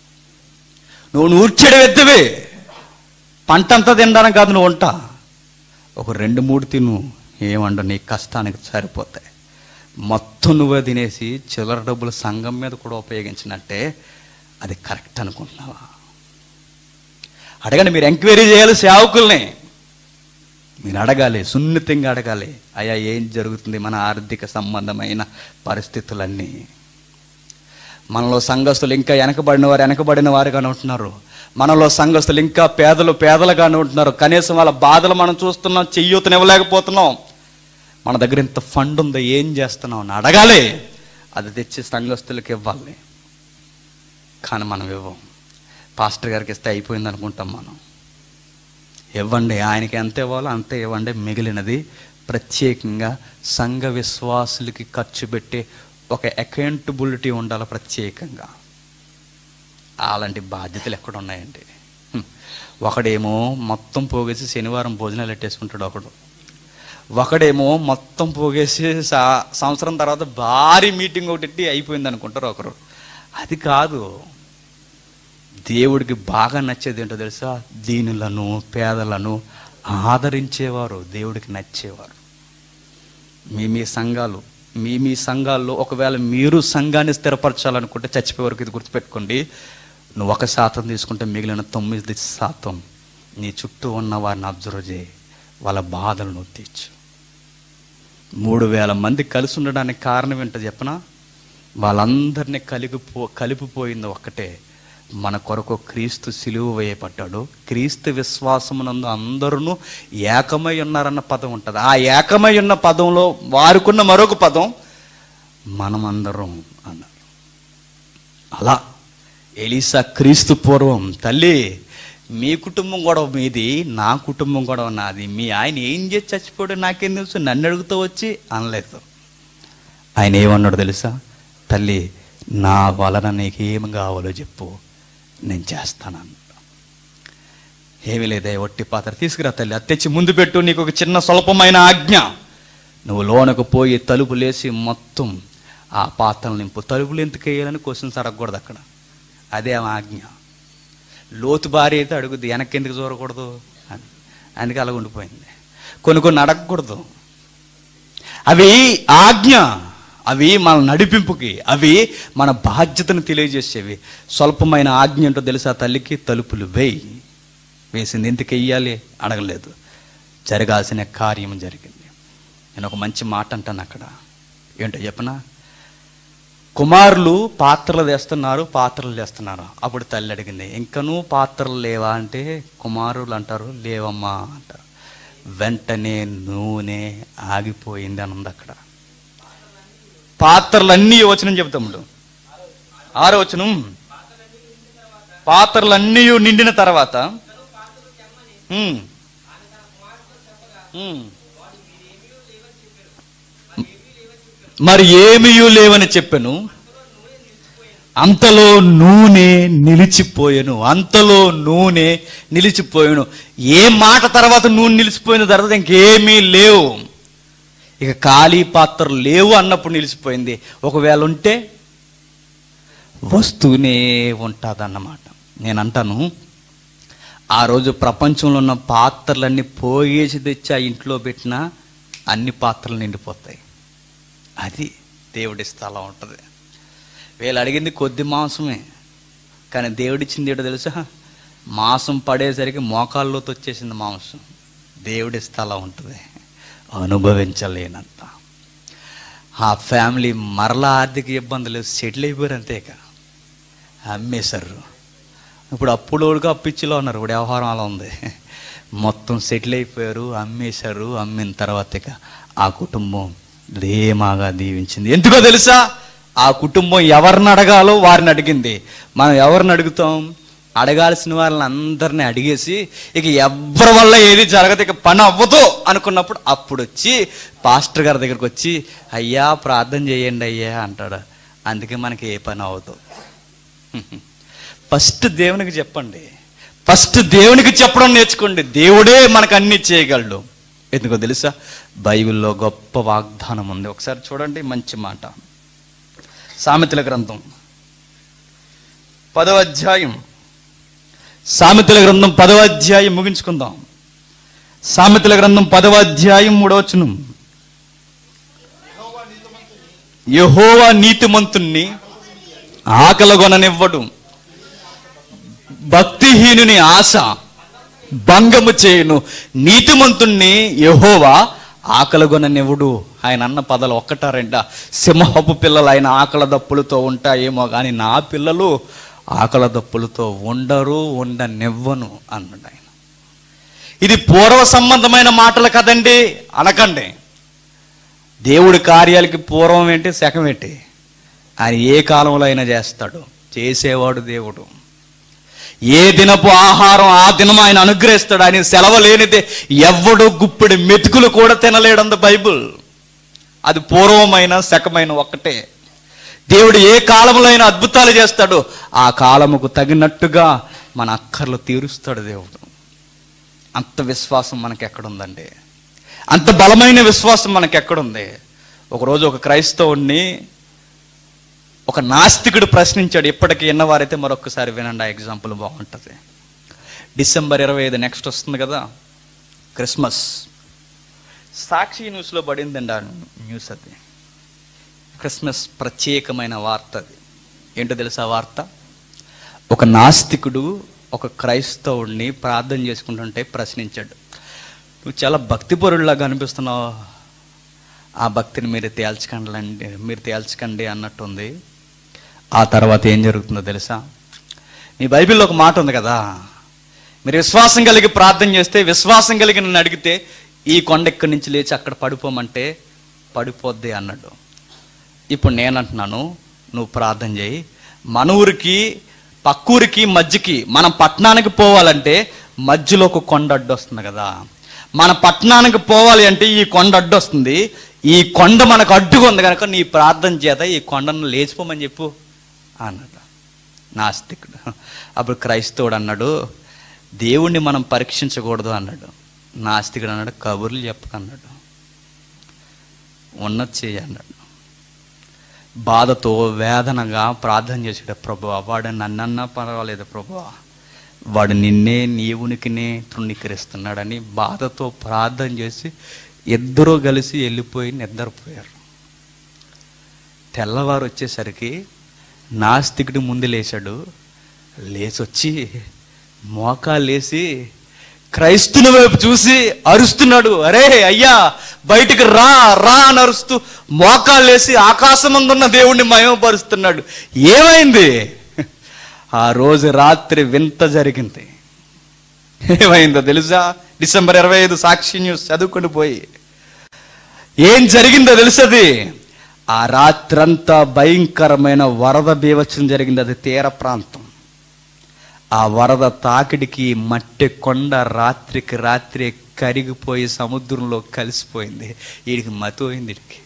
నువ్వు నూర్చెడు వెద్దవే పంట అంతా తినడానికి కాదు నువ్వు వంట ఒక రెండు మూడు తిను ఏమండ నీ కష్టానికి సరిపోతాయి మొత్తం నువ్వే తినేసి చిల్లర డబ్బులు సంఘం మీద కూడా ఉపయోగించినట్టే అది కరెక్ట్ అనుకుంటున్నావా అడగండి మీరు ఎంక్వైరీ చేయాలి సేవకుల్ని మీరు అడగాలి సున్నితంగా అడగాలి అయ్యా ఏం జరుగుతుంది మన ఆర్థిక సంబంధమైన పరిస్థితులన్నీ మనలో సంఘస్థులు ఇంకా వెనకబడిన వారు వెనకబడిన వారుగానే ఉంటున్నారు మనలో సంఘస్థులు ఇంకా పేదలు పేదలుగానే ఉంటున్నారు కనీసం వాళ్ళ బాధలు మనం చూస్తున్నాం చెయ్యూతనివ్వలేకపోతున్నాం మన దగ్గర ఇంత ఫండ్ ఉందో ఏం చేస్తున్నాం అని అడగాలి అది తెచ్చి సంఘస్థులకు ఇవ్వాలి కానీ మనం ఇవ్వం పాస్టర్ గారికి ఇస్తే అయిపోయింది అనుకుంటాం మనం ఇవ్వండి ఆయనకి ఎంత ఇవ్వాలో అంతే ఇవ్వండి మిగిలినది ప్రత్యేకంగా సంఘ విశ్వాసులకి ఖర్చు పెట్టే ఒక అకౌంటబిలిటీ ఉండాలి ప్రత్యేకంగా అలాంటి బాధ్యతలు ఎక్కడ ఉన్నాయండి హ్మ్. ఒకడేమో మొత్తం పోగేసి శనివారం భోజనాలు పెట్టేసుకుంటాడు ఒకడు ఒకడేమో మొత్తం పోగేసి సా- సంవత్సరం తర్వాత భారీ మీటింగ్ ఒకటి పెట్టి అయిపోయింది అనుకుంటారు ఒకరు అది కాదు దేవుడికి బాగా నచ్చేది ఏంటో తెలుసా దీనులను పేదలను ఆదరించేవారు దేవుడికి నచ్చేవారు మీ మీ సంఘాలు మీ మీ సంఘాల్లో ఒకవేళ మీరు సంఘాన్ని స్థిరపరచాలనుకుంటే చచ్చిపోయే వరకు ఇది గుర్తుపెట్టుకోండి నువ్వు ఒక శాతం తీసుకుంటే మిగిలిన తొమ్మిది శాతం నీ చుట్టూ ఉన్న వారిని అబ్జర్వ్ చేయి వాళ్ళ బాధలు నువ్వు తీర్చు మూడు వేల మంది కలిసి ఉండడానికి కారణం ఏంటో చెప్పనా వాళ్ళందరినీ కలిగిపో కలిపిపోయింది ఒక్కటే మన కొరకు క్రీస్తు సిలువ వేయబడ్డాడు క్రీస్తు విశ్వాసమునందు అందరూ ఏకమై ఉన్నారన్న పదం ఉంటుంది ఆ ఏకమై ఉన్న పదంలో వారికున్న మరొక పదం మనమందరం అన్నారు అలా ఎలీసా క్రీస్తు పూర్వం తల్లి మీ కుటుంబం గొడవ మీది నా కుటుంబం గొడవ నాది మీ ఆయన ఏం చేసి చచ్చిపోయాడు నాకేం తెలుసు నన్ను అడుగుతూ వచ్చి అనలేదు ఆయన ఏమన్నాడు తెలుసా తల్లి నా వలన నీకేం కావాలో చెప్పు నేను చేస్తాను అన్నాడు ఏమీ లేదే ఒట్టి పాత్ర తీసుకురా తల్లి అది తెచ్చి ముందు పెట్టు నీకు ఒక చిన్న స్వల్పమైన ఆజ్ఞ నువ్వు లోనకు పోయి తలుపులేసి మొత్తం ఆ పాత్రలు నింపు తలుపులు ఎందుకు వేయాలని క్వశ్చన్స్ అడగకూడదు అక్కడ అదే ఆమె ఆజ్ఞ లోతు భార్య అయితే అడుగుద్ది వెనక్కి ఎందుకు చూడకూడదు అని అందుకే అలా ఉండిపోయింది కొన్ని కొన్ని అడగకూడదు అవి ఆజ్ఞ అవి మన నడిపింపుకి అవి మన బాధ్యతను తెలియజేసేవి స్వల్పమైన ఆజ్ఞ ఏంటో తెలుసా తల్లికి తలుపులు వేయి వేసింది ఎందుకు వెయ్యాలి అడగలేదు జరగాల్సిన కార్యం జరిగింది నేను ఒక మంచి మాట అంటాను అక్కడ ఏంటో చెప్పనా కుమారులు పాత్రలు తెస్తున్నారు పాత్రలు తెస్తున్నారు అప్పుడు తల్లి అడిగింది ఇంకనూ పాత్రలు లేవా అంటే కుమారులు అంటారు లేవమ్మా అంటారు వెంటనే నూనె ఆగిపోయింది అని ఉంది అక్కడ పాత్రలన్నీ వచనం చెబుతాముడు ఆరో వచనం పాత్రలన్నీ నిండిన తర్వాత ఉమ్, ఉమ్. మరి ఏమియూ లేవని చెప్పాను అంతలో నూనె నిలిచిపోయాను అంతలో నూనె నిలిచిపోయాను ఏ మాట తర్వాత నూనె నిలిచిపోయిన తర్వాత ఇంకేమీ లేవు ఇక ఖాళీ పాత్రలు లేవు అన్నప్పుడు నిలిచిపోయింది ఒకవేళ ఉంటే వస్తూనే ఉంటుందన్నమాట నేను అంటాను ఆ రోజు ప్రపంచంలో ఉన్న పాత్రలన్నీ పోయేసి తెచ్చి ఆ ఇంట్లో పెట్టినా అన్ని పాత్రలు నిండిపోతాయి అది దేవుడి స్థలం ఉంటుంది వీళ్ళు అడిగింది కొద్ది మాంసమే కానీ దేవుడిచ్చింది ఏంటో తెలుసా మాంసం పడేసరికి మోకాల్లోకి వచ్చేసింది మాంసం దేవుడి స్థలం ఉంటుంది అనుభవించలేనంత ఆ ఫ్యామిలీ మరలా ఆర్థిక ఇబ్బందులు సెటిల్ అయిపోయారు అంతేక అమ్మేశారు ఇప్పుడు అప్పుడోడుగా అప్పిచ్చిలో ఉన్నారు ఇప్పుడు వ్యవహారం అలా ఉంది మొత్తం సెటిల్ అయిపోయారు అమ్మేశారు అమ్మిన తర్వాత ఇక ఆ కుటుంబం ధీమాగా దీవించింది ఎందుకో తెలుసా ఆ కుటుంబం ఎవరిని అడగాలో వారిని అడిగింది మనం ఎవరిని అడుగుతాం అడగాల్సిన వాళ్ళని అందరిని అడిగేసి ఇక ఎవరి వల్ల ఏది జరగదు ఇక పని అవ్వదు అనుకున్నప్పుడు అప్పుడు వచ్చి పాస్టర్ గారి దగ్గరికి వచ్చి అయ్యా ప్రార్థన చేయండి అయ్యా అంటాడు అందుకే మనకి ఏ పని అవ్వదు ఫస్ట్ దేవునికి చెప్పండి ఫస్ట్ దేవునికి చెప్పడం నేర్చుకోండి దేవుడే మనకు అన్ని చేయగలడు ఎందుకో తెలుసా బైబిల్లో గొప్ప వాగ్దానం ఉంది ఒకసారి చూడండి మంచి మాట సామెతల గ్రంథం పదవ అధ్యాయం సామెతల గ్రంథం పదవ అధ్యాయం ముగించుకుందాం సామెతల గ్రంథం పదవ అధ్యాయం మూడవచనం యహోవా నీతిమంతుణ్ణి ఆకలగొననివ్వడు భక్తిహీనుని ఆశ భంగము చేయును నీతిమంతుణ్ణి యహోవా ఆకలగొననివ్వడు ఆయన అన్న పదాలు ఒక్కటా రెండా సింహపు పిల్లలు ఆయన ఆకల దప్పులతో ఉంటాయేమో కానీ నా పిల్లలు ఆకల దప్పులతో ఉండరు ఉండనివ్వను అన్నాడు ఆయన ఇది పూర్వ సంబంధమైన మాటలు కదండి అనకండి దేవుడి కార్యాలకి పూర్వం ఏంటి శకం ఏంటి ఆయన ఏ కాలంలో అయినా చేస్తాడు చేసేవాడు దేవుడు ఏ దినపు ఆహారం ఆ దినం ఆయన అనుగ్రహిస్తాడు ఆయన సెలవు లేనిదే ఎవ్వడు గుప్పిడి మెతుకులు కూడా తినలేడంది బైబుల్ అది పూర్వమైన శకమైన ఒక్కటే దేవుడు ఏ కాలంలో అయినా అద్భుతాలు చేస్తాడు ఆ కాలముకు తగినట్టుగా మన అక్కర్లు తీరుస్తాడు దేవుడు అంత విశ్వాసం మనకి ఎక్కడుందండి అంత బలమైన విశ్వాసం మనకి ఎక్కడుంది ఒకరోజు ఒక క్రైస్తవుణ్ణి ఒక నాస్తికుడు ప్రశ్నించాడు ఇప్పటికీ విన్నవారైతే మరొకసారి వినండి ఆ ఎగ్జాంపుల్ బాగుంటుంది డిసెంబర్ ఇరవై ఐదు నెక్స్ట్ వస్తుంది కదా క్రిస్మస్ సాక్షి న్యూస్లో పడిందండి ఆ న్యూస్ అది క్రిస్మస్ ప్రత్యేకమైన వార్త అది ఏంటో తెలుసా ఆ వార్త ఒక నాస్తికుడు ఒక క్రైస్తవుడిని ప్రార్థన చేసుకుంటుంటే ప్రశ్నించాడు నువ్వు చాలా భక్తిపరుడిలాగా అనిపిస్తున్నావు ఆ భక్తిని మీరు తేల్చకండి మీరు తేల్చకండి అన్నట్టుంది ఆ తర్వాత ఏం జరుగుతుందో తెలుసా మీ బైబిల్లో ఒక మాట ఉంది కదా మీరు విశ్వాసం కలిగి ప్రార్థన చేస్తే విశ్వాసం కలిగి నన్ను అడిగితే ఈ కొండ ఇక్కడి నుంచి లేచి అక్కడ పడిపోమంటే పడిపోద్ది అన్నాడు ఇప్పుడు నేను అంటున్నాను నువ్వు ప్రార్థన చేయి మన ఊరికి పక్కూరికి మధ్యకి మనం పట్టణానికి పోవాలంటే మధ్యలో ఒక కొండ అడ్డు వస్తుంది కదా మన పట్టణానికి పోవాలి అంటే ఈ కొండ అడ్డు వస్తుంది ఈ కొండ మనకు అడ్డుగా ఉంది కనుక నీ ప్రార్థన చేత ఈ కొండను లేచిపోమని చెప్పు అన్నాడు నాస్తికుడు అప్పుడు క్రైస్తవుడు అన్నాడు దేవుణ్ణి మనం పరీక్షించకూడదు అన్నాడు నాస్తికుడు అన్నాడు కబుర్లు చెప్పకన్నాడు ఉన్నది చేయి అన్నాడు బాధతో వేదనగా ప్రార్థన చేసాడు ప్రభు వాడు నన్నన్నా పర్వాలేదు ప్రభు వాడు నిన్నే నీ ఉనికినే తృణీకరిస్తున్నాడని బాధతో ప్రార్థన చేసి ఇద్దరూ కలిసి వెళ్ళిపోయి నిద్రపోయారు తెల్లవారు వచ్చేసరికి నాస్తికుడు ముందు లేచాడు లేచొచ్చి మోకాలేసి క్రైస్తుని వైపు చూసి అరుస్తున్నాడు అరే అయ్యా బయటికి రా రా అని అరుస్తూ మోకాళ్ళేసి ఆకాశమందున్న దేవుణ్ణి మయమపరుస్తున్నాడు ఏమైంది ఆ రోజు రాత్రి వింత జరిగింది ఏమైందో తెలుసా డిసెంబర్ ఇరవై ఐదు సాక్షి న్యూస్ చదువుకొని పోయి ఏం జరిగిందో తెలుసది ఆ రాత్రంతా భయంకరమైన వరద బీవచ్చం జరిగింది అది తీర ప్రాంతం ఆ వరద తాకిడికి మట్టి కొండ రాత్రికి రాత్రి కరిగిపోయి సముద్రంలో కలిసిపోయింది వీడికి మతోయింది వీడికి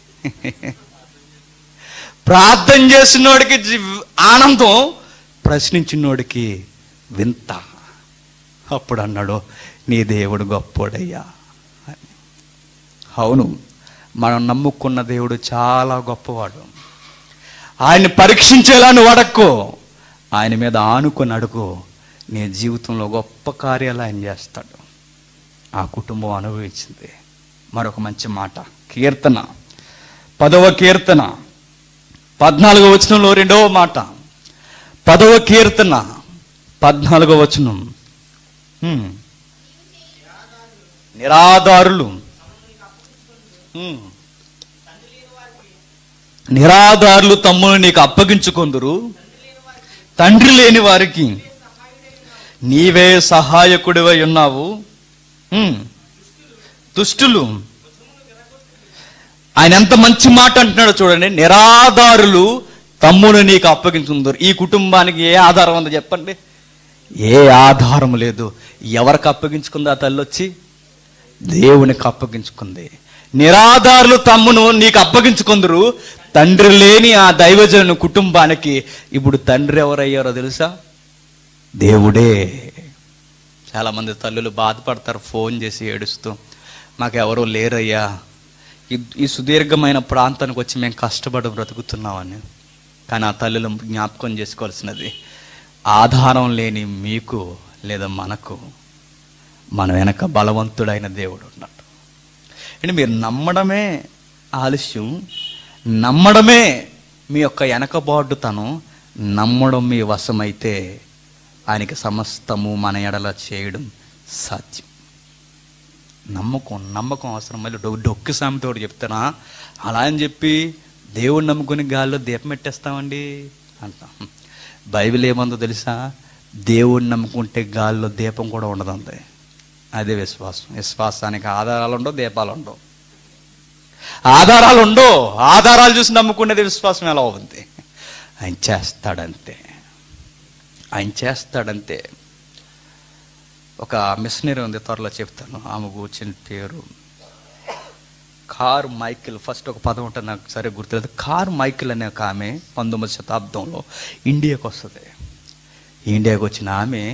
ప్రార్థన చేసినోడికి జీ- ఆనందం ప్రశ్నించినోడికి వింత అప్పుడు అన్నాడు నీ దేవుడు గొప్పోడయ్యా అని. అవును మనం నమ్ముకున్న దేవుడు చాలా గొప్పవాడు ఆయన్ని పరీక్షించేలా నువ్వు అడక్కో ఆయన మీద ఆనుకొని అడుగు నీ జీవితంలో గొప్ప కార్యాలు ఆయన చేస్తాడు ఆ కుటుంబం అనుభవించింది మరొక మంచి మాట కీర్తన పదవ కీర్తన పద్నాలుగో వచనంలో రెండవ మాట పదవ కీర్తన పద్నాలుగో వచనం హ్మ్. నిరాధారులు హ్మ్. నిరాధారులు తమ్మును నీకు అప్పగించుకొందురు తండ్రి లేని వారికి నీవే సహాయకుడివై ఉన్నావు హ్మ్. దుష్టులు ఆయన ఎంత మంచి మాట అంటున్నాడో చూడండి నిరాధారులు తమ్ముడు నీకు అప్పగించుకుందరు ఈ కుటుంబానికి ఏ ఆధారం ఉందో చెప్పండి ఏ ఆధారం లేదు ఎవరికి అప్పగించుకుంది ఆ తల్లి వచ్చి దేవునికి అప్పగించుకుంది నిరాధారులు తమ్మును నీకు అప్పగించుకుందరు తండ్రి లేని ఆ దైవజను కుటుంబానికి ఇప్పుడు తండ్రి ఎవరయ్యారో తెలుసా దేవుడే చాలా మంది తల్లులు బాధపడతారు ఫోన్ చేసి ఏడుస్తూ మాకెవరూ లేరయ్యా ఈ- ఈ సుదీర్ఘమైన ప్రాంతానికి వచ్చి మేము కష్టపడి బ్రతుకుతున్నామని కానీ ఆ తల్లులు జ్ఞాపకం చేసుకోవాల్సినది ఆధారం లేని మీకు లేదా మనకు మన వెనక బలవంతుడైన దేవుడు ఉన్నాడు అంటే మీరు నమ్మడమే ఆలస్యం నమ్మడమే మీ యొక్క వెనకబాటుతనం నమ్మడం మీ వశమైతే ఆయనకి సమస్తము మన ఎడల చేయడం సాధ్యం నమ్మకం నమ్మకం అవసరం మళ్ళీ డొ డొక్కు సామెతోడు చెప్తానా అలా అని చెప్పి దేవుడు నమ్ముకుని గాల్లో దీపం పెట్టేస్తామండి అంటాం బైబిల్ ఏమందో తెలుసా దేవుడిని నమ్ముకుంటే గాల్లో దీపం కూడా ఉండదండి అదే విశ్వాసం విశ్వాసానికి ఆధారాలు ఉండవు దీపాలు ఉండవు ఆధారాలు ఉండవు ఆధారాలు చూసి నమ్ముకునేది విశ్వాసం ఎలా ఉంది ఆయన చేస్తాడంతే ఆయన చేస్తాడంతే ఒక మిషనరీ ఉంది త్వరలో చెప్తాను ఆమె కూర్చుని పేరు కార్ మైకిల్ ఫస్ట్ ఒక పదం ఉంటుంది నాకు సరే గుర్తులేదు కార్ మైకిల్ అనే ఒక ఆమె పంతొమ్మిది శతాబ్దంలో ఇండియాకి వస్తుంది ఇండియాకి వచ్చిన ఆమె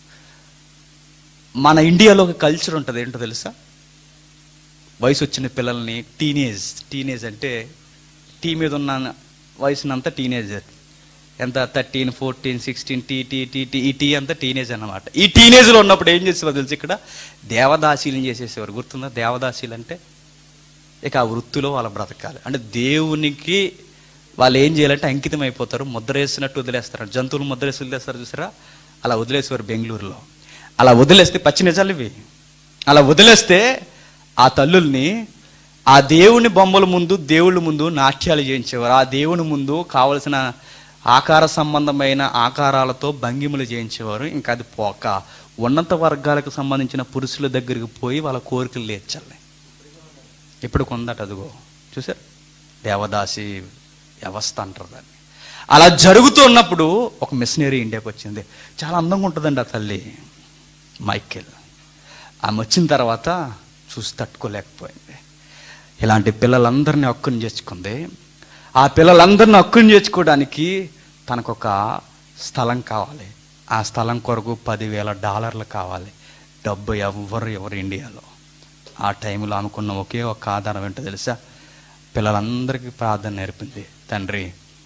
మన ఇండియాలో ఒక కల్చర్ ఉంటుంది ఏంటో తెలుసా వయసు వచ్చిన పిల్లల్ని టీనేజ్ టీనేజ్ అంటే టీ మీద ఉన్న వయసునంతా టీనేజర్ ఎంత thirteen fourteen sixteen T T T T ఈ టీ అంతా టీనేజ్ అన్నమాట ఈ టీనేజ్లో ఉన్నప్పుడు ఏం చేసేవారు తెలుసు ఇక్కడ దేవదాసీలను చేసేసేవారు గుర్తుందా దేవదాసీలు అంటే ఇక ఆ వృత్తిలో వాళ్ళు బ్రతకాలి అంటే దేవునికి వాళ్ళు ఏం చేయాలంటే అంకితం అయిపోతారు ముద్ర వేసినట్టు వదిలేస్తారు జంతువులు ముద్ర వేసి వదిలేస్తారు చూసారా అలా వదిలేసేవారు బెంగళూరులో అలా వదిలేస్తే పచ్చి నిజాలు ఇవి అలా వదిలేస్తే ఆ తల్లుల్ని ఆ దేవుని బొమ్మల ముందు దేవుళ్ళ ముందు నాట్యాలు చేయించేవారు ఆ దేవుని ముందు కావలసిన ఆకార సంబంధమైన ఆకారాలతో భంగిమలు చేయించేవారు ఇంకా అది పోక ఉన్నత వర్గాలకు సంబంధించిన పురుషుల దగ్గరికి పోయి వాళ్ళ కోరికలు తీర్చాలి ఇప్పుడు కొందట అదిగో చూసారు దేవదాసి వ్యవస్థ అంటారు దాన్ని అలా జరుగుతున్నప్పుడు ఒక మిషనరీ ఇండియాకి వచ్చింది చాలా అందంగా ఉంటుందండి ఆ తల్లి మైకేల్ ఆమె వచ్చిన తర్వాత చూసి తట్టుకోలేకపోయింది ఇలాంటి పిల్లలందరినీ హక్కుని చేర్చుకుంది ఆ పిల్లలందరినీ హక్కుని చేర్చుకోవడానికి తనకొక స్థలం కావాలి ఆ స్థలం కొరకు పదివేల డాలర్లు కావాలి డబ్బు ఎవ్వరు ఎవరు ఇండియాలో ఆ టైంలో అనుకున్న ఒకే ఒక ఆధారం ఏంటో తెలుసా పిల్లలందరికీ ప్రార్థన నేర్పింది తండ్రి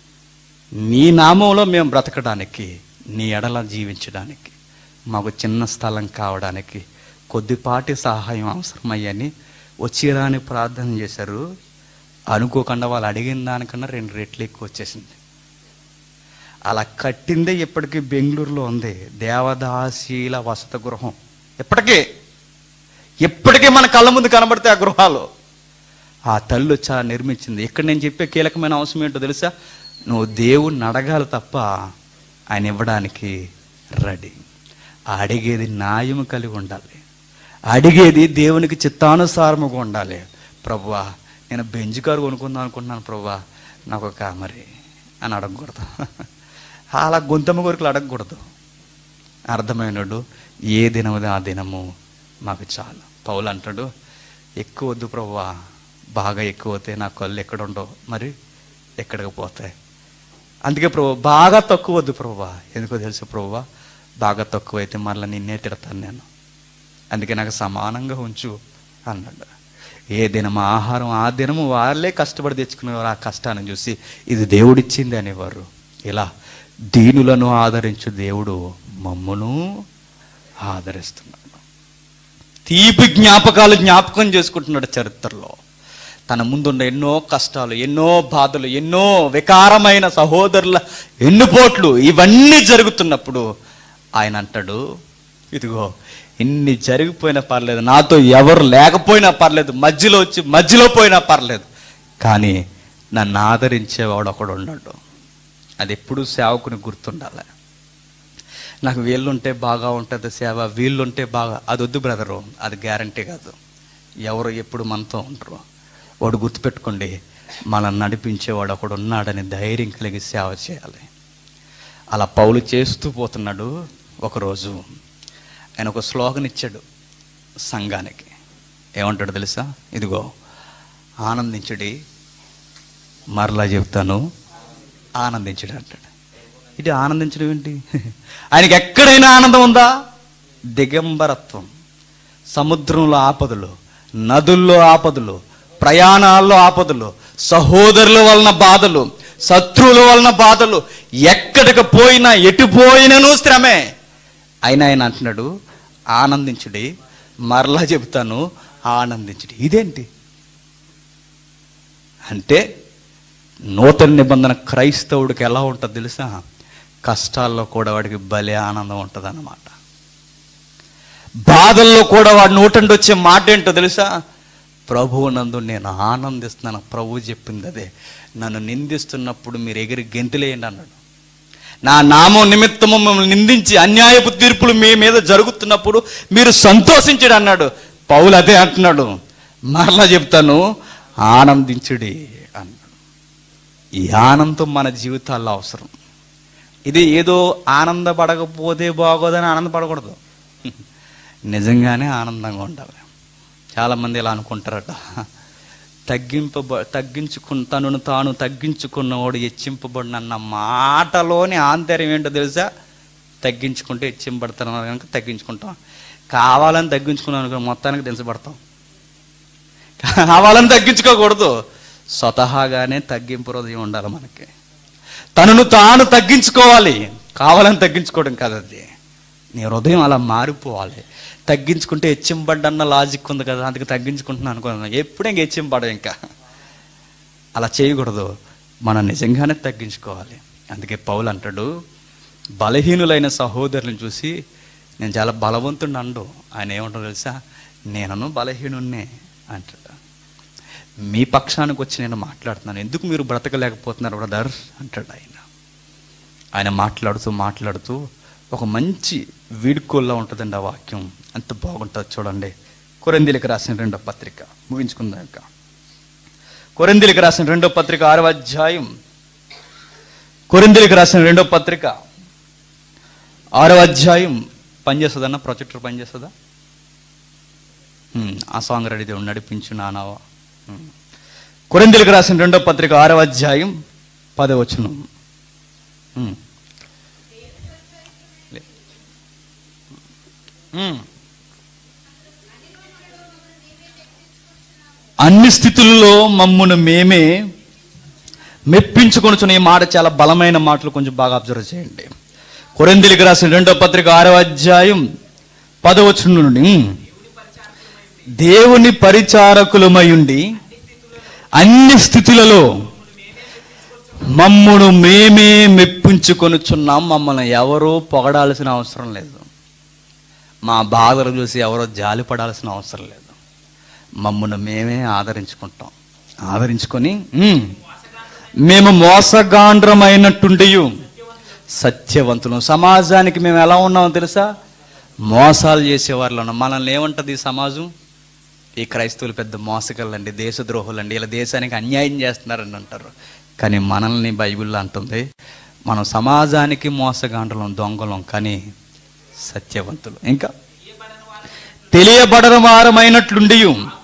నీ నామంలో మేము బ్రతకడానికి నీ ఎడల జీవించడానికి మాకు చిన్న స్థలం కావడానికి కొద్దిపాటి సహాయం అవసరమయ్యని వచ్చిరాని ప్రార్థన చేశారు అనుకోకుండా వాళ్ళు అడిగిన దానికన్నా రెండు రెట్లు ఎక్కువ వచ్చేసింది అలా కట్టిందే ఇప్పటికీ బెంగళూరులో ఉంది దేవదాసీల వసత గృహం ఇప్పటికీ ఇప్పటికీ మన కళ్ళ ముందు కనబడితే ఆ గృహాలు ఆ తల్లి చాలా నిర్మించింది ఇక్కడ నేను చెప్పే కీలకమైన అవసరం ఏంటో తెలుసా నువ్వు దేవుణ్ణి అడగాలి తప్ప ఆయన ఇవ్వడానికి రెడీ అడిగేది న్యాయము కలిగి ఉండాలి అడిగేది దేవునికి చిత్తానుసారముగా ఉండాలి ప్రభువా నేను బెంజ్ కారు కొనుక్కుందాం అనుకుంటున్నాను ప్రభువా నాకు ఒక మరి అని అడగకూడదు అలా గొంతమ్మ కొరకులు అడగకూడదు అర్థమైనడు ఏ దినముది ఆ దినము మాకు చాలు పౌలు అంటాడు ఎక్కువ వద్దు ప్రభువా బాగా ఎక్కువ అవుతాయి నా కళ్ళు ఎక్కడ ఉండవు మరి ఎక్కడికి పోతాయి అందుకే ప్రభు బాగా తక్కువ వద్దు ప్రభువా ఎందుకో తెలుసు ప్రభువా బాగా తక్కువ అయితే మళ్ళీ నిన్నే తిడతాను నేను అందుకే నాకు సమానంగా ఉంచు అన్నాడు ఏ దినం ఆహారం ఆ దినము వాళ్ళే కష్టపడి తెచ్చుకునేవారు ఆ కష్టాన్ని చూసి ఇది దేవుడిచ్చింది అనేవారు ఇలా దీనులను ఆదరించు దేవుడు మమ్మును ఆదరిస్తున్నాడు తీపి జ్ఞాపకాలు జ్ఞాపకం చేసుకుంటున్నాడు చరిత్రలో తన ముందున్న ఎన్నో కష్టాలు ఎన్నో బాధలు ఎన్నో వికారమైన సహోదరుల ఎన్నుపోట్లు ఇవన్నీ జరుగుతున్నప్పుడు ఆయన అంటాడు ఇదిగో ఇన్ని జరిగిపోయినా పర్లేదు నాతో ఎవరు లేకపోయినా పర్లేదు మధ్యలో వచ్చి మధ్యలో పోయినా పర్లేదు కానీ నన్ను ఆదరించేవాడు ఒకడు ఉన్నాడు అది ఎప్పుడూ సేవకుని గుర్తుండాలి నాకు వీళ్ళుంటే బాగా ఉంటుంది సేవ వీళ్ళుంటే బాగా అది వద్దు బ్రదరు అది గ్యారంటీ కాదు ఎవరు ఎప్పుడు మనతో ఉంటారు వాడు గుర్తుపెట్టుకోండి మనల్ని నడిపించేవాడు ఒకడు ఉన్నాడని ధైర్యం కలిగి సేవ చేయాలి అలా పౌలు చేస్తూ పోతున్నాడు ఒకరోజు ఆయన ఒక స్లోగన్ ఇచ్చాడు సంఘానికి ఏమంటాడు తెలుసా ఇదిగో ఆనందించుడి మరలా చెప్తాను ఆనందించుడు అంటాడు ఇది ఆనందించడం ఏంటి ఆయనకి ఎక్కడైనా ఆనందం ఉందా దిగంబరత్వం సముద్రంలో ఆపదలు నదుల్లో ఆపదలు ప్రయాణాల్లో ఆపదలు సహోదరుల వలన బాధలు శత్రువుల వలన బాధలు ఎక్కడికి పోయినా ఎటు పోయినను శ్రమే అయినా ఆయన అంటున్నాడు ఆనందించుడి మరలా చెబుతాను ఆనందించుడి ఇదేంటి అంటే నూతన నిబంధన క్రైస్తవుడికి ఎలా ఉంటుంది తెలుసా కష్టాల్లో కూడా వాడికి భలే ఆనందం ఉంటుంది అన్నమాట బాధల్లో కూడా వాడు నోటండి వచ్చే మాట ఏంటో తెలుసా ప్రభువు నందు నేను ఆనందిస్తున్నాను ప్రభువు చెప్పింది అదే నన్ను నిందిస్తున్నప్పుడు మీరు ఎగిరి గెంతులేయండి అన్నాడు నా నామం నిమిత్తము మిమ్మల్ని నిందించి అన్యాయపు తీర్పులు మీ మీద జరుగుతున్నప్పుడు మీరు సంతోషించడు అన్నాడు పౌలు అదే అంటున్నాడు మరలా చెప్తాను ఆనందించుడి అన్నాడు ఈ ఆనందం మన జీవితాల్లో అవసరం ఇది ఏదో ఆనందపడకపోతే బాగోదని ఆనందపడకూడదు నిజంగానే ఆనందంగా ఉండాలి చాలామంది ఇలా అనుకుంటారట తగ్గింపబ తగ్గించుకు తనను తాను తగ్గించుకున్నవాడు హెచ్చింపబడినన్న మాటలోని ఆంతర్యం ఏంటో తెలుసా తగ్గించుకుంటే హెచ్చింపడతాను కనుక తగ్గించుకుంటాం కావాలని తగ్గించుకున్నాను అనుకో మొత్తానికి దించబడతాం కావాలని తగ్గించుకోకూడదు స్వతహాగానే తగ్గింపు హృదయం ఉండాలి మనకి తనను తాను తగ్గించుకోవాలి కావాలని తగ్గించుకోవడం కాదు అది నీ హృదయం అలా మారిపోవాలి తగ్గించుకుంటే హెచ్చింపడ్డన్న లాజిక్ ఉంది కదా అందుకే తగ్గించుకుంటున్నాను అనుకున్నాను ఎప్పుడు ఇంక హెచ్చింపడ ఇంకా అలా చేయకూడదు మనం నిజంగానే తగ్గించుకోవాలి అందుకే పౌలు అంటాడు బలహీనులైన సహోదరులను చూసి నేను చాలా బలవంతుడిని అండు ఆయన ఏమంటాడు తెలుసా నేనను బలహీనున్నే అంటాడు మీ పక్షానికి వచ్చి నేను మాట్లాడుతున్నాను ఎందుకు మీరు బ్రతకలేకపోతున్నారు బ్రదర్ అంటాడు ఆయన ఆయన మాట్లాడుతూ మాట్లాడుతూ ఒక మంచి వీడుకోల్లో ఉంటుందండి ఆ వాక్యం ఎంత బాగుంటుంది చూడండి కొరందీలకు రాసిన రెండో పత్రిక ముగించుకుందాం ఇక కొరందీలకు రాసిన రెండో పత్రిక ఆరవ అధ్యాయం కొరిందీలకు రాసిన రెండో పత్రిక ఆరవ అధ్యాయం పనిచేస్తుందన్న ప్రొజెక్టర్ పనిచేస్తుందా ఉమ్, ఆ సాంగ్ రెడీ నడిపించు నానావా ఉమ్. కొరిందీలకు రాసిన రెండో పత్రిక ఆరవ అధ్యాయం పదవచనం ఉమ్. ఉమ్. అన్ని స్థితుల్లో మమ్మును మేమే మెప్పించుకొనుచున్న ఈ మాట చాలా బలమైన మాటలు కొంచెం బాగా అబ్జర్వ్ చేయండి కొరిందిలికి రాసిన రెండో పత్రిక ఆరో అధ్యాయం పదవచనం నుండి దేవుని పరిచారకులమయుండి అన్ని స్థితులలో మమ్మును మేమే మెప్పించుకొనుచున్నాం మమ్మల్ని ఎవరూ పొగడాల్సిన అవసరం లేదు మా బాధలు చూసి ఎవరో జాలి పడాల్సిన అవసరం లేదు మమ్మల్ని మేమే ఆదరించుకుంటాం ఆదరించుకొని "ఉమ్, మేము మోసగాండ్రమైనట్టుండి సత్యవంతులు సమాజానికి మేము ఎలా ఉన్నామో తెలుసా మోసాలు చేసేవాళ్ళు ఉన్నాం మనల్ని ఏమంటది ఈ సమాజం ఈ క్రైస్తవులు పెద్ద మోసగలండి దేశద్రోహులండి ఇలా దేశానికి అన్యాయం చేస్తున్నారని అంటారు కానీ మనల్ని బైబిల్లో అంటుంది మనం సమాజానికి మోసగాండ్రలం దొంగలం కానీ సత్యవంతులు ఇంకా తెలియబడని వారమైనట్లుండి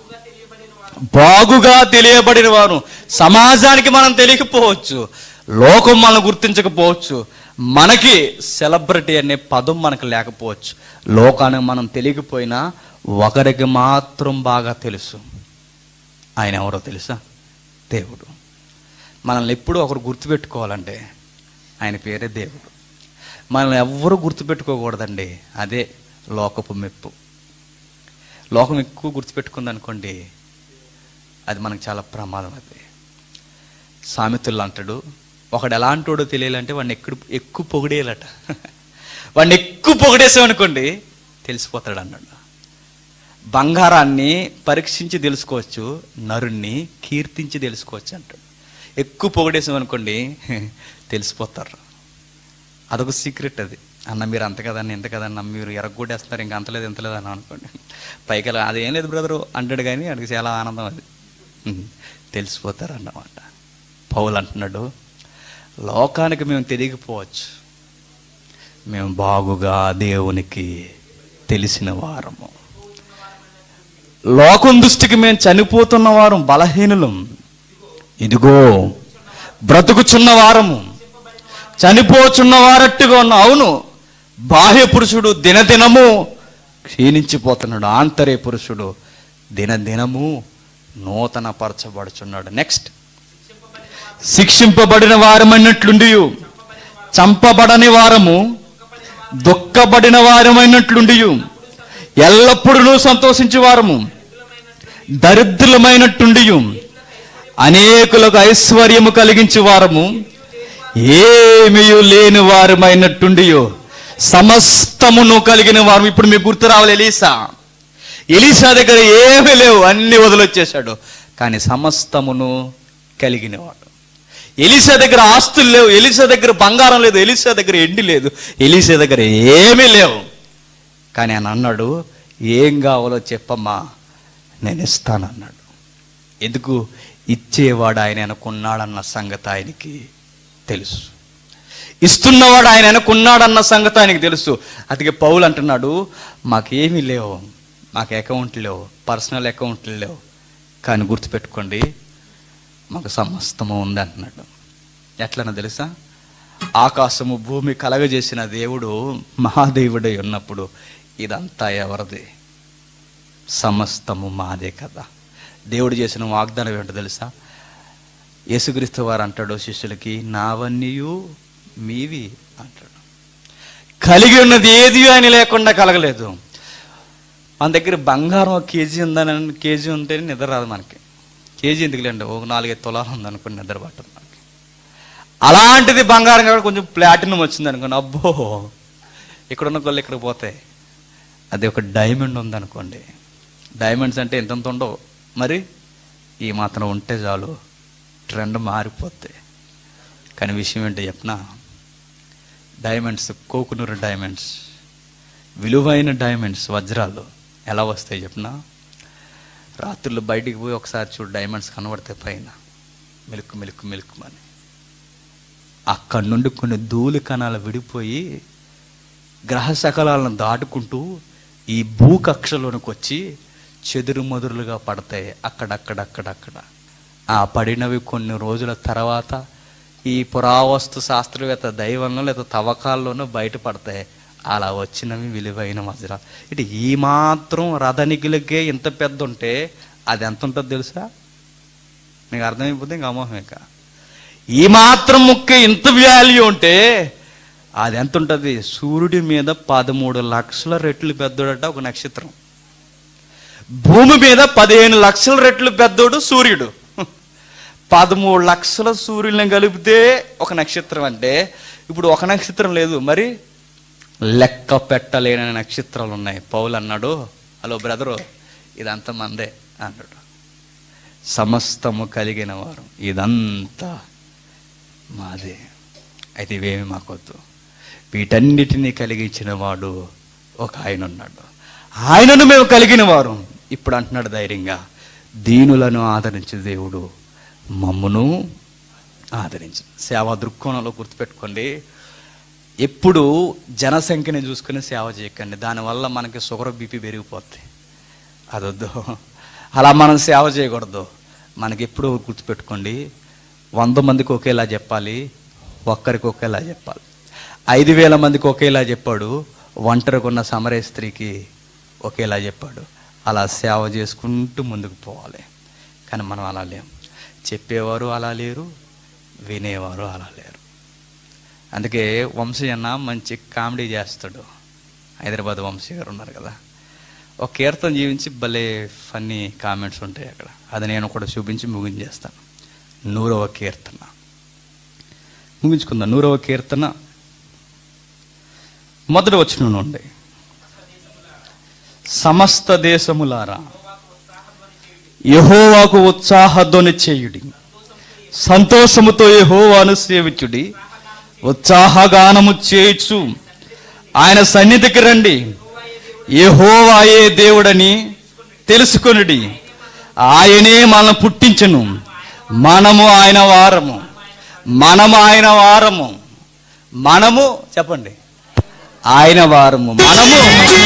బాగుగా తెలియబడిన వారు సమాజానికి మనం తెలియకపోవచ్చు లోకం మనం గుర్తించకపోవచ్చు మనకి సెలబ్రిటీ అనే పదం మనకు లేకపోవచ్చు లోకానికి మనం తెలియకపోయినా ఒకరికి మాత్రం బాగా తెలుసు ఆయన ఎవరో తెలుసా దేవుడు మనల్ని ఎప్పుడూ ఒకరు గుర్తుపెట్టుకోవాలంటే ఆయన పేరే దేవుడు మనల్ని ఎవ్వరూ గుర్తుపెట్టుకోకూడదండి అదే లోకపు మెప్పు లోకం ఎక్కువ గుర్తుపెట్టుకుంది అనుకోండి అది మనకు చాలా ప్రమాదం అది సామెతలు అంటాడు ఒకడు ఎలాంటోడో తెలియాలంటే వాడిని ఎక్కువ ఎక్కువ పొగిడేయాలట వాడిని ఎక్కువ పొగిడేసామనుకోండి తెలిసిపోతాడు అన్నాడు బంగారాన్ని పరీక్షించి తెలుసుకోవచ్చు నరుణ్ణి కీర్తించి తెలుసుకోవచ్చు అంటాడు ఎక్కువ పొగిడేసామనుకోండి తెలిసిపోతారు అదొక సీక్రెట్ అది అన్న మీరు అంత కదన్న ఇంత కదన్న మీరు ఎరగొట్టేస్తున్నారు ఇంకా అంతలేదు ఇంతలేదు అని అనుకోండి పైకి వెళ్ళి, అదేం లేదు బ్రదరు అంటాడు కానీ అడిగి చాలా ఆనందం అది ఉహు, తెలిసిపోతారు అన్నమాట పౌలు అంటున్నాడు లోకానికి మేము తెలియకపోవచ్చు మేము బాగుగా దేవునికి తెలిసిన వారము లోకం దృష్టికి మేము చనిపోతున్న వారం బలహీనులం ఇదిగో బ్రతుకుచున్న వారము చనిపోచున్న వారట్టుగా ఉన్న అవును బాహ్య పురుషుడు దినదినము క్షీణించిపోతున్నాడు ఆంతర్య పురుషుడు దినదినము నూతన పరచబడుచున్నాడు నెక్స్ట్ శిక్షింపబడిన వారమైనట్లుండి చంపబడని వారము దుఃఖపడిన వారమైనట్లుండి ఎల్లప్పుడూ సంతోషించే వారము దరిద్రులమైనట్టుండి అనేకులకు ఐశ్వర్యము కలిగించే వారము ఏమీ లేని వారమైనట్టుండి సమస్తమును కలిగిన వారు ఇప్పుడు మీకు గుర్తు రావాలి ఎలీసా ఎలీసా దగ్గర ఏమీ లేవు అన్ని వదిలొచ్చేశాడు కానీ సమస్తమును కలిగినవాడు ఎలీసా దగ్గర ఆస్తులు లేవు ఎలీసా దగ్గర బంగారం లేదు ఎలీసా దగ్గర ఎండి లేదు ఎలీసా దగ్గర ఏమీ లేవు కానీ ఆయన అన్నాడు ఏం కావాలో చెప్పమ్మా నేను ఇస్తానన్నాడు ఎందుకు ఇచ్చేవాడు ఆయన అనుకున్నాడన్న సంగతి ఆయనకి తెలుసు ఇస్తున్నవాడు ఆయన అనుకున్నాడన్న సంగతి ఆయనకి తెలుసు అందుకే పౌలు అంటున్నాడు మాకేమీ లేవు మాకు అకౌంట్లు లేవు పర్సనల్ అకౌంట్లు లేవు కానీ గుర్తుపెట్టుకోండి మాకు సమస్తము ఉంది అంటున్నాడు ఎట్లనో తెలుసా ఆకాశము భూమి కలగజేసిన దేవుడు మహాదేవుడై ఉన్నప్పుడు ఇదంతా ఎవరిది సమస్తము మాదే కదా దేవుడు చేసిన వాగ్దానం ఏంటో తెలుసా యేసుక్రీస్తు వారు అంటాడు శిష్యులకి నావన్నీయు మీవి అంటాడు కలిగి ఉన్నది ఏది ఆయన లేకుండా కలగలేదు మన దగ్గర బంగారం ఒక కేజీ ఉందని కేజీ ఉంటే నిద్ర రాదు మనకి కేజీ ఎందుకులేండి ఒక నాలుగైదు తులాలు ఉందనుకోండి నిద్ర పట్టదు మనకి అలాంటిది బంగారం కాబట్టి కొంచెం ప్లాటినం వచ్చింది అనుకోండి అబ్బో ఇక్కడున్న గొల్లు ఇక్కడికి పోతాయి అది ఒక డైమండ్ ఉందనుకోండి డైమండ్స్ అంటే ఎంతంత ఉండవు మరి ఈ మాత్రం ఉంటే చాలు ట్రెండ్ మారిపోతాయి కానీ విషయం ఏంటో చెప్పనా డైమండ్స్ కోకునూరు డైమండ్స్ విలువైన డైమండ్స్ వజ్రాలు ఎలా వస్తాయి చెప్పనా రాత్రులు బయటికి పోయి ఒకసారి చూడు డైమండ్స్ కనబడతాయి పైన మెలుకు మెలుకు మెలుకుమని అక్కడి నుండి కొన్ని ధూళి కణాలు విడిపోయి గ్రహ శకలాలను దాటుకుంటూ ఈ భూకక్షలోనికి వచ్చి చెదురు మదురులుగా పడతాయి అక్కడక్కడక్కడక్కడ ఆ పడినవి కొన్ని రోజుల తర్వాత ఈ పురావస్తు శాస్త్రవేత్త దైవంలో లేదా తవ్వకాల్లోనూ బయటపడతాయి అలా వచ్చినవి విలువైన వజ్రాలు ఇటు ఈ మాత్రం రథనికులకే ఇంత పెద్ద ఉంటే అది ఎంత ఉంటుందో తెలుసా మీకు అర్థమైపోతే ఇంకా అమోహం ఇక ఈ మాత్రం ముక్క ఇంత వాల్యూ ఉంటే అది ఎంత ఉంటుంది సూర్యుడి మీద పదమూడు లక్షల రెట్లు పెద్దోడట ఒక నక్షత్రం భూమి మీద పదిహేను లక్షల రెట్లు పెద్దోడు సూర్యుడు పదమూడు లక్షల సూర్యుల్ని కలిపితే ఒక నక్షత్రం అంటే ఇప్పుడు ఒక నక్షత్రం లేదు మరి లెక్క పెట్టలేని నక్షత్రాలు ఉన్నాయి పౌలు అన్నాడు హలో బ్రదరు ఇదంతా మందే అన్నాడు సమస్తము కలిగిన వారు ఇదంతా మాదే అయితే ఇవేమి మాకొద్దు వీటన్నిటినీ కలిగించిన వాడు ఒక ఆయన ఉన్నాడు ఆయనను మేము కలిగిన వారు ఇప్పుడు అంటున్నాడు ధైర్యంగా దీనులను ఆదరించే దేవుడు మమ్మును ఆదరించు సేవా దృక్కోణంలో గుర్తుపెట్టుకోండి ఎప్పుడు జనసంఖ్యని చూసుకుని సేవ చేయకండి దానివల్ల మనకి షుగర్ బీపీ పెరిగిపోద్ది అదొద్దు అలా మనం సేవ చేయకూడదు మనకి ఎప్పుడు గుర్తుపెట్టుకోండి వంద మందికి ఒకేలా చెప్పాలి ఒక్కరికి ఒకేలా చెప్పాలి ఐదు వేల మందికి ఒకేలా చెప్పాడు ఒంటరికి ఉన్న సమరే స్త్రీకి ఒకేలా చెప్పాడు అలా సేవ చేసుకుంటూ ముందుకు పోవాలి కానీ మనం అలా లేం చెప్పేవారు అలా లేరు వినేవారు అలా లేరు అందుకే వంశీ అన్న మంచి కామెడీ చేస్తాడు హైదరాబాద్ వంశీ గారు ఉన్నారు కదా ఒక కీర్తన జీవించి భలే ఫన్నీ కామెంట్స్ ఉంటాయి అక్కడ అది నేను కూడా చూపించి ముగించేస్తాను నూరవ కీర్తన ముగించుకుందాం నూరవ కీర్తన మొదటి వచ్చిన నుండి సమస్త దేశములారా యహోవాకు ఉత్సాహధ్వని చేయుడి సంతోషముతో యహోవాను సేవించుడి ఉత్సాహగానము చేయుచు ఆయన సన్నిధికి రండి యెహోవాయే దేవుడని తెలుసుకొనుడి ఆయనే మనల్ని పుట్టించను మనము ఆయన వారము మనము ఆయన వారము మనము చెప్పండి ఆయన వారము మనము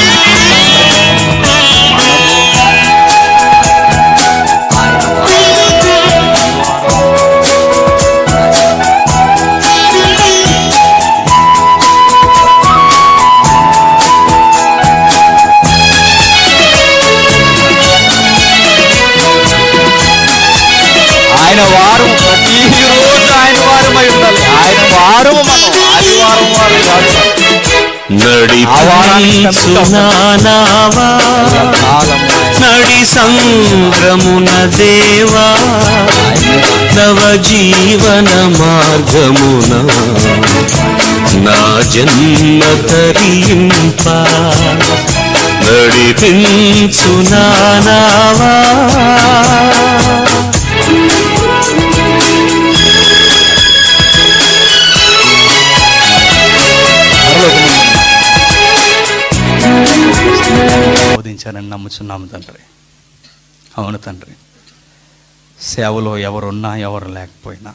ఆయన వారు ప్రతిరోజు ఆయన వారమై ఉండాలి ఆయన వారము మనం ఆదివారం వారు కాదు నడిపించునానావా కాలము నడి సంగ్రమున దేవా నవ జీవన మార్గమున నా జన్మ తరింప నడిపించునానావా బోధించానని నమ్ముచున్నాము తండ్రి అవును తండ్రి సేవలో ఎవరున్నా ఎవరు లేకపోయినా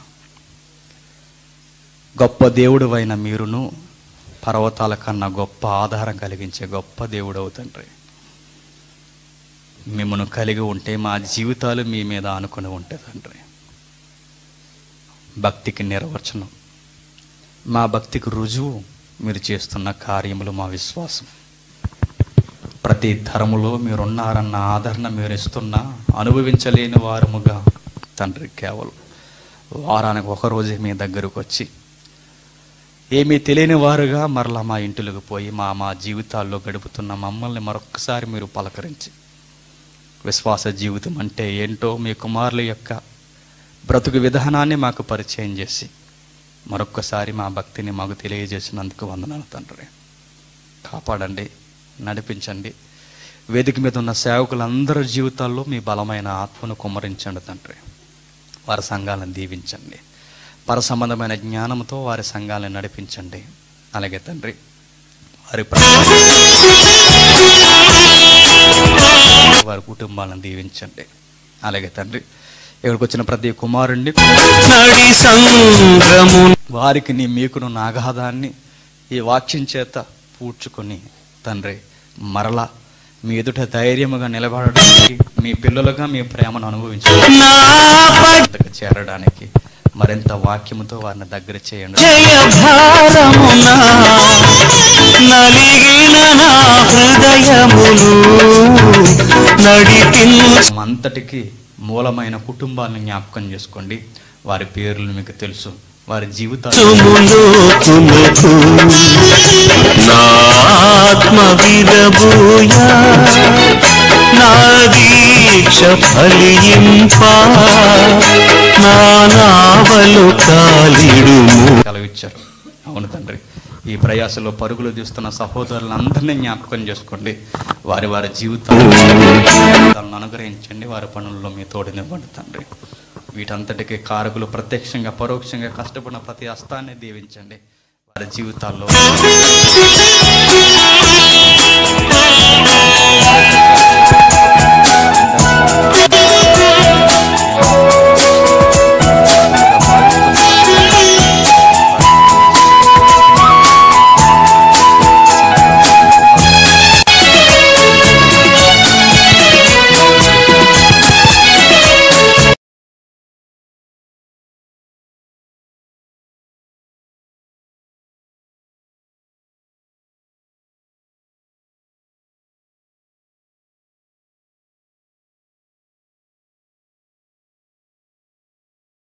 గొప్ప దేవుడువైన మీరును పర్వతాల కన్నా గొప్ప ఆధారం కలిగించే గొప్ప దేవుడవు తండ్రి మిమ్మను కలిగి ఉంటే మా జీవితాలు మీ మీద ఆనుకుని ఉంటే తండ్రి భక్తికి నిర్వచనం మా భక్తికి రుజువు మీరు చేస్తున్న కార్యములు మా విశ్వాసం ప్రతి తరములో మీరున్నారన్న ఆదరణ మీరు ఇస్తున్నా అనుభవించలేని వారముగా తండ్రి కేవలం వారానికి ఒక రోజే మీ దగ్గరకు వచ్చి ఏమీ తెలియని వారుగా మరలా మా ఇంటికి పోయి మా మా జీవితాల్లో గడుపుతున్న మమ్మల్ని మరొక్కసారి మీరు పలకరించి విశ్వాస జీవితం అంటే ఏంటో మీ కుమారుల యొక్క బ్రతుకు విధానాన్ని మాకు పరిచయం చేసి మరొక్కసారి మా భక్తిని మాకు తెలియజేసినందుకు వందనాలు తండ్రి కాపాడండి నడిపించండి వేదిక మీద ఉన్న సేవకులందరి జీవితాల్లో మీ బలమైన ఆత్మను కుమ్మరించండి తండ్రి వారి సంఘాలను దీవించండి పర సంబంధమైన జ్ఞానంతో వారి సంఘాలను నడిపించండి అలాగే తండ్రి వారి ప్ర- వారి కుటుంబాలను దీవించండి అలాగే తండ్రి ఇక్కడికి వచ్చిన ప్రతి కుమారుణ్ణి నడి సంగ్రము వారికి నీ మీకును నాగాధాన్ని ఈ వాక్యం చేత పూడ్చుకొని తండ్రి మరలా మీ ఎదుట ధైర్యముగా నిలబడడానికి మీ పిల్లలుగా మీ ప్రేమను అనుభవించడానికి నా ప- చేరడానికి మరింత వాక్యముతో వారిని దగ్గర చేయండి జయ భారమున నలిగి పడితిల్చు అంతటికి మూలమైన కుటుంబాలను జ్ఞాపకం చేసుకోండి వారి పేర్లు మీకు తెలుసు వారి జీవితాలు సుములోతునకు నా ఆత్మ విరబూయా నా దీక్ష ఫలింప నా నావలు కాలిడుము కలవిచ్చారు అవును తండ్రి ఈ ప్రయాసలో పరుగులు తీస్తున్న సహోదరులందరినీ జ్ఞాపకం చేసుకోండి వారి వారి జీవితాలను అనుగ్రహించండి వారి పనుల్లో మీ తోడునివ్వండి తండ్రి వీటంతటికి కారకులు ప్రత్యక్షంగా పరోక్షంగా కష్టపడిన ప్రతి హస్తాన్ని దీవించండి వారి జీవితాల్లో